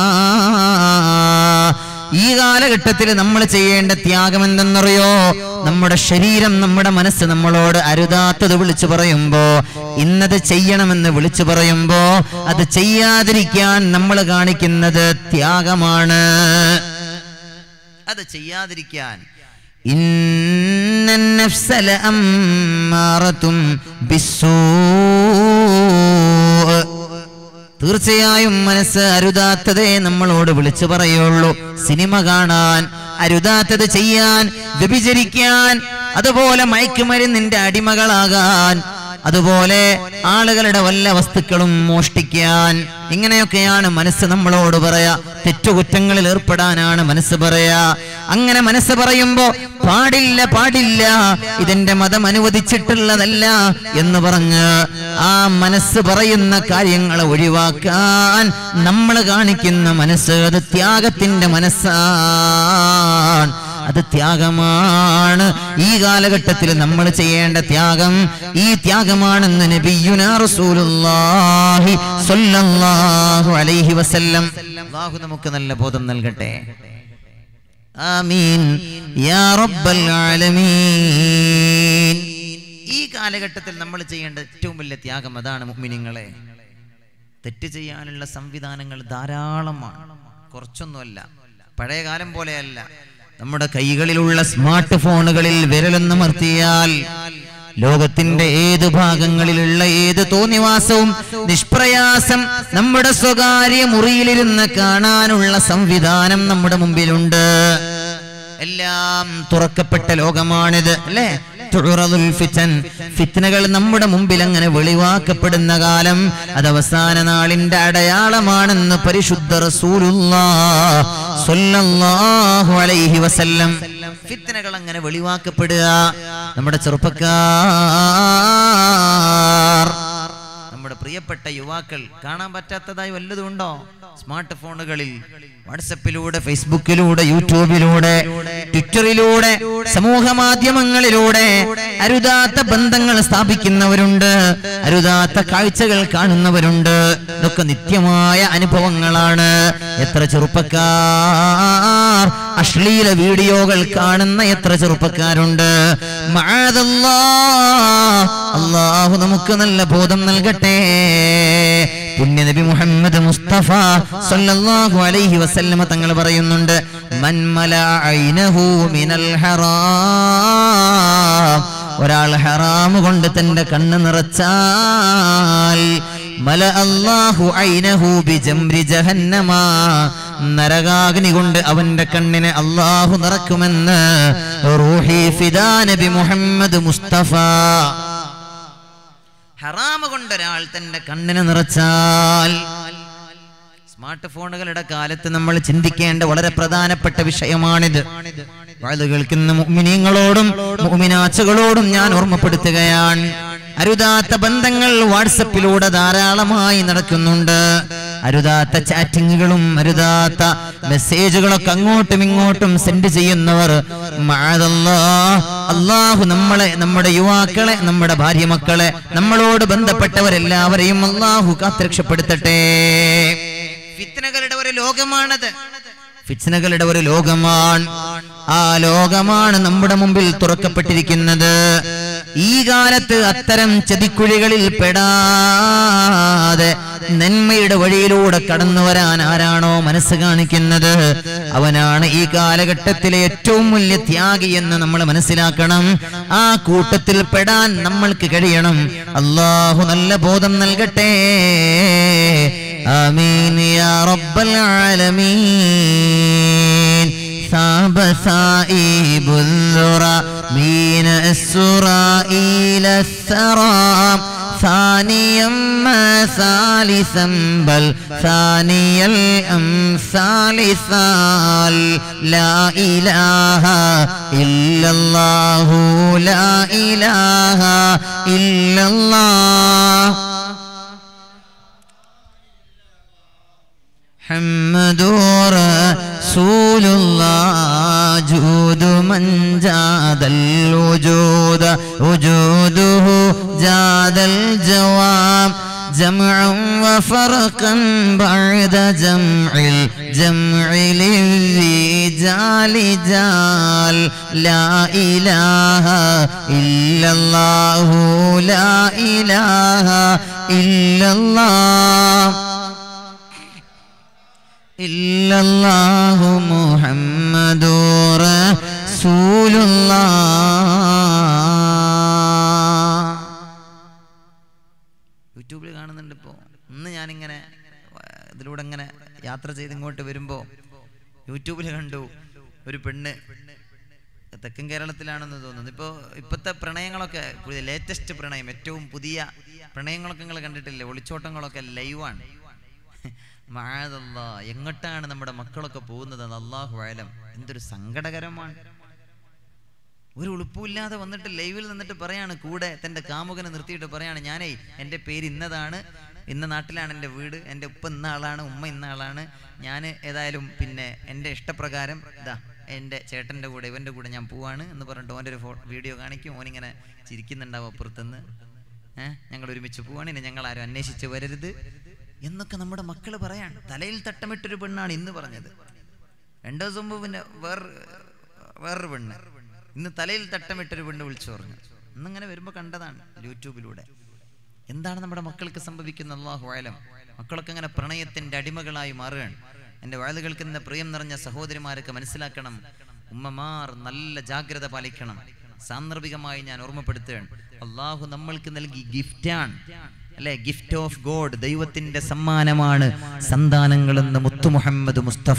ഈ കാലഘട്ടത്തിൽ നമ്മൾ ചെയ്യേണ്ട ത്യാഗം എന്തെന്നറിയോ നമ്മുടെ ശരീരം നമ്മുടെ മനസ്സ് നമ്മളോട് അരുതാത്തത് വിളിച്ചു പറയുമ്പോ ഇന്നത് ചെയ്യണമെന്ന് വിളിച്ചു പറയുമ്പോ അത് ചെയ്യാതിരിക്കാൻ നമ്മൾ കാണിക്കുന്നത് ത്യാഗമാണ് അത് ചെയ്യാതിരിക്കാൻ إن النفس لأمارة بالسوء തീർച്ചയായും മനസ്സ് അരുതാത്തതേ നമ്മളോട് വിളിച്ചു പറയുള്ളൂ സിനിമ കാണാൻ അരുതാത്തത് ചെയ്യാൻ വ്യഭിചരിക്കാൻ അതുപോലെ മയക്കുമരുന്നിന്റെ അടിമകളാകാൻ അതുപോലെ ആളുകളുടെ വല്ല വസ്തുക്കളും മോഷ്ടിക്കാൻ ഇങ്ങനെയൊക്കെയാണ് മനസ്സ് നമ്മളോട് പറയാ തെറ്റുകുറ്റങ്ങളിൽ ഏർപ്പെടാനാണ് മനസ്സ് പറയാ അങ്ങനെ മനസ്സ് പറയുമ്പോ പാടില്ല പാടില്ല ഇതെന്റെ മതം അനുവദിച്ചിട്ടുള്ളതല്ല എന്ന് പറഞ്ഞ് ആ മനസ്സ് പറയുന്ന കാര്യങ്ങൾ ഒഴിവാക്കാൻ നമ്മൾ കാണിക്കുന്ന മനസ്സ് അത് ത്യാഗത്തിന്റെ മനസ്സാണ് അത് ത്യാഗമാണ് ഈ കാലഘട്ടത്തിൽ നമ്മൾ ചെയ്യേണ്ട ത്യാഗം ഈ ത്യാഗമാണെന്ന് നബിയുനാ റസൂലുള്ളാഹി സ്വല്ലല്ലാഹു അലൈഹി വസല്ലം അള്ളാഹു നമുക്ക് നല്ല ബോധം നൽകട്ടെ ആമീൻ യാ റബ്ബൽ ആലമീൻ ഈ കാലഘട്ടത്തിൽ നമ്മൾ ചെയ്യേണ്ട ഏറ്റവും വലിയ ത്യാഗം അതാണ് മുഅ്മിനീങ്ങളെ തെറ്റ് ചെയ്യാനുള്ള സംവിധാനങ്ങൾ ധാരാളമാണ് കുറച്ചൊന്നുമല്ല പഴയ കാലം പോലെയല്ല നമ്മുടെ കൈകളിലുള്ള സ്മാർട്ട് ഫോണുകളിൽ വിരലൊന്നമർത്തിയാൽ ലോകത്തിന്റെ ഏത് ഭാഗങ്ങളിലുള്ള ഏത് തോന്നിവാസവും നിഷ്പ്രയാസം നമ്മുടെ സ്വകാര്യ മുറിയിലിരുന്ന് കാണാനുള്ള സംവിധാനം നമ്മുടെ മുമ്പിലുണ്ട് എല്ലാം തുറക്കപ്പെട്ട ലോകമാണിത് അല്ലേ തുഴറതുൽ ഫിറ്റൻ ഫിറ്റ്നകൾ നമ്മുടെ മുമ്പിൽ അങ്ങനെ വെളിവാക്കപ്പെടുന്ന കാലം അത് അവസാന നാളിന്റെ അടയാളമാണെന്ന് പരിശുദ്ധ റസൂലുള്ളാഹ് സ്വല്ലല്ലാഹു അലൈഹി വസല്ലം ഫിത്നകൾ അങ്ങനെ വെളിവാക്കപ്പെടുക നമ്മുടെ ചെറുപ്പക്കാർ നമ്മുടെ പ്രിയപ്പെട്ട യുവാക്കൾ കാണാൻ പറ്റാത്തതായി വല്ലതും ഉണ്ടോ സ്മാർട്ട് ഫോണുകളിൽ വാട്സപ്പിലൂടെ ഫേസ്ബുക്കിലൂടെ യൂട്യൂബിലൂടെ ട്വിറ്ററിലൂടെ സമൂഹ മാധ്യമങ്ങളിലൂടെ അരുതാത്ത ബന്ധങ്ങൾ സ്ഥാപിക്കുന്നവരുണ്ട് അരുതാത്ത കാഴ്ചകൾ കാണുന്നവരുണ്ട് ഇതൊക്കെ നിത്യമായ അനുഭവങ്ങളാണ് എത്ര ചെറുപ്പക്കാർ അശ്ലീല വീഡിയോകൾ കാണുന്ന എത്ര ചെറുപ്പക്കാരുണ്ട് മഅദല്ലാ. അള്ളാഹു നമുക്ക് നല്ല ബോധം നൽകട്ടെ പുണ്യ നബി മുഹമ്മദ് മുസ്തഫ സല്ലല്ലാഹു അലൈഹി വസല്ലമ തങ്ങൾ പറയുന്നുണ്ട് മൻ മലഅൈനഹു മിനൽ ഹറാം ഒരാൾ ഹറാം കൊണ്ട് തന്റെ കണ്ണ് നിറച്ചാൽ മല അല്ലാഹു ഐനഹു ബിജംരി ജഹന്നമ നരകാഗ്നി കൊണ്ട് അവന്റെ കണ്ണിനെ അള്ളാഹു നിറക്കുമെന്ന് റൂഹി ഫിദാ നബി മുഹമ്മദ് മുസ്തഫ ഹറാമ് കൊണ്ട് ഒരാൾ തന്റെ കണ്ണിന് നിറച്ചാൽ സ്മാർട്ട് ഫോണുകളുടെ കാലത്ത് നമ്മൾ ചിന്തിക്കേണ്ട വളരെ പ്രധാനപ്പെട്ട വിഷയമാണിത് വാഴ്ന്നു കേൾക്കുന്ന മുഅ്മിനീങ്ങളോടും മുഅ്മിനാച്ചുകളോടും ഞാൻ ഓർമ്മപ്പെടുത്തുകയാണ് അരുതാത്ത ബന്ധങ്ങൾ വാട്സപ്പിലൂടെ ധാരാളമായി നടക്കുന്നുണ്ട് അരുതാത്ത ചാറ്റിങ്ങുകളും അരുതാത്ത മെസ്സേജുകളൊക്കെ അങ്ങോട്ടും ഇങ്ങോട്ടും സെൻഡ് ചെയ്യുന്നവർ മഅദല്ലാ. അള്ളാഹു നമ്മളെ നമ്മുടെ യുവാക്കളെ നമ്മുടെ ഭാര്യ മക്കളെ നമ്മളോട് ബന്ധപ്പെട്ടവരെല്ലാവരെയും അള്ളാഹു കാത്തുരക്ഷപ്പെടുത്തട്ടെ ഫിത്നകളുടെ ഒരു ലോകമാണത് ഫിറ്റ്നകളുടെ ഒരു ലോകമാണ് ആ ലോകമാണ് നമ്മുടെ മുമ്പിൽ തുറക്കപ്പെട്ടിരിക്കുന്നത് ഈ കാലത്ത് അത്തരം ചതിക്കുഴികളിൽ പെടാതെ നന്മയുടെ വഴിയിലൂടെ കടന്നു വരാൻ ആരാണോ മനസ്സ് കാണിക്കുന്നത് അവനാണ് ഈ കാലഘട്ടത്തിലെ ഏറ്റവും വലിയ ത്യാഗി എന്ന് നമ്മൾ മനസ്സിലാക്കണം ആ കൂട്ടത്തിൽ പെടാൻ നമ്മൾക്ക് കഴിയണം അള്ളാഹു നല്ല ബോധം നൽകട്ടെ آمين يا رب العالمين ثاب ثائب الذرى من السرى إلى الثرى ثانيا ما ثالثا بل ثاني الأمثال ثال لا إله إلا الله لا إله إلا الله محمد رسول الله جود من جاد الوجود وجوده جاد الجواب جمعا وفرقا بعد جمع الجمع للرجال جال لا إله إلا الله لا إله إلا الله إلا الله محمد رسول الله യൂട്യൂബിൽ കാണുന്നുണ്ട് ഇപ്പോൾ ഇന്ന് ഞാനിങ്ങനെ ആ, ഇതിലൂടെ ഇങ്ങനെ യാത്ര ചെയ്ത് ഇങ്ങോട്ട് വരുമ്പോൾ യൂട്യൂബിൽ കണ്ടു ഒരു പെണ്ണ് തെക്കൻ കേരളത്തിലാണെന്ന് തോന്നുന്നു ഇപ്പോൾ ഇപ്പോഴത്തെ പ്രണയങ്ങളൊക്കെ ലേറ്റസ്റ്റ് പ്രണയം ഏറ്റവും പുതിയ പ്രണയങ്ങളൊക്കെ നിങ്ങൾ കണ്ടിട്ടില്ലേ ഒളിച്ചോട്ടങ്ങളൊക്കെ ലൈവാണ് മാഴതല്ലാ എങ്ങോട്ടാണ് നമ്മുടെ മക്കളൊക്കെ പോകുന്നത് അത് അള്ളാഹു ആലം എന്തൊരു സങ്കടകരമാണ് ഒരു ഉളുപ്പുമില്ലാതെ വന്നിട്ട് ലൈവിൽ നിന്നിട്ട് പറയാണ് കൂടെ തൻ്റെ കാമുകനെ നിർത്തിയിട്ട് പറയാണ് ഞാനേ എൻ്റെ പേര് ഇന്നതാണ് ഇന്ന നാട്ടിലാണ് എൻ്റെ വീട് എൻ്റെ ഉപ്പ ഇന്ന ആളാണ് ഉമ്മ ഇന്ന ആളാണ് ഞാൻ ഏതായാലും പിന്നെ എൻ്റെ ഇഷ്ടപ്രകാരം ഇതാ എൻ്റെ ചേട്ടൻ്റെ കൂടെ ഇവൻ്റെ കൂടെ ഞാൻ പോവാണ് എന്ന് പറഞ്ഞിട്ട് ഓൻ്റെ ഒരു ഫോ വീഡിയോ കാണിക്കും ഓനിങ്ങനെ ചിരിക്കുന്നുണ്ടാവും അപ്പുറത്തുനിന്ന് ഏഹ് ഞങ്ങൾ ഒരുമിച്ച് പോവാണ് ഇനി ഞങ്ങൾ ആരും അന്വേഷിച്ച് വരരുത് എന്നൊക്കെ നമ്മുടെ മക്കൾ പറയാണ് തലയിൽ തട്ടമിട്ടൊരു പെണ്ണാണ് ഇന്ന് പറഞ്ഞത് രണ്ടു ദിവസം മുമ്പ് പിന്നെ വേറെ വേറൊരു പെണ്ണ് ഇന്ന് തലയിൽ തട്ടമിട്ടൊരു പെണ്ണ് വിളിച്ചു പറഞ്ഞു ഇന്നിങ്ങനെ വരുമ്പോൾ കണ്ടതാണ് യൂട്യൂബിലൂടെ എന്താണ് നമ്മുടെ മക്കൾക്ക് സംഭവിക്കുന്ന അള്ളാഹു ആലം മക്കളൊക്കെ അങ്ങനെ പ്രണയത്തിന്റെ അടിമകളായി മാറുകയാണ് എൻ്റെ വയല് കേൾക്കുന്ന പ്രിയം നിറഞ്ഞ സഹോദരിമാരൊക്കെ മനസ്സിലാക്കണം ഉമ്മമാർ നല്ല ജാഗ്രത പാലിക്കണം സാന്ദർഭികമായി ഞാൻ ഓർമ്മപ്പെടുത്തുകയാണ് അള്ളാഹു നമ്മൾക്ക് നൽകി ഗിഫ്റ്റാണ് അല്ലെ ഗിഫ്റ്റ് ഓഫ് ഗോഡ് ദൈവത്തിന്റെ സമ്മാനമാണ് സന്താനങ്ങളെന്ന് മുത്തു മുഹമ്മദ് മുസ്തഫ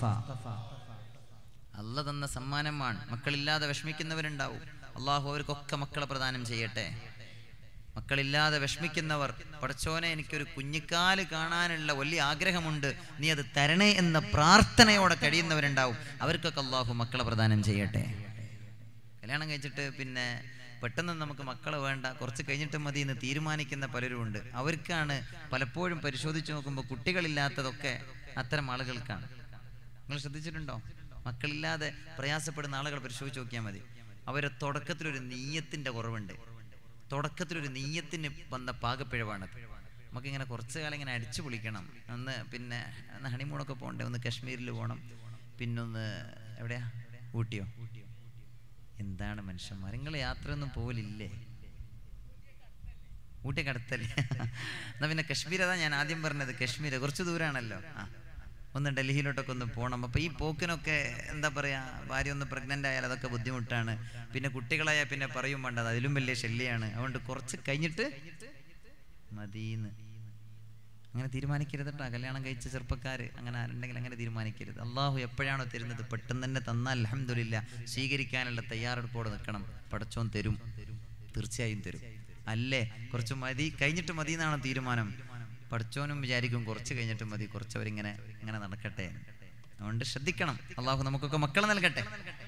അല്ല തന്ന സമ്മാനമാണ് മക്കളില്ലാതെ വിഷമിക്കുന്നവരുണ്ടാവും അള്ളാഹു അവർക്കൊക്കെ മക്കളെ പ്രദാനം ചെയ്യട്ടെ മക്കളില്ലാതെ വിഷമിക്കുന്നവർ പടച്ചോനെ എനിക്കൊരു കുഞ്ഞിക്കാല് കാണാനുള്ള വലിയ ആഗ്രഹമുണ്ട് നീ അത് തരണേ എന്ന പ്രാർത്ഥനയോടെ കഴിയുന്നവരുണ്ടാവും അവർക്കൊക്കെ അള്ളാഹു മക്കളെ പ്രദാനം ചെയ്യട്ടെ കല്യാണം കഴിച്ചിട്ട് പിന്നെ പെട്ടെന്ന് നമുക്ക് മക്കളെ വേണ്ട കുറച്ച് കഴിഞ്ഞിട്ട് മതി എന്ന് തീരുമാനിക്കുന്ന പലരും ഉണ്ട് അവർക്കാണ് പലപ്പോഴും പരിശോധിച്ച് നോക്കുമ്പോൾ കുട്ടികളില്ലാത്തതൊക്കെ അത്തരം ആളുകൾക്കാണ് നിങ്ങൾ ശ്രദ്ധിച്ചിട്ടുണ്ടോ മക്കളില്ലാതെ പ്രയാസപ്പെടുന്ന ആളുകൾ പരിശോധിച്ച് നോക്കിയാൽ മതി അവരെ തുടക്കത്തിലൊരു നീയത്തിന്റെ കുറവുണ്ട് തുടക്കത്തിലൊരു നീയത്തിന് വന്ന പാകപ്പിഴവാണത് നമുക്കിങ്ങനെ കുറച്ച് കാലം ഇങ്ങനെ അടിച്ചു പൊളിക്കണം ഒന്ന് പിന്നെ ഒന്ന് ഹണിമൂണൊക്കെ പോകണ്ടേ ഒന്ന് കാശ്മീരിൽ പോകണം പിന്നൊന്ന് എവിടെയാ ഊട്ടിയോ എന്താണ് മനുഷ്യന്മാർ നിങ്ങൾ യാത്രയൊന്നും പോലില്ലേ ഊട്ടിയൊക്കെ അടുത്തല്ലേ എന്നാ പിന്നെ കശ്മീർ അതാ ഞാൻ ആദ്യം പറഞ്ഞത് കശ്മീർ കുറച്ച് ദൂരാണല്ലോ ആ ഒന്ന് ഡൽഹിയിലോട്ടൊക്കെ ഒന്ന് പോകണം അപ്പോൾ ഈ പോക്കിനൊക്കെ എന്താ പറയുക ഭാര്യ ഒന്ന് പ്രഗ്നൻ്റ് ആയാൽ അതൊക്കെ ബുദ്ധിമുട്ടാണ് പിന്നെ കുട്ടികളായാൽ പിന്നെ പറയും വേണ്ടത് അതിലും വലിയ ശല്യമാണ് അതുകൊണ്ട് കുറച്ച് കഴിഞ്ഞിട്ട് മതീന്ന് അങ്ങനെ തീരുമാനിക്കരുത് കേട്ടോ കല്യാണം കഴിച്ച ചെറുപ്പക്കാർ അങ്ങനെ ആരുണ്ടെങ്കിൽ അങ്ങനെ തീരുമാനിക്കരുത് അള്ളാഹു എപ്പോഴാണോ തരുന്നത് പെട്ടെന്ന് തന്നെ തന്നാൽ അലഹമില്ല സ്വീകരിക്കാനുള്ള തയ്യാറെടുപ്പോടെ നിൽക്കണം പടച്ചോൻ തരും തീർച്ചയായും തരും അല്ലേ കുറച്ച് മതി കഴിഞ്ഞിട്ട് മതി എന്നാണ് തീരുമാനം പഠിച്ചോനും വിചാരിക്കും കുറച്ച് കഴിഞ്ഞിട്ട് മതി കുറച്ചവരിങ്ങനെ ഇങ്ങനെ നടക്കട്ടെ അതുകൊണ്ട് ശ്രദ്ധിക്കണം അള്ളാഹു നമുക്കൊക്കെ മക്കളെ നൽകട്ടെ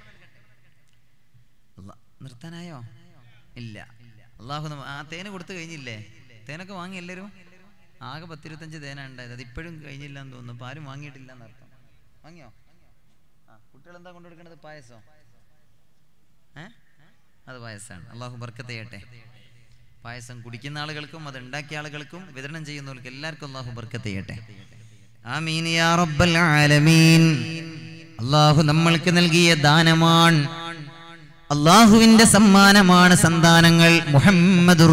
അല്ലാ, നിർത്താനായോ ഇല്ല അള്ളാഹു നമ്മ- ആ തേന് കൊടുത്തു കഴിഞ്ഞില്ലേ തേനൊക്കെ വാങ്ങി എല്ലാവരും ആകെ പത്തിരുപത്തഞ്ച് തേനാണ് ഉണ്ടായത് അത് ഇപ്പോഴും കഴിഞ്ഞില്ല എന്ന് തോന്നുന്നു ഇപ്പം ആരും വാങ്ങിയിട്ടില്ല എന്നർത്ഥം വാങ്ങിയോ ആ കുട്ടികൾ എന്താ കൊണ്ടുകൊടുക്കേണ്ടത് പായസോ ഏ അത് പായസമാണ് അള്ളാഹു ബർക്കത്ത് ചെയ്യട്ടെ പായസം കുടിക്കുന്ന ആളുകൾക്കും അത് ഉണ്ടാക്കിയ ആളുകൾക്കും വിതരണം ചെയ്യുന്നവർക്ക് എല്ലാവർക്കും അള്ളാഹു ബർക്കത്ത് ചെയ്യട്ടെ ആമീൻ യാ റബ്ബൽ ആലമീൻ അള്ളാഹു നമ്മൾക്ക് നൽകിയ ദാനമാണ് അള്ളാഹുവിന്റെ സമ്മാനമാണ് സന്താനങ്ങൾ മുഹമ്മദ്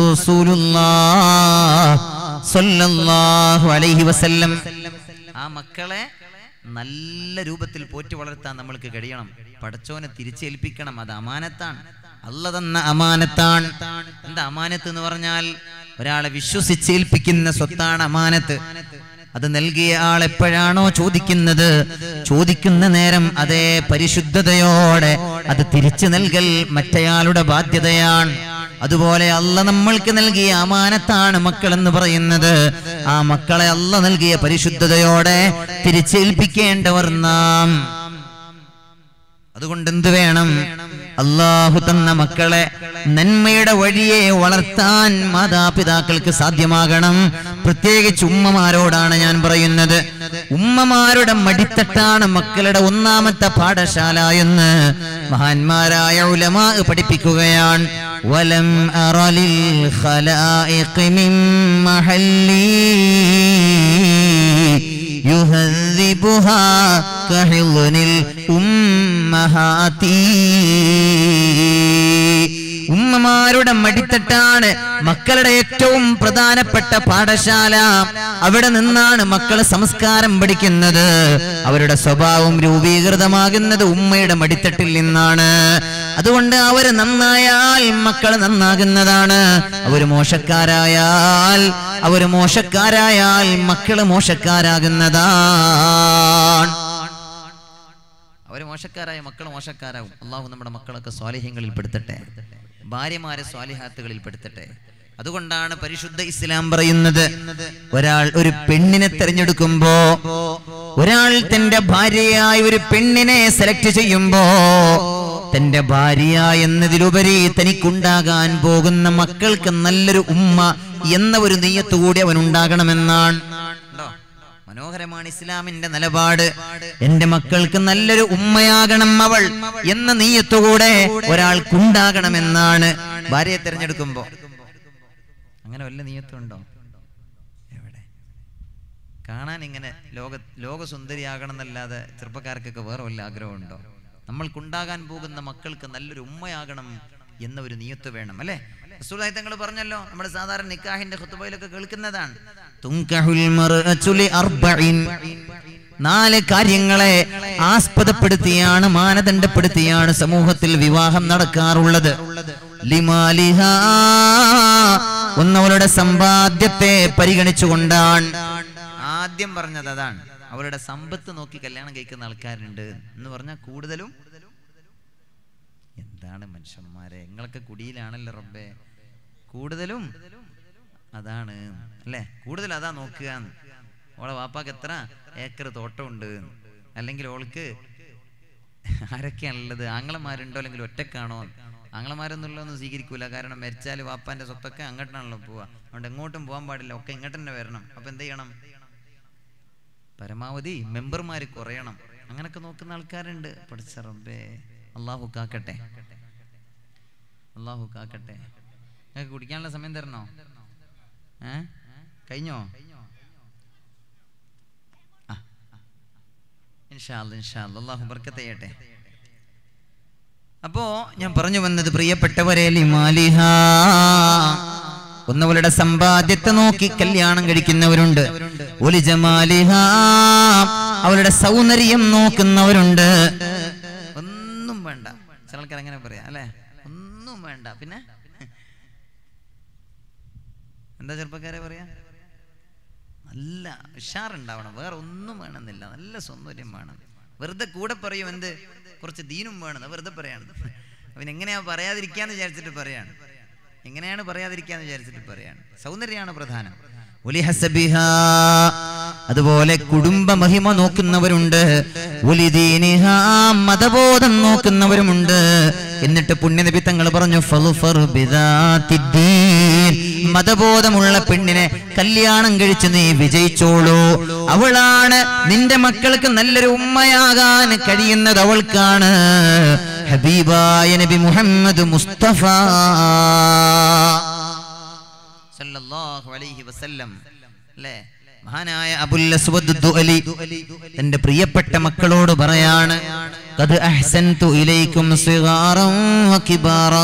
സ്വല്ലല്ലാഹു അലൈഹി വസല്ലം ആ മക്കളെ നല്ല രൂപത്തിൽ പോറ്റി വളർത്താൻ നമ്മൾക്ക് കഴിയണം പടച്ചോനെ തിരിച്ചേൽപ്പിക്കണം അത് അമാനത്താണ് അല്ല തന്ന അമാനത്താണ് എന്താ അമാനത്ത് എന്ന് പറഞ്ഞാൽ ഒരാളെ വിശ്വസിച്ചേൽപ്പിക്കുന്ന സ്വത്താണ് അമാനത്ത് അത് നൽകിയ ആൾ എപ്പോഴാണോ ചോദിക്കുന്നത് ചോദിക്കുന്ന നേരം അതേ പരിശുദ്ധതയോടെ അത് തിരിച്ചു നൽകൽ മറ്റയാളുടെ ബാധ്യതയാണ് അതുപോലെ അല്ല നമ്മൾക്ക് നൽകിയ അമാനത്താണ് മക്കൾ എന്ന് പറയുന്നത് ആ മക്കളെ അല്ല നൽകിയ പരിശുദ്ധതയോടെ തിരിച്ചേൽപ്പിക്കേണ്ടവർ നാം അതുകൊണ്ട് എന്ത് വേണം അള്ളാഹു തന്ന മക്കളെ നന്മയുടെ വഴിയെ വളർത്താൻ മാതാപിതാക്കൾക്ക് സാധ്യമാകണം പ്രത്യേകിച്ച് ഉമ്മമാരോടാണ് ഞാൻ പറയുന്നത് ഉമ്മമാരുടെ മടിത്തട്ടാണ് മക്കളുടെ ഒന്നാമത്തെ പാഠശാല എന്ന് മഹാന്മാരായ ഉലമാ പഠിപ്പിക്കുകയാണ് വലം അറലിൽ ഖലായിഖ് മിൻ മഹല്ലി يهذبها كحضن الأمهات ഉമ്മമാരുടെ മടിത്തട്ടാണ് മക്കളുടെ ഏറ്റവും പ്രധാനപ്പെട്ട പാഠശാല അവിടെ നിന്നാണ് മക്കൾ സംസ്കാരം പഠിക്കുന്നത് അവരുടെ സ്വഭാവം രൂപീകൃതമാകുന്നത് ഉമ്മയുടെ മടിത്തട്ടിൽ നിന്നാണ് അതുകൊണ്ട് അവര് നന്നായാൽ മക്കൾ നന്നാകുന്നതാണ് അവര് മോശക്കാരായാൽ അവര് മോശക്കാരായാൽ മക്കള് മോശക്കാരാകുന്നതാണ് അവര് മോശക്കാരായ മക്കൾ മോശക്കാരാകും അള്ളാഹു നമ്മുടെ മക്കളൊക്കെ സ്വാലിഹ്യങ്ങളിൽ പെടുത്തട്ടെ ഭാര്യമാരെ സ്വാലിഹാത്തുകളിൽ പെടുത്തട്ടെ അതുകൊണ്ടാണ് പരിശുദ്ധ ഇസ്ലാം പറയുന്നത് ഒരാൾ ഒരു പെണ്ണിനെ തെരഞ്ഞെടുക്കുമ്പോ ഒരാൾ തന്റെ ഭാര്യയായി ഒരു പെണ്ണിനെ സെലക്ട് ചെയ്യുമ്പോ തന്റെ ഭാര്യ എന്നതിലുപരി തനിക്കുണ്ടാകാൻ പോകുന്ന മക്കൾക്ക് നല്ലൊരു ഉമ്മ എന്ന ഒരു നെയ്യത്ത് കൂടി അവൻ ഉണ്ടാകണമെന്നാണ് ഉണ്ടോ? മനോഹരമാണ് ഇസ്ലാമിന്റെ നിലപാട് എന്റെ മക്കൾക്ക് നല്ലൊരു ഉമ്മയാകണം അവൾ എന്ന നീയത്തുകൂടെ ഒരാൾക്കുണ്ടാകണമെന്നാണ് ഭാര്യയെ തിരഞ്ഞെടുക്കുമ്പോ അങ്ങനെ വല്ല നീയത്തുണ്ടോ എവിടെ കാണാൻ ഇങ്ങനെ ലോക ലോകസുന്ദരിയാകണം എന്നല്ലാതെ ചെറുപ്പക്കാർക്കൊക്കെ വേറെ വല്ല ആഗ്രഹമുണ്ടോ നമ്മൾക്കുണ്ടാകാൻ പോകുന്ന മക്കൾക്ക് നല്ലൊരു ഉമ്മയാകണം എന്ന ഒരു നിയത്ത് വേണം അല്ലേ റസൂലുള്ളാഹി തങ്ങൾ പറഞ്ഞല്ലോ നമ്മുടെ സാധാരണ നിക്കാഹിന്റെ ഖുത്ബയിലൊക്കെ കേൾക്കുന്നതാണ് തുൻകഹുൽ മർഅതു ലി അർബഇൻ നാല് കാര്യങ്ങളെ ആസ്പദപ്പെടുത്തിയാണ് മാനദണ്ഡപ്പെടുത്തിയാണ് സമൂഹത്തിൽ വിവാഹം നടക്കാറുള്ളത് ലിമാലിഹ ഒന്നവളുടെ സമ്പാദ്യത്തെ പരിഗണിച്ചുകൊണ്ടാണ് ആദ്യം പറഞ്ഞത് അതാണ് അവരുടെ സമ്പത്ത് നോക്കി കല്യാണം കഴിക്കുന്ന ആൾക്കാരുണ്ട് എന്ന് പറഞ്ഞാൽ കൂടുതലും എന്താണ് മനുഷ്യന്മാരെ നിങ്ങളൊക്കെ കുടിയിലാണല്ലോ റബ്ബേ കൂടുതലും അതാണ് അല്ലേ കൂടുതൽ അതാ നോക്കുക ഓളെ വാപ്പാക്ക് എത്ര ഏക്കർ തോട്ടമുണ്ട് അല്ലെങ്കിൽ ഓൾക്ക് ആരൊക്കെയാണുള്ളത് ആങ്ങളമാരുണ്ടോ അല്ലെങ്കിൽ ഒറ്റക്കാണോ ആങ്ങളമാരൊന്നുള്ളതൊന്നും സ്വീകരിക്കൂല കാരണം മരിച്ചാൽ വാപ്പാന്റെ സ്വത്തൊക്കെ അങ്ങോട്ടാണല്ലോ പോവുക അതുകൊണ്ട് എങ്ങോട്ടും പോകാൻ പാടില്ല ഒക്കെ ഇങ്ങോട്ട് തന്നെ വരണം അപ്പൊ എന്ത് ചെയ്യണം പരമാവധി മെമ്പർമാർ കുറയണം അങ്ങനൊക്കെ നോക്കുന്ന ആൾക്കാരുണ്ട് പഠിച്ച റബ്ബേ അള്ളാഹു കാക്കട്ടെ അള്ളാഹു കാക്കട്ടെ നിങ്ങൾക്ക് കുടിക്കാനുള്ള സമയം തരണോ ഏ കഴിഞ്ഞോ ആ, ആ. ഇൻഷാ അല്ലാ, ഇൻഷാ അല്ലാ. അള്ളാഹു ബർക്കത്ത് ചെയ്യട്ടെ അപ്പോ ഞാൻ പറഞ്ഞു വന്നത് പ്രിയപ്പെട്ടവരെ ലിമാലിഹ ഒന്നവളുടെ സമ്പാദ്യത്തെ നോക്കി കല്യാണം കഴിക്കുന്നവരുണ്ട് ഒലി ജമാലിഹ അവളുടെ സൗന്ദര്യം നോക്കുന്നവരുണ്ട് ഒന്നും വേണ്ട ചില ആൾക്കാർ അങ്ങനെ പറയാം അല്ലെ ഒന്നും വേണ്ട പിന്നെ എന്താ ചെറുപ്പക്കാരെ പറയാ നല്ല ഉഷാറുണ്ടാവണം വേറെ ഒന്നും വേണമെന്നില്ല നല്ല സൗന്ദര്യം വേണം വെറുതെ കൂടെ പറയും എന്ത് കുറച്ച് ദീനും വേണം അത് വെറുതെ പറയാണ് അവൻ എങ്ങനെയാ പറയാതിരിക്കാന്ന് വിചാരിച്ചിട്ട് പറയാണ് എങ്ങനെയാണ് പറയാതിരിക്കാന്ന് വിചാരിച്ചിട്ട് പറയാണ് സൗന്ദര്യമാണ് പ്രധാനം ഒലിഹസബിഹ അതുപോലെ കുടുംബ മഹിമ നോക്കുന്നവരുണ്ട് ഒലിദീനിഹ മതബോധം നോക്കുന്നവരുമുണ്ട് എന്നിട്ട് പുണ്യനബി തങ്ങൾ പറഞ്ഞു ഫളുഫർ ബിദാത്തിദ്ദീൻ. മതബോധമുള്ള പെണ്ണിനെ കല്യാണം കഴിച്ച് നീ വിജയിച്ചോളൂ അവളാണ് നിന്റെ മക്കൾക്ക് നല്ലൊരു ഉമ്മയാകാൻ കഴിയുന്നത് അവൾക്കാണ് ഹബീബായ നബി മുഹമ്മദ് മുസ്തഫ സല്ലല്ലാഹു അലൈഹി വസല്ലം അല്ലേ മഹാനായ അബുൽ അസ്വദ് ദുഅലി തന്റെ പ്രിയപ്പെട്ട മക്കളോട് പറയാണ് ഖദ് അഹ്സൻതു ഇലൈക്കും സിഗാറൻ വകിബാറാ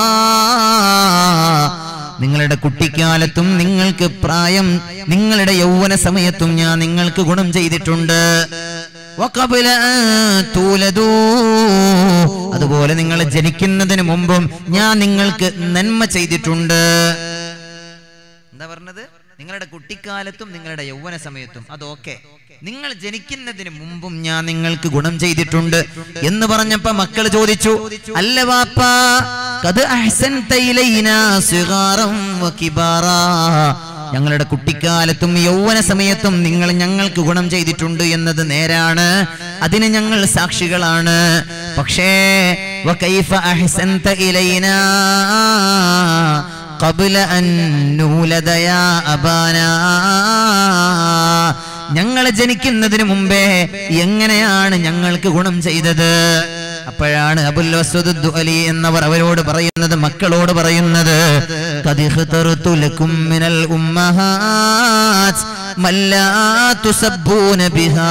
നിങ്ങളുടെ കുട്ടിക്കാലത്തും നിങ്ങൾക്ക് പ്രായം നിങ്ങളുടെ യൗവന സമയത്തും ഞാൻ നിങ്ങൾക്ക് ഗുണം ചെയ്തിട്ടുണ്ട് വഖബല അൻ തൂലദൂ. അതുപോലെ നിങ്ങൾ ജനിക്കുന്നതിന് മുമ്പും ഞാൻ നിങ്ങൾക്ക് നന്മ ചെയ്തിട്ടുണ്ട് എന്താ പറഞ്ഞത് നിങ്ങളുടെ കുട്ടിക്കാലത്തും നിങ്ങളുടെ യൗവന സമയത്തും അതൊക്കെ നിങ്ങൾ ജനിക്കുന്നതിന് മുമ്പും ഞാൻ നിങ്ങൾക്ക് ഗുണം ചെയ്തിട്ടുണ്ട് എന്ന് പറഞ്ഞപ്പോ മക്കൾ ചോദിച്ചു അല്ല വാപ്പാ കത് അഹ്സൻത ഇലൈനാ സിഗാറൻ വകിബാറാ ഞങ്ങളുടെ കുട്ടിക്കാലത്തും യൗവന സമയത്തും നിങ്ങൾ ഞങ്ങൾക്ക് ഗുണം ചെയ്തിട്ടുണ്ട് എന്നത് നേരാണ് അതിന് ഞങ്ങൾ സാക്ഷികളാണ് പക്ഷേ വകൈഫ അഹ്സൻത ഇലൈനാ قبل أن نولد يا أبانا ഞങ്ങളെ ജനിക്കുന്നതിന് മുമ്പേ എങ്ങനെയാണ് ഞങ്ങൾക്ക് ഗുണം ചെയ്തത് അപ്പോഴാണ് അബുൽ വസ്വദ് ദുഅലി എന്നവർ അവരോട് പറയുന്നത് മക്കളോട് പറയുന്നത് "ഖദ് ഇഖ്തർതു ലക്കും മിനൽ ഉമ്മഹാത്ത് മല്ലാ തുസബ്ബൂന ബിഹാ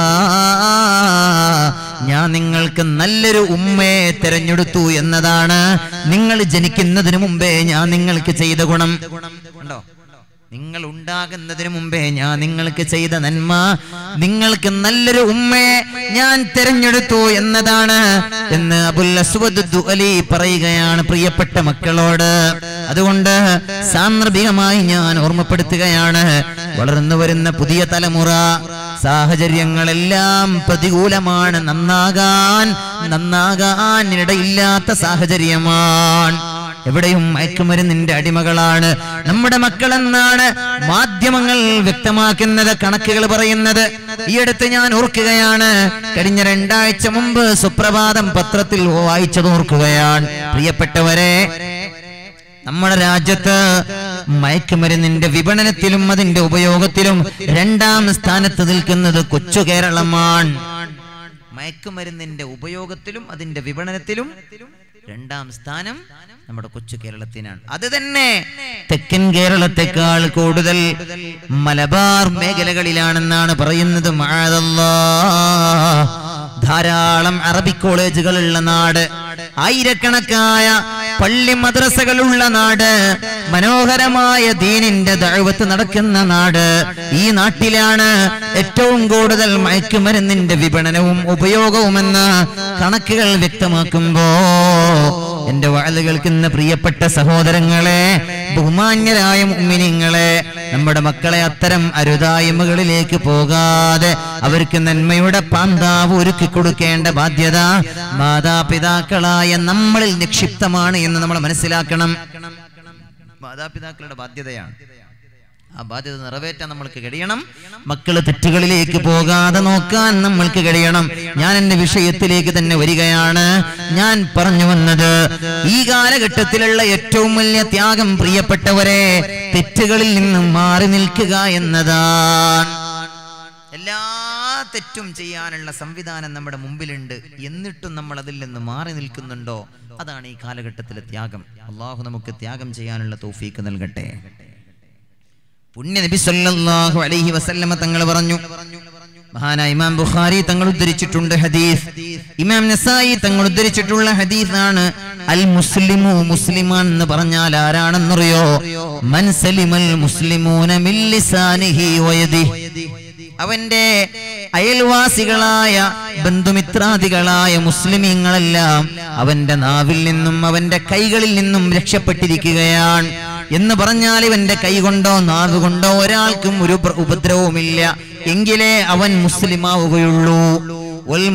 ഞാൻ നിങ്ങൾക്ക് നല്ലൊരു ഉമ്മയെ തെരഞ്ഞെടുത്തു എന്നതാണ് നിങ്ങൾ ജനിക്കുന്നതിന് മുമ്പേ ഞാൻ നിങ്ങൾക്ക് ചെയ്ത ഗുണം ഉണ്ടോ നിങ്ങൾ ഉണ്ടാകുന്നതിന് മുമ്പേ ഞാൻ നിങ്ങൾക്ക് ചെയ്ത നന്മ നിങ്ങൾക്ക് നല്ലൊരു ഉമ്മയെ ഞാൻ തെരഞ്ഞെടുത്തു എന്നതാണ് എന്ന് അബുൽ അസ്വദ് ദുഅലി പറയുകയാണ് പ്രിയപ്പെട്ട മക്കളോട് അതുകൊണ്ട് സാന്ദർഭികമായി ഞാൻ ഓർമ്മപ്പെടുത്തുകയാണ് വളർന്നു വരുന്ന പുതിയ തലമുറ സാഹചര്യങ്ങളെല്ലാം പ്രതികൂലമാണ് നന്നാകാൻ നന്നാകാൻ ഇടയില്ലാത്ത സാഹചര്യമാണ് എവിടെയും മയക്കുമരുന്നിന്റെ അടിമകളാണ് നമ്മുടെ മക്കളെന്നാണ് മാധ്യമങ്ങൾ വ്യക്തമാക്കുന്നത് കണക്കുകൾ പറയുന്നത് ഈ അടുത്ത് ഞാൻ ഓർക്കുകയാണ് കഴിഞ്ഞ രണ്ടാഴ്ച മുമ്പ് സുപ്രഭാതം പത്രത്തിൽ വായിച്ചത് ഓർക്കുകയാണ് പ്രിയപ്പെട്ടവരെ നമ്മുടെ രാജ്യത്ത് മയക്കുമരുന്നിന്റെ വിപണനത്തിലും അതിന്റെ ഉപയോഗത്തിലും രണ്ടാം സ്ഥാനത്ത് നിൽക്കുന്നത് കൊച്ചു കേരളമാണ് മയക്കുമരുന്നിന്റെ ഉപയോഗത്തിലും അതിന്റെ വിപണനത്തിലും രണ്ടാം സ്ഥാനം നമ്മുടെ കൊച്ചു കേരളത്തിനാണ് അത് തന്നെ തെക്കൻ കേരളത്തെക്കാൾ കൂടുതൽ മലബാർ മേഖലകളിലാണെന്നാണ് പറയുന്നത് മഴതല്ലാ ധാരാളം അറബി കോളേജുകളുള്ള നാട് ആയിരക്കണക്കായ പള്ളി മദ്രസകളുള്ള നാട് മനോഹരമായ ദീനിന്റെ ദഴവത്ത് നടക്കുന്ന നാട് ഈ നാട്ടിലാണ് ഏറ്റവും കൂടുതൽ മയക്കുമരുന്നിന്റെ വിപണനവും ഉപയോഗവുമെന്ന് കണക്കുകൾ വ്യക്തമാക്കുമ്പോ എന്റെ വാഴ കേൾക്കുന്ന പ്രിയപ്പെട്ട സഹോദരങ്ങളെ ബഹുമാന്യരായ മുമ്മിനിങ്ങളെ നമ്മുടെ മക്കളെ അത്തരം അരുതായ്മകളിലേക്ക് പോകാതെ അവർക്ക് നന്മയുടെ പാന്താവ് ഒരുക്കി കൊടുക്കേണ്ട ബാധ്യത മാതാപിതാക്കളായ നമ്മളിൽ നിക്ഷിപ്തമാണ് എന്ന് നമ്മൾ മനസ്സിലാക്കണം മാതാപിതാക്കളുടെ ബാധ്യതയാണ് ആ ബാധ്യത നിറവേറ്റാൻ നമ്മൾക്ക് കഴിയണം മക്കള് തെറ്റുകളിലേക്ക് പോകാതെ നോക്കാൻ നമ്മൾക്ക് കഴിയണം ഞാൻ എന്റെ വിഷയത്തിലേക്ക് തന്നെ വരികയാണ് ഞാൻ പറഞ്ഞു വന്നത് ഈ കാലഘട്ടത്തിലുള്ള ഏറ്റവും വലിയ ത്യാഗം പ്രിയപ്പെട്ടവരെ തെറ്റുകളിൽ നിന്നും മാറി നിൽക്കുക എന്നതാണ് എല്ലാ തെറ്റും ചെയ്യാനുള്ള സംവിധാനം നമ്മുടെ മുമ്പിലുണ്ട് എന്നിട്ടും നമ്മൾ അതിൽ നിന്ന് മാറി നിൽക്കുന്നുണ്ടോ അതാണ് ഈ കാലഘട്ടത്തിലെ ത്യാഗം അള്ളാഹു നമുക്ക് ത്യാഗം ചെയ്യാനുള്ള തൗഫീക്ക് നൽകട്ടെ പുണ്യ നബി സല്ലല്ലാഹു അലൈഹി വസല്ലമ തങ്ങൾ പറഞ്ഞു മഹാനായ ഇമാം ബുഖാരി തങ്ങൾ ഉദ്ധരിച്ചിട്ടുണ്ട് ഹദീസ് ഇമാം നസായി തങ്ങൾ ഉദ്ധരിച്ചിട്ടുള്ള ഹദീസാണ് അൽ മുസ്ലിമു മുസ്ലിമാൻ എന്ന് പറഞ്ഞാൽ ആരാണെന്നറിയോ മൻ സലിമൽ മുസ്ലിമൂന മിൻ ലിസാനിഹി വയദിഹി അവന്റെ അയൽവാസികളായ ബന്ധുമിത്രാദികളായ മുസ്ലിമീങ്ങളെല്ലാം അവന്റെ നാവിൽ നിന്നും അവന്റെ കൈകളിൽ നിന്നും രക്ഷപ്പെട്ടിരിക്കുകയാണ് എന്ന് പറഞ്ഞാൽ ഇവന്റെ കൈ കൊണ്ടോ നാവ് കൊണ്ടോ ഒരാൾക്കും ഒരു പ്ര- ഉപദ്രവവുമില്ല എങ്കിലേ അവൻ മുസ്ലിമാവുകയുള്ളൂ വൽ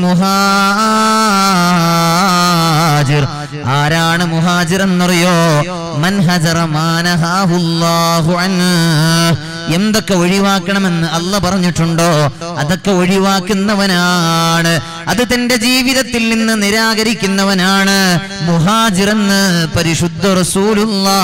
മുഹാജിർ ആരാണ് മുഹാജിർ എന്നറിയോ മൻ ഹജറ മാനഹാഹുല്ലാഹു അൻഹു എന്തൊക്കെ ഒഴിവാക്കണമെന്ന് അല്ല പറഞ്ഞിട്ടുണ്ടോ അതൊക്കെ ഒഴിവാക്കുന്നവനാണ് അത് തന്റെ ജീവിതത്തിൽ നിന്ന് നിരാകരിക്കുന്നവനാണ് മുഹാജിർ എന്ന് പരിശുദ്ധ റസൂലുള്ളാ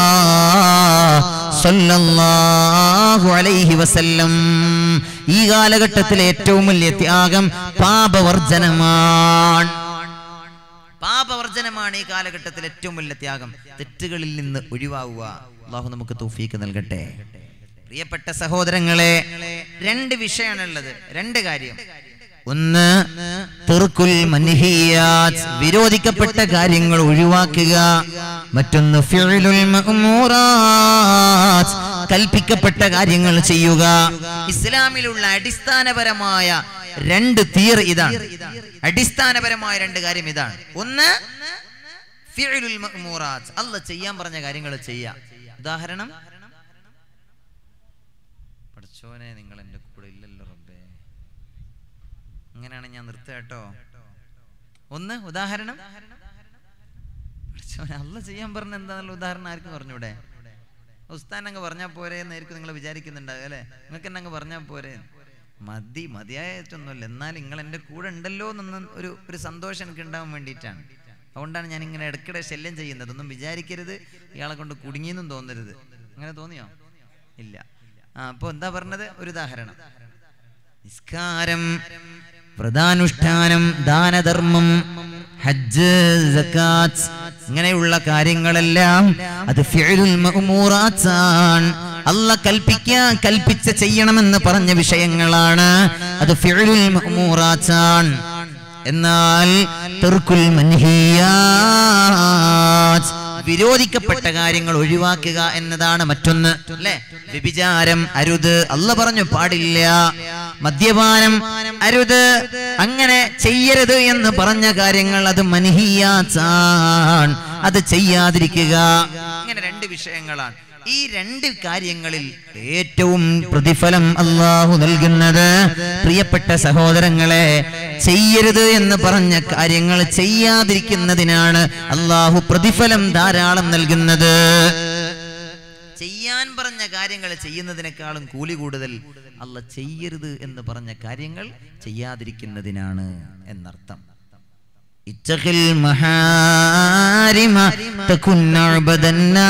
സല്ലല്ലാഹു അലൈഹി വസല്ലം ഈ കാലഘട്ടത്തിലെ ഏറ്റവും വലിയ ത്യാഗം പാപവർജനമാണ് പാപവർജനമാണ് ഈ കാലഘട്ടത്തിൽ ഏറ്റവും വലിയ ത്യാഗം തെറ്റുകളിൽ നിന്ന് ഒഴിവാവുക അള്ളാഹു നമുക്ക് തൗഫീക്ക് നൽകട്ടെ പ്രിയപ്പെട്ട സഹോദരങ്ങളെ രണ്ട് വിഷയമാണുള്ളത് രണ്ട് കാര്യം ഒന്ന് തെറുക്കുൽ മൻഹിയാത്ത് വിരോധിക്കപ്പെട്ട കാര്യങ്ങൾ ഒഴിവാക്കുക മറ്റൊന്ന് ഫിഅലുൽ മഅ്മൂറാത്ത് കൽപ്പിക്കപ്പെട്ട കാര്യങ്ങൾ ചെയ്യുക ഇസ്ലാമിലുള്ള അടിസ്ഥാനപരമായ രണ്ട് തീർ ഇതാണ് അടിസ്ഥാനപരമായ രണ്ട് കാര്യം ഇതാണ് ഒന്ന് ഫിഅലുൽ മഅ്മൂറാത്ത് അല്ല ചെയ്യാൻ പറഞ്ഞ കാര്യങ്ങൾ ചെയ്യാം ഉദാഹരണം പഠിച്ചോനെ നിങ്ങൾ എൻ്റെ കൂടെ ഇല്ലല്ലോ റബ്ബേ അങ്ങനെയാണ് ഞാൻ നിർത്തുക കേട്ടോ ഒന്ന് ഉദാഹരണം പഠിച്ചോനെ അല്ല ചെയ്യാൻ പറഞ്ഞ എന്താന്നുള്ള ഉദാഹരണം ആർക്കും പറഞ്ഞൂടെ ഉസ്താൻ അങ്ങ് പറഞ്ഞാൽ പോരെ എന്നായിരിക്കും നിങ്ങൾ വിചാരിക്കുന്നുണ്ടാവുക അല്ലേ നിങ്ങൾക്ക് എന്നെ അങ്ങ് പറഞ്ഞാൽ പോരെ മതി മതിയായിട്ടൊന്നുമില്ല എന്നാൽ നിങ്ങൾ എൻ്റെ കൂടെ ഉണ്ടല്ലോ എന്നൊന്ന് ഒരു ഒരു സന്തോഷം എനിക്ക് ഉണ്ടാവാൻ വേണ്ടിയിട്ടാണ് അതുകൊണ്ടാണ് ഞാൻ ഇങ്ങനെ ഇടയ്ക്കിടെ ശല്യം ചെയ്യുന്നത് ഒന്നും വിചാരിക്കരുത് ഇയാളെ കൊണ്ട് കുടുങ്ങിയെന്നും തോന്നരുത് അങ്ങനെ തോന്നിയോ ഇല്ല ആ അപ്പോൾ എന്താ പറഞ്ഞത് ഒരു ഉദാഹരണം നിസ്കാരം വ്രതാനുഷ്ഠാനം ദാനധർമ്മം ഹജ്ജ് സക്കാത്ത് ഇങ്ങനെയുള്ള കാര്യങ്ങളെല്ലാം അത് ഫിഅലുൽ മഅ്മൂറാത്താണ് അല്ല കൽപ്പിക്കാൻ കൽപ്പിച്ച ചെയ്യണമെന്ന് പറഞ്ഞ വിഷയങ്ങളാണ് അത് ഫിഅലുൽ മഅ്മൂറാത്താണ് എന്നാൽ തെർക്കുൽ മൻഹിയാത്ത് വിരോധിക്കപ്പെട്ട കാര്യങ്ങൾ ഒഴിവാക്കുക എന്നതാണ് മറ്റൊന്ന് അല്ലെ വ്യഭിചാരം അരുത് അല്ല പറഞ്ഞു പാടില്ല മദ്യപാനം അരുത് അങ്ങനെ ചെയ്യരുത് എന്ന് പറഞ്ഞ കാര്യങ്ങൾ അത് മൻഹിയാത്താണ് അത് ചെയ്യാതിരിക്കുക ഇങ്ങനെ രണ്ട് വിഷയങ്ങളാണ് ഈ രണ്ട് കാര്യങ്ങളിൽ ഏറ്റവും പ്രതിഫലം അള്ളാഹു നൽകുന്നത് പ്രിയപ്പെട്ട സഹോദരങ്ങളെ ചെയ്യരുത് എന്ന് പറഞ്ഞ കാര്യങ്ങൾ ചെയ്യാതിരിക്കുന്നതിനാണ് അള്ളാഹു പ്രതിഫലം ധാരാളം നൽകുന്നത് ചെയ്യാൻ പറഞ്ഞ കാര്യങ്ങൾ ചെയ്യുന്നതിനേക്കാളും കൂലി കൂടുതൽ അല്ല ചെയ്യരുത് എന്ന് പറഞ്ഞ കാര്യങ്ങൾ ചെയ്യാതിരിക്കുന്നതിനാണ് എന്നർത്ഥം اتق المحارم تكن عبد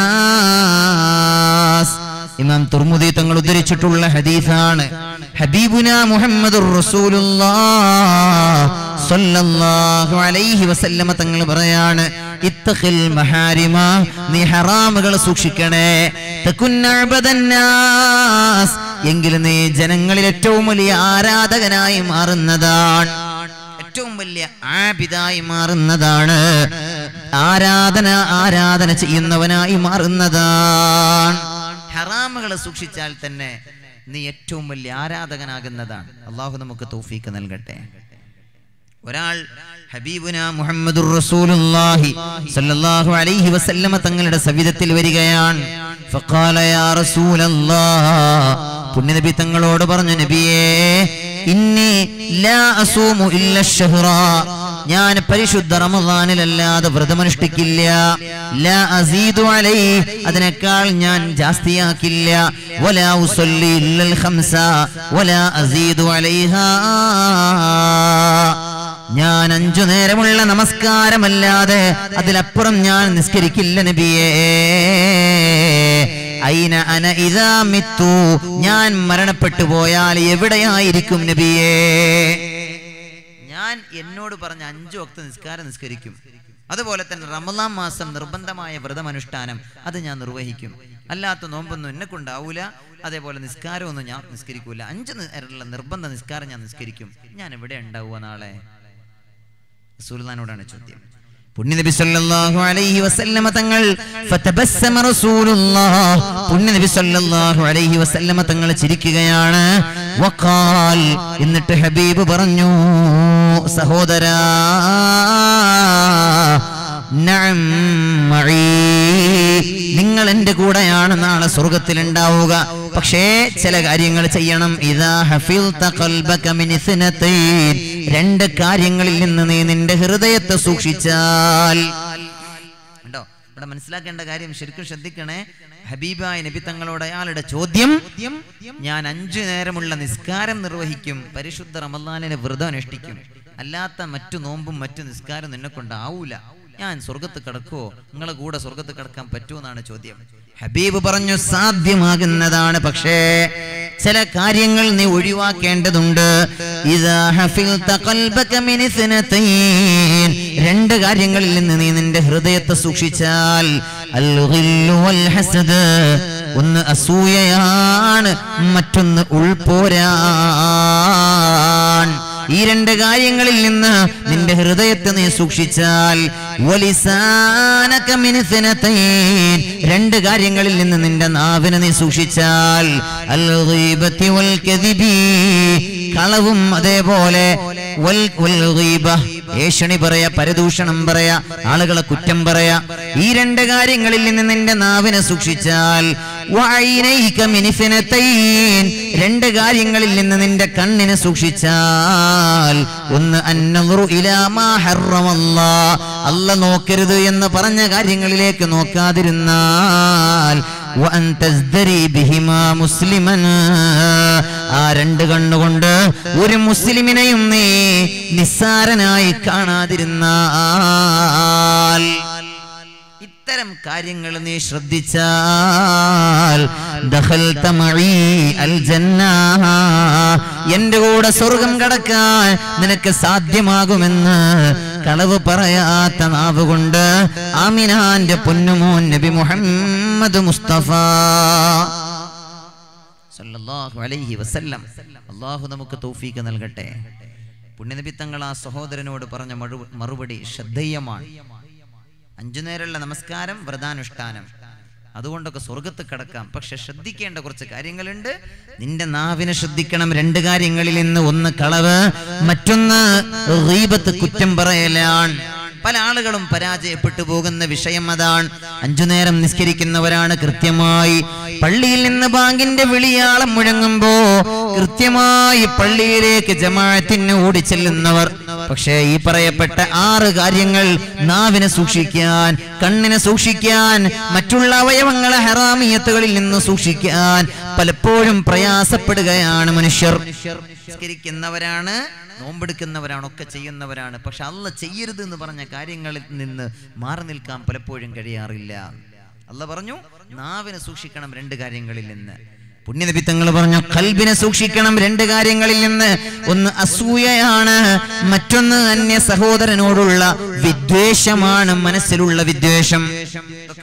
الناس ഇമാം തുർമുദി തങ്ങൾ ഉദ്ധരിച്ചിട്ടുള്ള ഹദീസാണ് ഹബീബുന മുഹമ്മദുർ റസൂലുള്ളാഹ് സ്വല്ലല്ലാഹു അലൈഹി വസല്ലമ തങ്ങൾ പറയാണ് ഇത്തഖിൽ മഹാരിമ നീ ഹറാമുകൾ സൂക്ഷിക്കണേ തകുൻ അഅ്ബദന്നാസ് എങ്കിൽ നീ ജനങ്ങളിൽ ഏറ്റവും വലിയ ആരാധകനായി മാറുന്നതാണ് ഏറ്റവും വലിയ ആബിദായി മാറുന്നതാണ് ആരാധന ആരാധന ചെയ്യുന്നവനായി മാറുന്നതാണ് ഹറാമുകളെ സൂക്ഷിച്ചാൽ തന്നെ നീ ഏറ്റവും വലിയ ആരാധകനാകുന്നതാണ് അള്ളാഹു നമുക്ക് തൗഫീക്ക് നൽകട്ടെ ഒരാൾ ഹബീബുന മുഹമ്മദുർ റസൂലുള്ളാഹി സല്ലല്ലാഹു അലൈഹി വസല്ലമ തങ്ങളുടെ സവിധത്തിൽ വരികയാണ് ഫഖാല യാ റസൂലല്ലാഹ് പുണ്യനബി തങ്ങളോട് പറഞ്ഞു നബിയേ ഇന്നി ലാ അസൂമു ഇല്ല ഷഹ്റ ഞാൻ പരിശുദ്ധ റമദാനിലല്ലാതെ വ്രതമനുഷ്ഠിക്കില്ല ലാ അസീദു അലൈ അതിനേക്കാൾ ഞാൻ ജാസ്തിയാക്കില്ല വലാ ഉസല്ലി ഇല്ലൽ ഖംസ വലാ അസീദു അലൈഹാ ഞാൻ അഞ്ചു നേരമുള്ള നമസ്കാരമല്ലാതെ അതിലപ്പുറം ഞാൻ നിസ്കരിക്കില്ല നബിയേ ഐന അന ഇതാ മിത്തു ഞാൻ മരണപ്പെട്ടു പോയാൽ എവിടെയായിരിക്കും നബിയേ ഞാൻ എന്നോട് പറഞ്ഞ അഞ്ചു വക്ത നിസ്കാരം നിസ്കരിക്കും അതുപോലെ തന്നെ റമദാൻ മാസം നിർബന്ധമായ വ്രതമനുഷ്ഠാനം അത് ഞാൻ നിർവഹിക്കും അല്ലാത്ത നോമ്പൊന്നും എന്നെ കൊണ്ടാവൂല അതേപോലെ നിസ്കാരമൊന്നും ഞാൻ നിസ്കരിക്കൂല അഞ്ച് നേരമുള്ള നിർബന്ധ നിസ്കാരം ഞാൻ നിസ്കരിക്കും ഞാൻ എവിടെ ഉണ്ടാവുക നാളെ റസൂലുള്ളാഹിനോടാണ് ചോദ്യം പുണ്യനബി സല്ലല്ലാഹു അലൈഹി വസല്ലമ തങ്ങൾ ഫതബസ്സമ റസൂലുള്ളാഹ് പുണ്യനബി സല്ലല്ലാഹു അലൈഹി വസല്ലമ തങ്ങൾ ചിരിക്കുകയാണ് വഖാൽ എന്നിട്ട് ഹബീബ് പറഞ്ഞു സഹോദരാ നഅം മഈ നിങ്ങൾ എന്റെ കൂടെയാണ് നാളെ സ്വർഗത്തിൽ ഉണ്ടാവുക പക്ഷേ ചില കാര്യങ്ങൾ ചെയ്യണം ഇതാ ഹഫിൽത ഖൽബക മിൻ ഇസ്നതൈൻ രണ്ട് കാര്യങ്ങളിൽ നിന്ന് നീ നിന്റെ ഹൃദയത്തെ സൂക്ഷിച്ചാൽ ഉണ്ടോ ഇവിടെ മനസ്സിലാക്കേണ്ട കാര്യം ശരിക്കും ശ്രദ്ധിക്കണേ ഹബീബായ നബി തങ്ങളോട് അയാളുടെ ചോദ്യം ഞാൻ അഞ്ചു നേരമുള്ള നിസ്കാരം നിർവഹിക്കും പരിശുദ്ധ റമദാനിനെ വ്രതം അനുഷ്ഠിക്കും അല്ലാത്ത മറ്റു നോമ്പും മറ്റു നിസ്കാരം നിന്നെ കൊണ്ടാവൂല ഞാൻ സ്വർഗത്ത് കിടക്കുവോ നിങ്ങളെ കൂടെ സ്വർഗത്ത് കിടക്കാൻ പറ്റുമോ എന്നാണ് ചോദ്യം ഹബീബ് പറഞ്ഞു സാധ്യമാകുന്നതാണ് പക്ഷേ ചില കാര്യങ്ങൾ നീ ഒഴിവാക്കേണ്ടതുണ്ട് ഇതാ ഹഫിൽത ഖൽബക മിൻ ഇസ്നതൈൻ. രണ്ട് കാര്യങ്ങളിൽ നിന്ന് നീ നിന്റെ ഹൃദയത്തെ സൂക്ഷിച്ചാൽ അൽ ഗില്ലു വൽ ഹസദ് ഒന്ന് അസൂയയാണ് മറ്റൊന്ന് ഉൾപോരാൻ ഈ രണ്ട് കാര്യങ്ങളിൽ നിന്ന് നിന്റെ ഹൃദയത്തെ നീ സൂക്ഷിച്ചാൽ വലിസാനക മിൻ ഇസ്നതൈൻ. രണ്ട് കാര്യങ്ങളിൽ നിന്ന് നിന്റെ നാവിനെ നീ സൂക്ഷിച്ചാൽ അൽ ഗീബത്തി വൽ കദിബി കളവും അതേപോലെ വൽ വൽ ഗീബ ഏഷണി പറയാ പരദൂഷണം പറയാ ആളുകളെ കുറ്റം പറയാ ഈ രണ്ട് കാര്യങ്ങളിൽ നിന്ന് നിന്റെ നാവിനെ സൂക്ഷിച്ചാൽ വഅൈനൈക മിൻ ഇസ്നതൈൻ. രണ്ട് കാര്യങ്ങളിൽ നിന്ന് നിന്റെ കണ്ണിനെ സൂക്ഷിച്ചാൽ ഒന്ന് അന്നറുു ഇലാ മാ ഹറമല്ലാ അല്ല നോക്കരുത് എന്ന് പറഞ്ഞ കാര്യങ്ങളിലേക്ക് നോക്കാതിരുന്നാൽ വഅൻ തസ്ദരി ബിഹിമാ മുസ്ലിമൻ ആ രണ്ട് കണ്ണുകൊണ്ട് ഒരു മുസ്ലിമിനെയും നീ നിസ്സാരനായി കാണാതിരുന്നാൽ ഇത്തരം കാര്യങ്ങൾ നീ ശ്രദ്ധിച്ചാൽ ദഖൽത മഈ അൽ ജന്ന എന്റെ കൂടെ സ്വർഗം കടക്കാൻ നിനക്ക് സാധ്യമാകുമെന്ന് കളവ് പറയാത്ത നാവ് കൊണ്ട് ആമിനാന്റെ പൊന്നുമോൻ നബി മുഹമ്മദ് മുസ്തഫ സല്ലല്ലാഹു അലൈഹി വസല്ലം അള്ളാഹു നമുക്ക് തൗഫീക്ക് നൽകട്ടെ പുണ്യനബി തങ്ങൾ ആ സഹോദരനോട് പറഞ്ഞ മറു- മറുപടി ശ്രദ്ധേയമാണ് അഞ്ചു നേരമുള്ള നമസ്കാരം വ്രതാനുഷ്ഠാനം അതുകൊണ്ടൊക്കെ സ്വർഗത്ത് കിടക്കാം പക്ഷെ ശ്രദ്ധിക്കേണ്ട കുറച്ച് കാര്യങ്ങളുണ്ട് നിന്റെ നാവിനെ ശ്രദ്ധിക്കണം രണ്ട് കാര്യങ്ങളിൽ നിന്ന് ഒന്ന് കളവ് മറ്റൊന്ന് ഗീബത്ത് കുറ്റം പറയലാണ് പല ആളുകളും പരാജയപ്പെട്ടു പോകുന്ന വിഷയം അതാണ് അഞ്ചു നേരം നിസ്കരിക്കുന്നവരാണ് കൃത്യമായി പള്ളിയിൽ നിന്ന് ബാങ്കിന്റെ വിളിയാളം മുഴങ്ങുമ്പോ കൃത്യമായി പള്ളിയിലേക്ക് ജമാഅത്തിന് ഓടിച്ചെല്ലുന്നവർ പക്ഷേ ഈ പറയപ്പെട്ട ആറ് കാര്യങ്ങൾ നാവിനെ സൂക്ഷിക്കാൻ കണ്ണിനെ സൂക്ഷിക്കാൻ മറ്റുള്ള അവയവങ്ങളെ ഹറാമിയത്തുകളിൽ നിന്ന് സൂക്ഷിക്കാൻ പലപ്പോഴും പ്രയാസപ്പെടുകയാണ് മനുഷ്യർ നിസ്കരിക്കുന്നവരാണ് നോമ്പെടുക്കുന്നവരാണ് ഒക്കെ ചെയ്യുന്നവരാണ് പക്ഷെ അല്ല ചെയ്യരുത് എന്ന് പറഞ്ഞ കാര്യങ്ങളിൽ നിന്ന് മാറി നിൽക്കാൻ പലപ്പോഴും കഴിയാറില്ല അല്ല പറഞ്ഞു നാവിനെ സൂക്ഷിക്കണം രണ്ട് കാര്യങ്ങളിൽ നിന്ന് പുണ്യനബി തങ്ങൾ പറഞ്ഞു കൽബിനെ സൂക്ഷിക്കണം രണ്ട് കാര്യങ്ങളിൽ നിന്ന് ഒന്ന് അസൂയയാണ് മറ്റൊന്ന് അന്യ സഹോദരനോടുള്ള വിദ്വേഷമാണ് മനസ്സിലുള്ള വിദ്വേഷം ഇതൊക്കെ ഇങ്ങനെ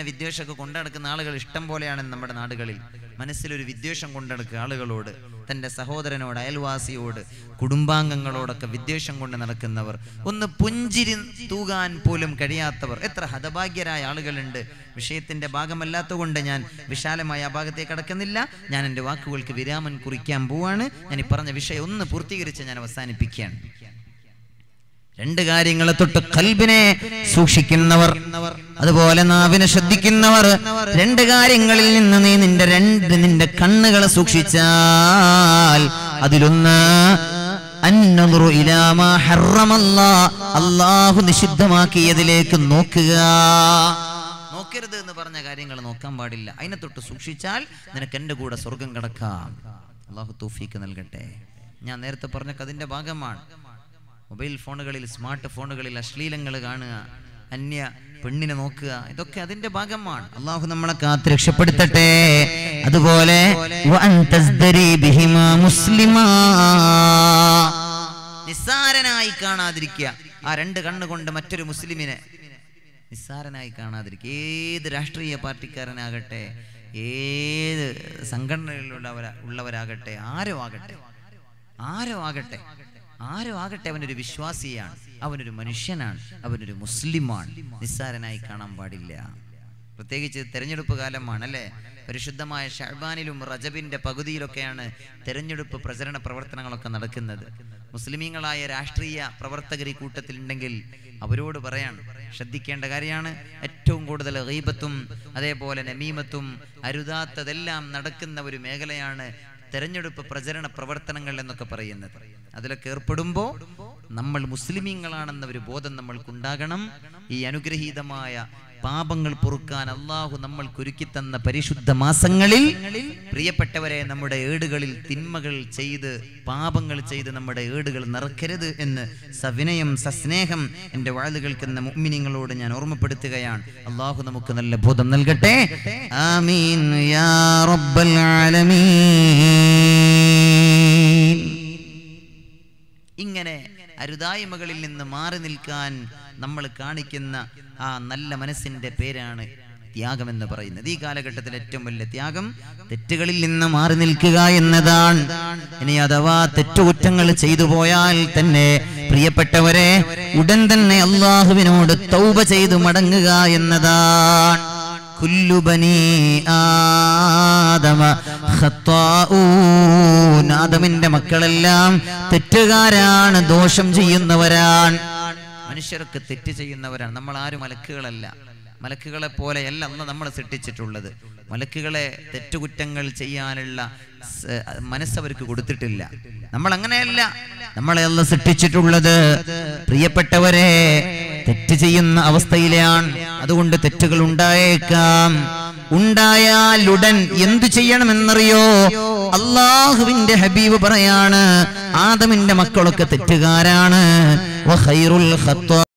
ഇങ്ങനെ വിദ്വേഷമൊക്കെ കൊണ്ടുനടക്കുന്ന ആളുകൾ ഇഷ്ടം പോലെയാണ് നമ്മുടെ നാടുകളിൽ മനസ്സിലൊരു വിദ്വേഷം കൊണ്ടുനടക്കുക ആളുകളോട് തൻ്റെ സഹോദരനോട് അയൽവാസിയോട് കുടുംബാംഗങ്ങളോടൊക്കെ വിദ്വേഷം കൊണ്ട് നടക്കുന്നവർ ഒന്ന് പുഞ്ചിരി തൂകാൻ പോലും കഴിയാത്തവർ എത്ര ഹതഭാഗ്യരായ ആളുകളുണ്ട് വിഷയത്തിന്റെ ഭാഗമല്ലാത്തതുകൊണ്ട് ഞാൻ വിശാലമായ ആ ഭാഗത്തേക്ക് കടക്കുന്നില്ല ഞാൻ എൻ്റെ വാക്കുകൾക്ക് വിരാമൻ കുറിക്കാൻ പോവാണ് ഞാൻ ഈ പറഞ്ഞ വിഷയം ഒന്ന് പൂർത്തീകരിച്ച് ഞാൻ അവസാനിപ്പിക്കുകയാണ് രണ്ട് കാര്യങ്ങളെ തൊട്ട് കൽബിനെ സൂക്ഷിക്കുന്നവർ അതുപോലെ നാവിനെ ശ്രദ്ധിക്കുന്നവർ രണ്ട് കാര്യങ്ങളിൽ നിന്ന് നീ നിന്റെ രണ്ട് നിന്റെ കണ്ണുകളെ സൂക്ഷിച്ചാൽ അതിലൊന്ന് അന്നദുറു ഇലാ മാ ഹറമല്ലാ. അല്ലാഹു നിഷിദ്ധമാക്കിയതിലേക്ക് നോക്കുക നോക്കരുത് എന്ന് പറഞ്ഞ കാര്യങ്ങൾ നോക്കാൻ പാടില്ല അതിനെ തൊട്ട് സൂക്ഷിച്ചാൽ നിനക്ക് എൻ്റെ കൂടെ സ്വർഗം കിടക്കാം അള്ളാഹു തൗഫീക്ക് നൽകട്ടെ ഞാൻ നേരത്തെ പറഞ്ഞ അതിന്റെ ഭാഗമാണ് മൊബൈൽ ഫോണുകളിൽ സ്മാർട്ട് ഫോണുകളിൽ അശ്ലീലങ്ങൾ കാണുക അന്യ പെണ്ണിനെ നോക്കുക ഇതൊക്കെ അതിന്റെ ഭാഗമാണ് അള്ളാഹു നമ്മളെ കാത്ത് രക്ഷപ്പെടുത്തട്ടെ അതുപോലെ വഅൻ തസ്ദരി ബിഹിമാ മുസ്ലിമാ. നിസ്സാരനായി കാണാതിരിക്കുക ആ രണ്ട് കണ്ണുകൊണ്ട് മറ്റൊരു മുസ്ലിമിനെ നിസ്സാരനായി കാണാതിരിക്കുക ഏത് രാഷ്ട്രീയ പാർട്ടിക്കാരനാകട്ടെ ഏത് സംഘടനകളിലുള്ളവര ഉള്ളവരാകട്ടെ ആരോ ആകട്ടെ ആരോ ആകട്ടെ ആരോ ആകട്ടെ അവനൊരു വിശ്വാസിയാണ് അവനൊരു മനുഷ്യനാണ് അവനൊരു മുസ്ലിമാണ് നിസ്സാരനായി കാണാൻ പാടില്ല പ്രത്യേകിച്ച് തെരഞ്ഞെടുപ്പ് കാലമാണ് അല്ലേ പരിശുദ്ധമായ ഷഹബാനിലും റജബിന്റെ പകുതിയിലൊക്കെയാണ് തെരഞ്ഞെടുപ്പ് പ്രചരണ പ്രവർത്തനങ്ങളൊക്കെ നടക്കുന്നത് മുസ്ലിമീങ്ങളായ രാഷ്ട്രീയ പ്രവർത്തകർ ഈ കൂട്ടത്തിലുണ്ടെങ്കിൽ അവരോട് പറയാൻ ശ്രദ്ധിക്കേണ്ട കാര്യമാണ് ഏറ്റവും കൂടുതൽ ഗീബത്തും അതേപോലെ നമീമത്തും അരുതാത്തതെല്ലാം നടക്കുന്ന ഒരു മേഖലയാണ് തെരഞ്ഞെടുപ്പ് പ്രചരണ പ്രവർത്തനങ്ങൾ എന്നൊക്കെ പറയുന്നത് അതിലൊക്കെ ഏർപ്പെടുമ്പോൾ നമ്മൾ മുസ്ലിമീങ്ങളാണെന്ന ഒരു ബോധം നമ്മൾക്കുണ്ടാകണം ഈ അനുഗ്രഹീതമായ പാപങ്ങൾ പൊറുക്കാൻ അള്ളാഹു നമ്മൾക്ക് ഒരുക്കി തന്ന പരിശുദ്ധ മാസങ്ങളിൽ പ്രിയപ്പെട്ടവരെ നമ്മുടെ ഏടുകളിൽ തിന്മകൾ ചെയ്ത് പാപങ്ങൾ ചെയ്ത് നമ്മുടെ ഏടുകൾ നിറക്കരുത് എന്ന് സവിനയം സസ്നേഹം എൻ്റെ വാഴുകൾക്കെന്ന മുഅ്മിനീങ്ങളോട് ഞാൻ ഓർമ്മപ്പെടുത്തുകയാണ് അള്ളാഹു നമുക്ക് നല്ല ബോധം നൽകട്ടെ ആമീൻ യാ റബ്ബൽ ആലമീൻ ഇങ്ങനെ അരുതായ്മകളിൽ നിന്ന് മാറി നിൽക്കാൻ നമ്മൾ കാണിക്കുന്ന ആ നല്ല മനസ്സിന്റെ പേരാണ് ത്യാഗം എന്ന് പറയുന്നത് ഈ കാലഘട്ടത്തിൽ ഏറ്റവും വലിയ ത്യാഗം തെറ്റുകളിൽ നിന്ന് മാറി നിൽക്കുക എന്നതാണ് ഇനി അഥവാ തെറ്റുകുറ്റങ്ങൾ ചെയ്തു പോയാൽ തന്നെ പ്രിയപ്പെട്ടവരെ ഉടൻ തന്നെ അള്ളാഹുവിനോട് തൗബ ചെയ്തു മടങ്ങുക എന്നതാണ് കുല്ലു ബനീ ആദമ ഖത്താഊൻ. ആദമിന്റെ മക്കളെല്ലാം തെറ്റുകാരാണ് ദോഷം ചെയ്യുന്നവരാണ് മനുഷ്യർക്ക് തെറ്റ് ചെയ്യുന്നവരാണ് നമ്മൾ ആരും മലക്കുകളല്ല മലക്കുകളെ പോലെയല്ല അന്ന് നമ്മൾ സൃഷ്ടിച്ചിട്ടുള്ളത് മലക്കുകളെ തെറ്റുകുറ്റങ്ങൾ ചെയ്യാനുള്ള സ്- മനസ്സ് അവർക്ക് കൊടുത്തിട്ടില്ല നമ്മൾ അങ്ങനെയല്ല നമ്മളെ അല്ല സൃഷ്ടിച്ചിട്ടുള്ളത് പ്രിയപ്പെട്ടവരെ തെറ്റ് ചെയ്യുന്ന അവസ്ഥയിലാണ് അതുകൊണ്ട് തെറ്റുകൾ ഉണ്ടായേക്കാം ഉണ്ടായാൽ ഉടൻ എന്തു ചെയ്യണമെന്നറിയോ അള്ളാഹുവിന്റെ ഹബീബ് പറയാണ് ആദമിന്റെ മക്കളൊക്കെ തെറ്റുകാരാണ് വഖൈറുൽ ഖത്താ